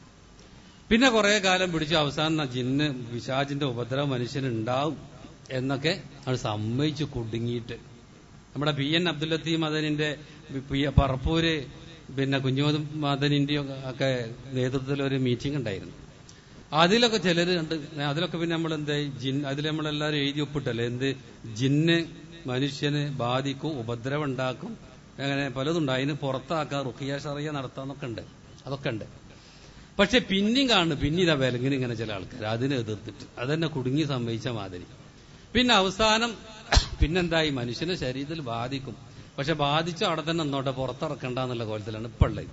പിന്നെ കുറെ കാലം പിടിച്ചു അവസാനം ജിന്ന് പിശാജിന്റെ ഉപദ്രവം മനുഷ്യനുണ്ടാവും എന്നൊക്കെ അത് സമ്മതിച്ചു കുടുങ്ങിയിട്ട് നമ്മുടെ പി എൻ അബ്ദുൽ ലത്തീഫ് മദനിന്റെ പി- പറപ്പൂര് പിന്നെ കുഞ്ഞുമത് മദനിന്റെ ഒക്കെ നേതൃത്വത്തിൽ ഒരു മീറ്റിംഗ് ഉണ്ടായിരുന്നു അതിലൊക്കെ ചിലർ കണ്ട് അതിലൊക്കെ പിന്നെ നമ്മൾ എന്താ ജിൻ അതിൽ നമ്മളെല്ലാവരും എഴുതി ഒപ്പിട്ടല്ലേ എന്ത് ജിന്ന് മനുഷ്യന് ബാധിക്കും ഉപദ്രവം ഉണ്ടാക്കും അങ്ങനെ പലതുണ്ട് അതിന് പുറത്താക്കാം റുക്കിയ ഷറിയ നടത്താന്നൊക്കെ ഉണ്ട് അതൊക്കെ ഉണ്ട് പക്ഷെ പിന്നെയും കാണുന്നു പിന്നെ ഇതാ വിലങ്ങിന് ഇങ്ങനെ ചില ആൾക്കാർ അതിനെ എതിർത്തിട്ട് അതന്നെ കുടുങ്ങി സമ്മതിച്ച മാതിരി പിന്നെ അവസാനം പിന്നെന്തായി മനുഷ്യന്റെ ശരീരത്തിൽ ബാധിക്കും പക്ഷെ ബാധിച്ച അവിടെ തന്നെ നിന്നോട്ടെ പുറത്തിറക്കണ്ട എന്നുള്ള കോലത്തിലാണ് ഇപ്പൊ ഉള്ളത്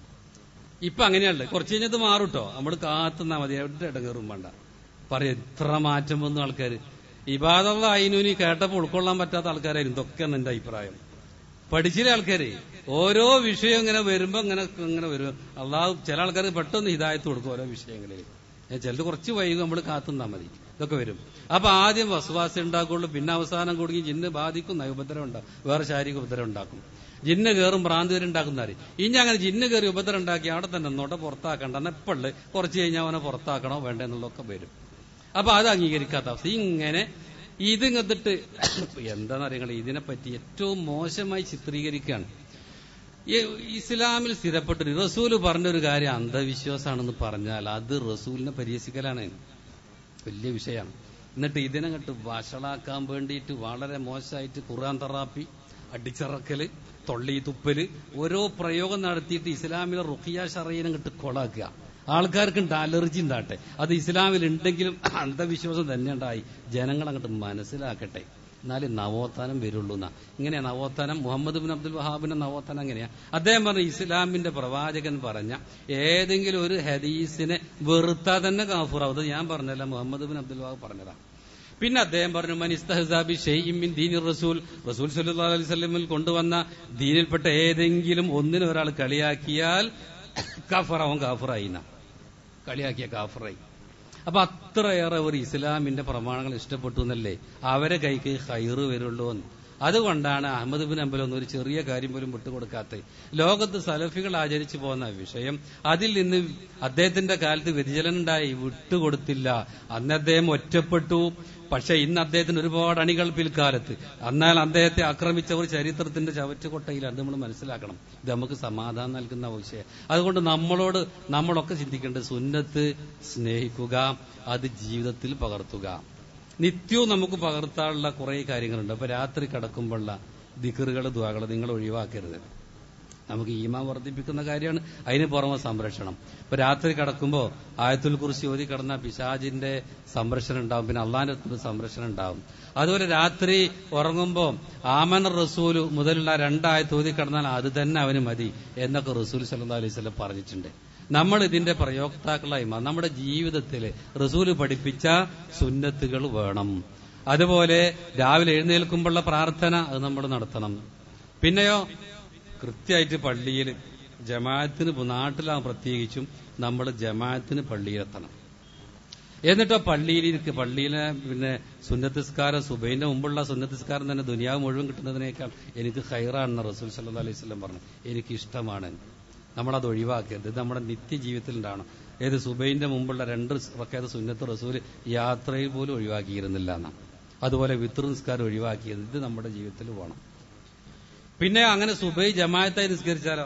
ഇപ്പൊ അങ്ങനെയല്ല കുറച്ച് കഴിഞ്ഞത് മാറുട്ടോ നമ്മൾ കാത്തുന്നാ മതി എവിടെ ഇടങ്ങേറും വേണ്ട പറയാം എത്ര മാറ്റം വന്നു ആൾക്കാർ ഇബാദുള്ള അയിനൂനി കേട്ടപ്പോൾ ഉൾക്കൊള്ളാൻ പറ്റാത്ത ആൾക്കാരായിരുന്നു ഇതൊക്കെയാണ് എന്റെ അഭിപ്രായം പഠിച്ചില്ല ആൾക്കാര് ഓരോ വിഷയം ഇങ്ങനെ വരുമ്പോ ഇങ്ങനെ ഇങ്ങനെ വരും അള്ളാഹു ചില ആൾക്കാർ പെട്ടെന്ന് ഹിതായത്ത് കൊടുക്കും ഓരോ വിഷയങ്ങളിൽ ചിലത് കുറച്ച് വൈകും നമ്മൾ കാത്തുന്നാ മതി ഇതൊക്കെ വരും അപ്പൊ ആദ്യം വസുവാസി ഉണ്ടാക്കുള്ളൂ പിന്നെ അവസാനം കൊടുങ്ങി ജിന്ന് ബാധിക്കും ഉപദ്രവം ഉണ്ടാക്കും വേറെ ശാരീരിക ഉപദ്രവം ഉണ്ടാക്കും ജിന്ന് കയറും ഭ്രാന്തി വരെ ഉണ്ടാക്കുന്നവര് ഇനി അങ്ങനെ ജിന്ന് കയറി ഉപദ്രവം ഉണ്ടാക്കി അവിടെ തന്നെ നോട്ടെ പുറത്താക്കണ്ട എപ്പോഴും കുറച്ച് കഴിഞ്ഞാൽ അവനെ പുറത്താക്കണോ വേണ്ട എന്നുള്ളതൊക്കെ വരും അപ്പൊ അത് അംഗീകരിക്കാത്ത അവസ്ഥ ഇങ്ങനെ ഇത് ഇങ്ങത്തിട്ട് എന്താണെന്നറിയങ്ങളെ ഇതിനെപ്പറ്റി ഏറ്റവും മോശമായി ചിത്രീകരിക്കുകയാണ് ഈ ഇസ്ലാമിൽ സ്ഥിരപ്പെട്ടൊരു റസൂല് പറഞ്ഞൊരു കാര്യം അന്ധവിശ്വാസമാണെന്ന് പറഞ്ഞാൽ അത് റസൂലിനെ പരിഹസിക്കലാണ് വലിയ വിഷയമാണ് എന്നിട്ട് ഇതിനങ്ങട്ട് വഷളാക്കാൻ വേണ്ടിയിട്ട് വളരെ മോശമായിട്ട് ഖുർആൻ തെറാപ്പി അടിച്ചിറക്കല് തൊള്ളി തുപ്പല് ഓരോ പ്രയോഗം നടത്തിയിട്ട് ഇസ്ലാമിലെ റുഖിയ ഷറയിനങ്ങട്ട് കൊളാക്കുക ആൾക്കാർക്ക് അലർജി ഉണ്ടാട്ടെ അത് ഇസ്ലാമിൽ ഉണ്ടെങ്കിലും അന്ധവിശ്വാസം തന്നെ ഉണ്ടായി ജനങ്ങൾ അങ്ങോട്ട് മനസ്സിലാക്കട്ടെ എന്നാലേ നവോത്ഥാനം വരുള്ളൂ എന്നാ ഇങ്ങനെയാ നവോത്ഥാനം മുഹമ്മദ് ബിൻ അബ്ദുൽ വഹാബിന്റെ നവോത്ഥാനം അങ്ങനെയാ അദ്ദേഹം പറഞ്ഞ ഇസ്ലാമിന്റെ പ്രവാചകൻ പറഞ്ഞ ഏതെങ്കിലും ഒരു ഹദീസിനെ വെറുത്താ തന്നെ കാഫുറാവും അത് ഞാൻ പറഞ്ഞല്ല മുഹമ്മദ് ബിൻ അബ്ദുൽ വഹാബ് പറഞ്ഞതാ പിന്നെ അദ്ദേഹം പറഞ്ഞു മനിസ്തഹസാബി ഷെയ്മിൻ ദീനി റസൂൽ റസൂൽ സല്ലല്ലാഹു അലൈഹി വസല്ലമിൽ കൊണ്ടുവന്ന ദീനിൽപ്പെട്ട ഏതെങ്കിലും ഒന്നിനെ ഒരാൾ കളിയാക്കിയാൽ കാഫറാവും കാഫറായി എന്നാ കളിയാക്കിയ കാഫറായി അപ്പൊ അത്രയേറെ ഒരു ഇസ്ലാമിന്റെ പ്രമാണങ്ങൾ ഇഷ്ടപ്പെട്ടു എന്നല്ലേ അവരെ കൈക്ക് ഹൈറ് വരുള്ളൂ എന്ന് അതുകൊണ്ടാണ് അഹമ്മദ് ബിൻ അമ്പലം ഒരു ചെറിയ കാര്യം പോലും വിട്ടുകൊടുക്കാത്തത് ലോകത്ത് സലഫികൾ ആചരിച്ചു പോകുന്ന വിഷയം അതിൽ നിന്ന് അദ്ദേഹത്തിന്റെ കാലത്ത് വ്യതിചലനം ഉണ്ടായി വിട്ടുകൊടുത്തില്ല അന്ന് അദ്ദേഹം ഒറ്റപ്പെട്ടു പക്ഷെ ഇന്ന് അദ്ദേഹത്തിന് ഒരുപാട് അണികൾ പിൽക്കാലത്ത് എന്നാൽ അദ്ദേഹത്തെ ആക്രമിച്ചവർ ചരിത്രത്തിന്റെ ചവറ്റുകൊട്ടയിലാണ് നമ്മൾ മനസ്സിലാക്കണം ഇത് നമുക്ക് സമാധാനം നൽകുന്ന വിഷയം അതുകൊണ്ട് നമ്മളോട് നമ്മളൊക്കെ ചിന്തിക്കേണ്ടത് സുന്നത്ത് സ്നേഹിക്കുക അത് ജീവിതത്തിൽ പകർത്തുക നിത്യവും നമുക്ക് പകർത്താനുള്ള കുറെ കാര്യങ്ങളുണ്ട് അപ്പൊ രാത്രി കിടക്കുമ്പോഴുള്ള ദിക്കറുകൾ ദ്വാകൾ നിങ്ങൾ ഒഴിവാക്കരുത് നമുക്ക് ഈമാ വർദ്ധിപ്പിക്കുന്ന കാര്യമാണ് അതിന് പുറമെ സംരക്ഷണം ഇപ്പൊ രാത്രി കിടക്കുമ്പോൾ ആയത്തുൽ കുറിച്ച് ഓതി കിടന്ന പിശാജിന്റെ സംരക്ഷണം ഉണ്ടാവും പിന്നെ അള്ളാന്റെ സംരക്ഷണം ഉണ്ടാവും അതുപോലെ രാത്രി ഉറങ്ങുമ്പോൾ ആമന റസൂല് മുതലുള്ള രണ്ടായത്ത് ഓതി കിടന്നാൽ അത് തന്നെ അവന് മതി എന്നൊക്കെ റസൂൽ സല്ലാ അലൈഹി സ്വലം പറഞ്ഞിട്ടുണ്ട് നമ്മൾ ഇതിന്റെ പ്രയോക്താക്കളായി മാറും നമ്മുടെ ജീവിതത്തിൽ റസൂല് പഠിപ്പിച്ച സുന്നത്തുകൾ വേണം അതുപോലെ രാവിലെ എഴുന്നേൽക്കുമ്പോഴുള്ള പ്രാർത്ഥന അത് നമ്മൾ നടത്തണം പിന്നെയോ കൃത്യമായിട്ട് പള്ളിയിൽ ജമാഅത്തിന് നാട്ടിലാവും പ്രത്യേകിച്ചും നമ്മൾ ജമാഅത്തിന് പള്ളിയിലെത്തണം എന്നിട്ടോ പള്ളിയിലിരിക്ക് പള്ളിയിലെ പിന്നെ സുന്നത്തിസ്കാരം സുബൈന്റെ മുമ്പുള്ള സുന്നത്തിസ്കാരം തന്നെ ദുനിയാവ് മുഴുവൻ കിട്ടുന്നതിനേക്കാൾ എനിക്ക് ഹൈറാണെന്ന് റസൂൽ സല്ലാ അലൈഹി സ്വലം പറഞ്ഞു എനിക്ക് ഇഷ്ടമാണ് നമ്മളത് ഒഴിവാക്കരുത് ഇത് നമ്മുടെ നിത്യജീവിതത്തിൽ ഉണ്ടാവണം ഏത് സുബൈന്റെ മുമ്പുള്ള രണ്ട് റക്കാത്ത സുന്നത്ത് റസൂൽ യാത്രയിൽ പോലും ഒഴിവാക്കിയിരുന്നില്ല എന്നാണ് അതുപോലെ വിത്ര നിസ്കാരം ഒഴിവാക്കിയത് ഇത് നമ്മുടെ ജീവിതത്തിൽ പോകണം പിന്നെ അങ്ങനെ സുബൈ ജമായത്തായി നിസ്കരിച്ചാലോ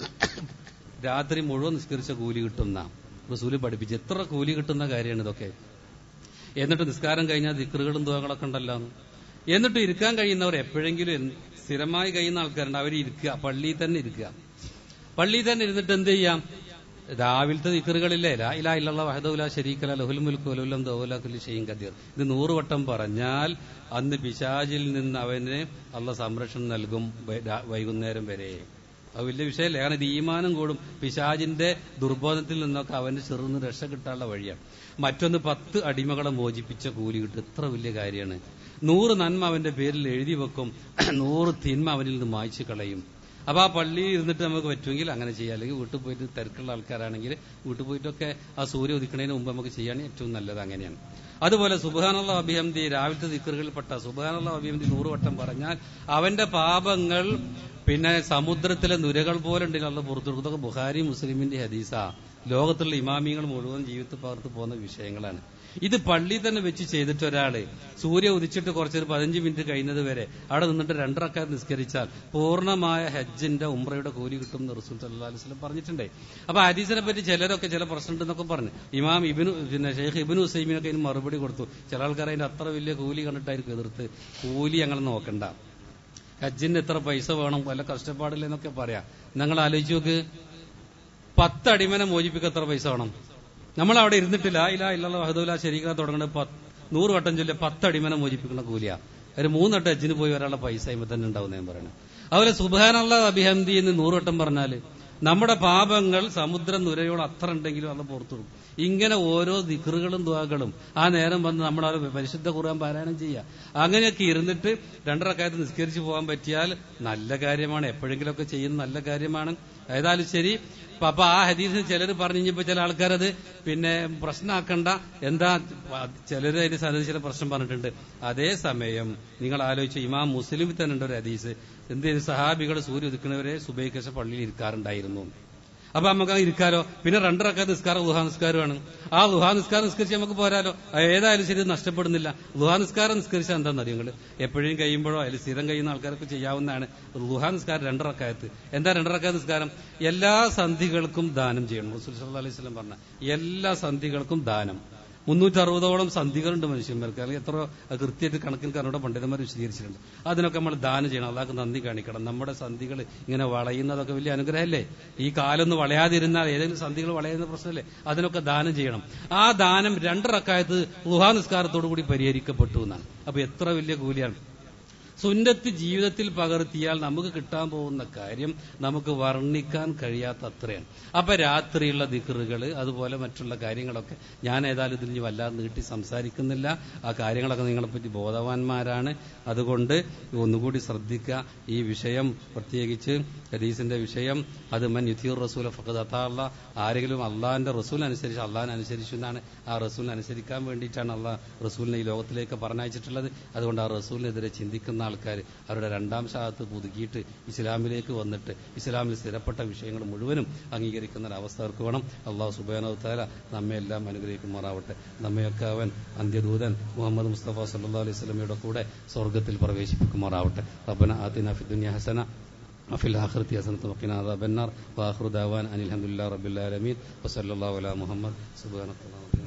രാത്രി മുഴുവൻ നിസ്കരിച്ച കൂലി കിട്ടുന്ന റസൂല് പഠിപ്പിച്ച് എത്ര കൂലി കിട്ടുന്ന കാര്യമാണ് ഇതൊക്കെ എന്നിട്ട് നിസ്കാരം കഴിഞ്ഞാൽ ദിക്കറുകളും ദുവകളൊക്കെ ഉണ്ടല്ലോ എന്നിട്ട് ഇരിക്കാൻ കഴിയുന്നവർ എപ്പോഴെങ്കിലും സ്ഥിരമായി കഴിയുന്ന ആൾക്കാരുണ്ട് അവർ ഇരിക്കുക പള്ളിയിൽ തന്നെ ഇരിക്കുക പള്ളിയിൽ തന്നെ ഇരുന്നിട്ട് എന്ത് ചെയ്യാം രാവിലത്തെ ദിക്കറുകളില്ലേ ലാ ഇലാ ഇല്ലല്ലാ വഹദുല ശരീക്കല ലഹുൽ മുൽക്ക് വലുലം ദൗല കുല്ലി ഷെയ്ൻ കദീർ ഇത് നൂറ് വട്ടം പറഞ്ഞാൽ അന്ന് പിശാജിൽ നിന്ന് അവന് അള്ള സംരക്ഷണം നൽകും വൈകുന്നേരം വരെ അത് വലിയ വിഷയമല്ല കാരണം ഇത് ഈമാനും കൂടും പിശാജിന്റെ ദുർബോധത്തിൽ നിന്നൊക്കെ അവന്റെ ചെറുന്ന് രക്ഷ കിട്ടാനുള്ള വഴിയാണ് മറ്റൊന്ന് പത്ത് അടിമകളെ മോചിപ്പിച്ച കൂലി കിട്ടും എത്ര വലിയ കാര്യമാണ് നൂറ് നന്മ അവന്റെ പേരിൽ എഴുതി വെക്കും നൂറ് തിന്മ അവനിൽ നിന്ന് മായ്ച്ചു കളയും അപ്പൊ ആ പള്ളിയിൽ ഇരുന്നിട്ട് നമുക്ക് പറ്റുമെങ്കിൽ അങ്ങനെ ചെയ്യാം അല്ലെങ്കിൽ വീട്ടിൽ പോയിട്ട് തിരക്കുള്ള ആൾക്കാരാണെങ്കിൽ വീട്ടിൽ പോയിട്ടൊക്കെ ആ സൂര്യ ഉദിക്കുന്നതിന് മുമ്പ് നമുക്ക് ചെയ്യുകയാണെങ്കിൽ ഏറ്റവും നല്ലത് അങ്ങനെയാണ് അതുപോലെ സുബാനുള്ള അഭിഹംതി രാവിലത്തെ ദിക്കറുകളിൽപ്പെട്ട സുബാനുള്ള അഭിഹംതി നൂറ് വട്ടം പറഞ്ഞാൽ അവന്റെ പാപങ്ങൾ പിന്നെ സമുദ്രത്തിലെ നുരകൾ പോലെ ഉണ്ടെങ്കിൽ പുറത്തു ഇതൊക്കെ ബുഹാരി മുസ്ലിമിന്റെ ഹദീസ ലോകത്തുള്ള ഇമാമികൾ മുഴുവൻ ജീവിതത്തിൽ പകർത്ത് പോകുന്ന വിഷയങ്ങളാണ് ഇത് പള്ളി തന്നെ വെച്ച് ചെയ്തിട്ട് ഒരാള് സൂര്യ ഉദിച്ചിട്ട് കുറച്ചൊരു പതിനഞ്ച് മിനിറ്റ് കഴിയുന്നത് വരെ അവിടെ നിന്നിട്ട് രണ്ടറക്കാർ നിസ്കരിച്ചാൽ പൂർണ്ണമായ ഹജ്ജിന്റെ ഉംറയുടെ കൂലി കിട്ടും എന്ന് റസൂൽ സല്ലല്ലാഹു അലൈഹി വസല്ലം പറഞ്ഞിട്ടുണ്ടേ അപ്പൊ ഹദീസിനെ പറ്റി ചിലരൊക്കെ ചില പ്രശ്നമുണ്ടെന്നൊക്കെ പറഞ്ഞു ഇമാം ഇബിനു പിന്നെ ഷെയ്ഖ് ഇബിനു ഹുസൈമിനൊക്കെ ഇതിന് മറുപടി കൊടുത്തു ചില ആൾക്കാർ അതിന്റെ അത്ര വലിയ കൂലി കണ്ടിട്ടായിരിക്കും എതിർത്ത് കൂലി ഞങ്ങൾ നോക്കണ്ട ഹജ്ജിന് എത്ര പൈസ വേണം വല്ല കഷ്ടപ്പാടില്ല എന്നൊക്കെ പറയാം നിങ്ങൾ ആലോചിച്ച് നോക്ക് പത്ത് അടിമനെ മോചിപ്പിക്കാൻ എത്ര പൈസ വേണം നമ്മൾ അവിടെ ഇരുന്നിട്ടില്ല ഇല്ല ഇല്ല വഹദുല ശരിക്കാൻ തുടങ്ങുന്നത് പത്ത് നൂറ് വട്ടം ചൊല്ലിയ പത്ത് അടിമനെ മോചിപ്പിക്കുന്ന കൂലിയാ ഒരു മൂന്നെട്ട് ഹജ്ജിന് പോയി ഒരാളുടെ പൈസ ഇപ്പൊ തന്നെ ഉണ്ടാവും ഞാൻ പറയുന്നത് അതുപോലെ സുബാനുള്ള അഭിഹന്തി എന്ന് നൂറ് വട്ടം പറഞ്ഞാല് നമ്മുടെ പാപങ്ങൾ സമുദ്രം നുരയോളം അത്ര ഉണ്ടെങ്കിലും അത് പുറത്തു കൊടുക്കും ഇങ്ങനെ ഓരോ ദിക്കറുകളും ദ്വാകളും ആ നേരം വന്ന് നമ്മൾ ആ പരിശുദ്ധ ഖുർആൻ പാരായണം ചെയ്യുക അങ്ങനെയൊക്കെ ഇരുന്നിട്ട് രണ്ടരക്കാലത്ത് നിസ്കരിച്ചു പോകാൻ പറ്റിയാൽ നല്ല കാര്യമാണ് എപ്പോഴെങ്കിലുമൊക്കെ ചെയ്യുന്ന നല്ല കാര്യമാണ് ഏതായാലും ശരി അപ്പൊ അപ്പൊ ആ ഹദീസിന് ചിലർ പറഞ്ഞു കഴിഞ്ഞപ്പോ ചില ആൾക്കാരത് പിന്നെ പ്രശ്നമാക്കണ്ട എന്താ ചിലർ അതിന് സാധ്യത ചില പ്രശ്നം പറഞ്ഞിട്ടുണ്ട് അതേസമയം നിങ്ങൾ ആലോചിച്ചു ഇമാം മുസ്ലിമിൽ തന്നെ ഉണ്ട് ഒരു ഹദീസ് എന്ത് ചെയ്തു സഹാബികൾ സൂര്യ ഉദിക്കുന്നവരെ സുബൈക്കശ പള്ളിയിൽ ഇരിക്കാറുണ്ടായിരുന്നു അപ്പൊ നമുക്ക് അങ്ങ് ഇരിക്കാലോ പിന്നെ രണ്ടരക്ക നിസ്കാരം ലുഹാ നിസ്കാരമാണ് ആ ലുഹാ നിസ്കാരം നിസ്കരിച്ച് നമുക്ക് പോരാലോ ഏതായാലും ശരി ഇത് നഷ്ടപ്പെടുന്നില്ല ലുഹാ നിസ്കാരം നിസ്കരിച്ചാൽ എന്താണെന്ന് അറിയോ നിങ്ങൾ എപ്പോഴും കഴിയുമ്പോഴോ അതിൽ സ്ഥിരം കഴിയുന്ന ആൾക്കാർക്ക് ചെയ്യാവുന്നതാണ് ലുഹാ നിസ്കാരം രണ്ടറക്കായത്ത് എന്താ രണ്ടറക്കായ നിസ്കാരം എല്ലാ സന്ധികൾക്കും ദാനം ചെയ്യണം റസൂൽ സല്ലല്ലാഹു അലൈഹി വസല്ലം പറഞ്ഞ എല്ലാ സന്ധികൾക്കും ദാനം മുന്നൂറ്റി അറുപതോളം സന്ധികളുണ്ട് മനുഷ്യന്മാർക്ക് അല്ലെങ്കിൽ എത്ര കൃത്യമായിട്ട് കണക്കിൽ കരുടെ പണ്ഡിതന്മാർ വിശദീകരിച്ചിട്ടുണ്ട് അതിനൊക്കെ നമ്മൾ ദാനം ചെയ്യണം അള്ളാഹ്ക്ക് നന്ദി കാണിക്കണം നമ്മുടെ സന്ധികൾ ഇങ്ങനെ വളയുന്നതൊക്കെ വലിയ അനുഗ്രഹമല്ലേ ഈ കാലൊന്ന് വളയാതിരുന്നാൽ ഏതെങ്കിലും സന്ധികൾ വളയുന്ന പ്രശ്നമല്ലേ അതിനൊക്കെ ദാനം ചെയ്യണം ആ ദാനം രണ്ടറക്കായത്ത് ഗുഹാ നിസ്കാരത്തോടു കൂടി പരിഹരിക്കപ്പെട്ടു എന്നാണ് അപ്പൊ എത്ര വലിയ കൂലിയാണ് സുന്നത്ത് ജീവിതത്തിൽ പകർത്തിയാൽ നമുക്ക് കിട്ടാൻ പോകുന്ന കാര്യം നമുക്ക് വർണ്ണിക്കാൻ കഴിയാത്ത അത്രയാണ് അപ്പൊ രാത്രിയുള്ള ദിക്കറുകൾ അതുപോലെ മറ്റുള്ള കാര്യങ്ങളൊക്കെ ഞാൻ ഏതായാലും ഇതിൽ വല്ലാതെ നീട്ടി സംസാരിക്കുന്നില്ല ആ കാര്യങ്ങളൊക്കെ നിങ്ങളെപ്പറ്റി ബോധവാന്മാരാണ് അതുകൊണ്ട് ഒന്നുകൂടി ശ്രദ്ധിക്കുക ഈ വിഷയം പ്രത്യേകിച്ച് ഹദീസിന്റെ വിഷയം അത് മൻ യുഥീർ റസൂൽ ഫഖദ് അത്താള്ള ആരെങ്കിലും അള്ളാഹിന്റെ റസൂൽ അനുസരിച്ച് അള്ളാഹിനെ അനുസരിച്ചു എന്നാണ് ആ റസൂലിനെ അനുസരിക്കാൻ വേണ്ടിയിട്ടാണ് അള്ളാഹ് റസൂലിനെ ഈ ലോകത്തിലേക്ക് പറഞ്ഞയച്ചിട്ടുള്ളത് അതുകൊണ്ട് ആ റസൂലിനെതിരെ ചിന്തിക്കുന്ന ആൾക്കാർ അവരുടെ രണ്ടാം ശാഖത്ത് പുതുക്കിയിട്ട് ഇസ്ലാമിലേക്ക് വന്നിട്ട് ഇസ്ലാമിൽ സ്ഥിരപ്പെട്ട വിഷയങ്ങൾ മുഴുവനും അംഗീകരിക്കുന്ന ഒരു അവസ്ഥ അവർക്ക് വേണം അള്ളാഹു സുബാനവത്താല നമ്മെ എല്ലാം അനുഗ്രഹിക്കുമാറാവട്ടെ നമ്മയൊക്കെ അവൻ അന്ത്യദൂതൻ മുഹമ്മദ് മുസ്തഫ സല്ലാ അലൈഹി സ്വലമയുടെ കൂടെ സ്വർഗത്തിൽ പ്രവേശിപ്പിക്കുമാറാവട്ടെ റബ്ബന ആത്തിന ഫിദ്ദുനിയ ഹസന وفي الآخرة حسنة وقنا عذاب النار وآخر دعوان أن الحمد لله رب العالمين وصلى الله على محمد سبحانك اللهم وبحمدك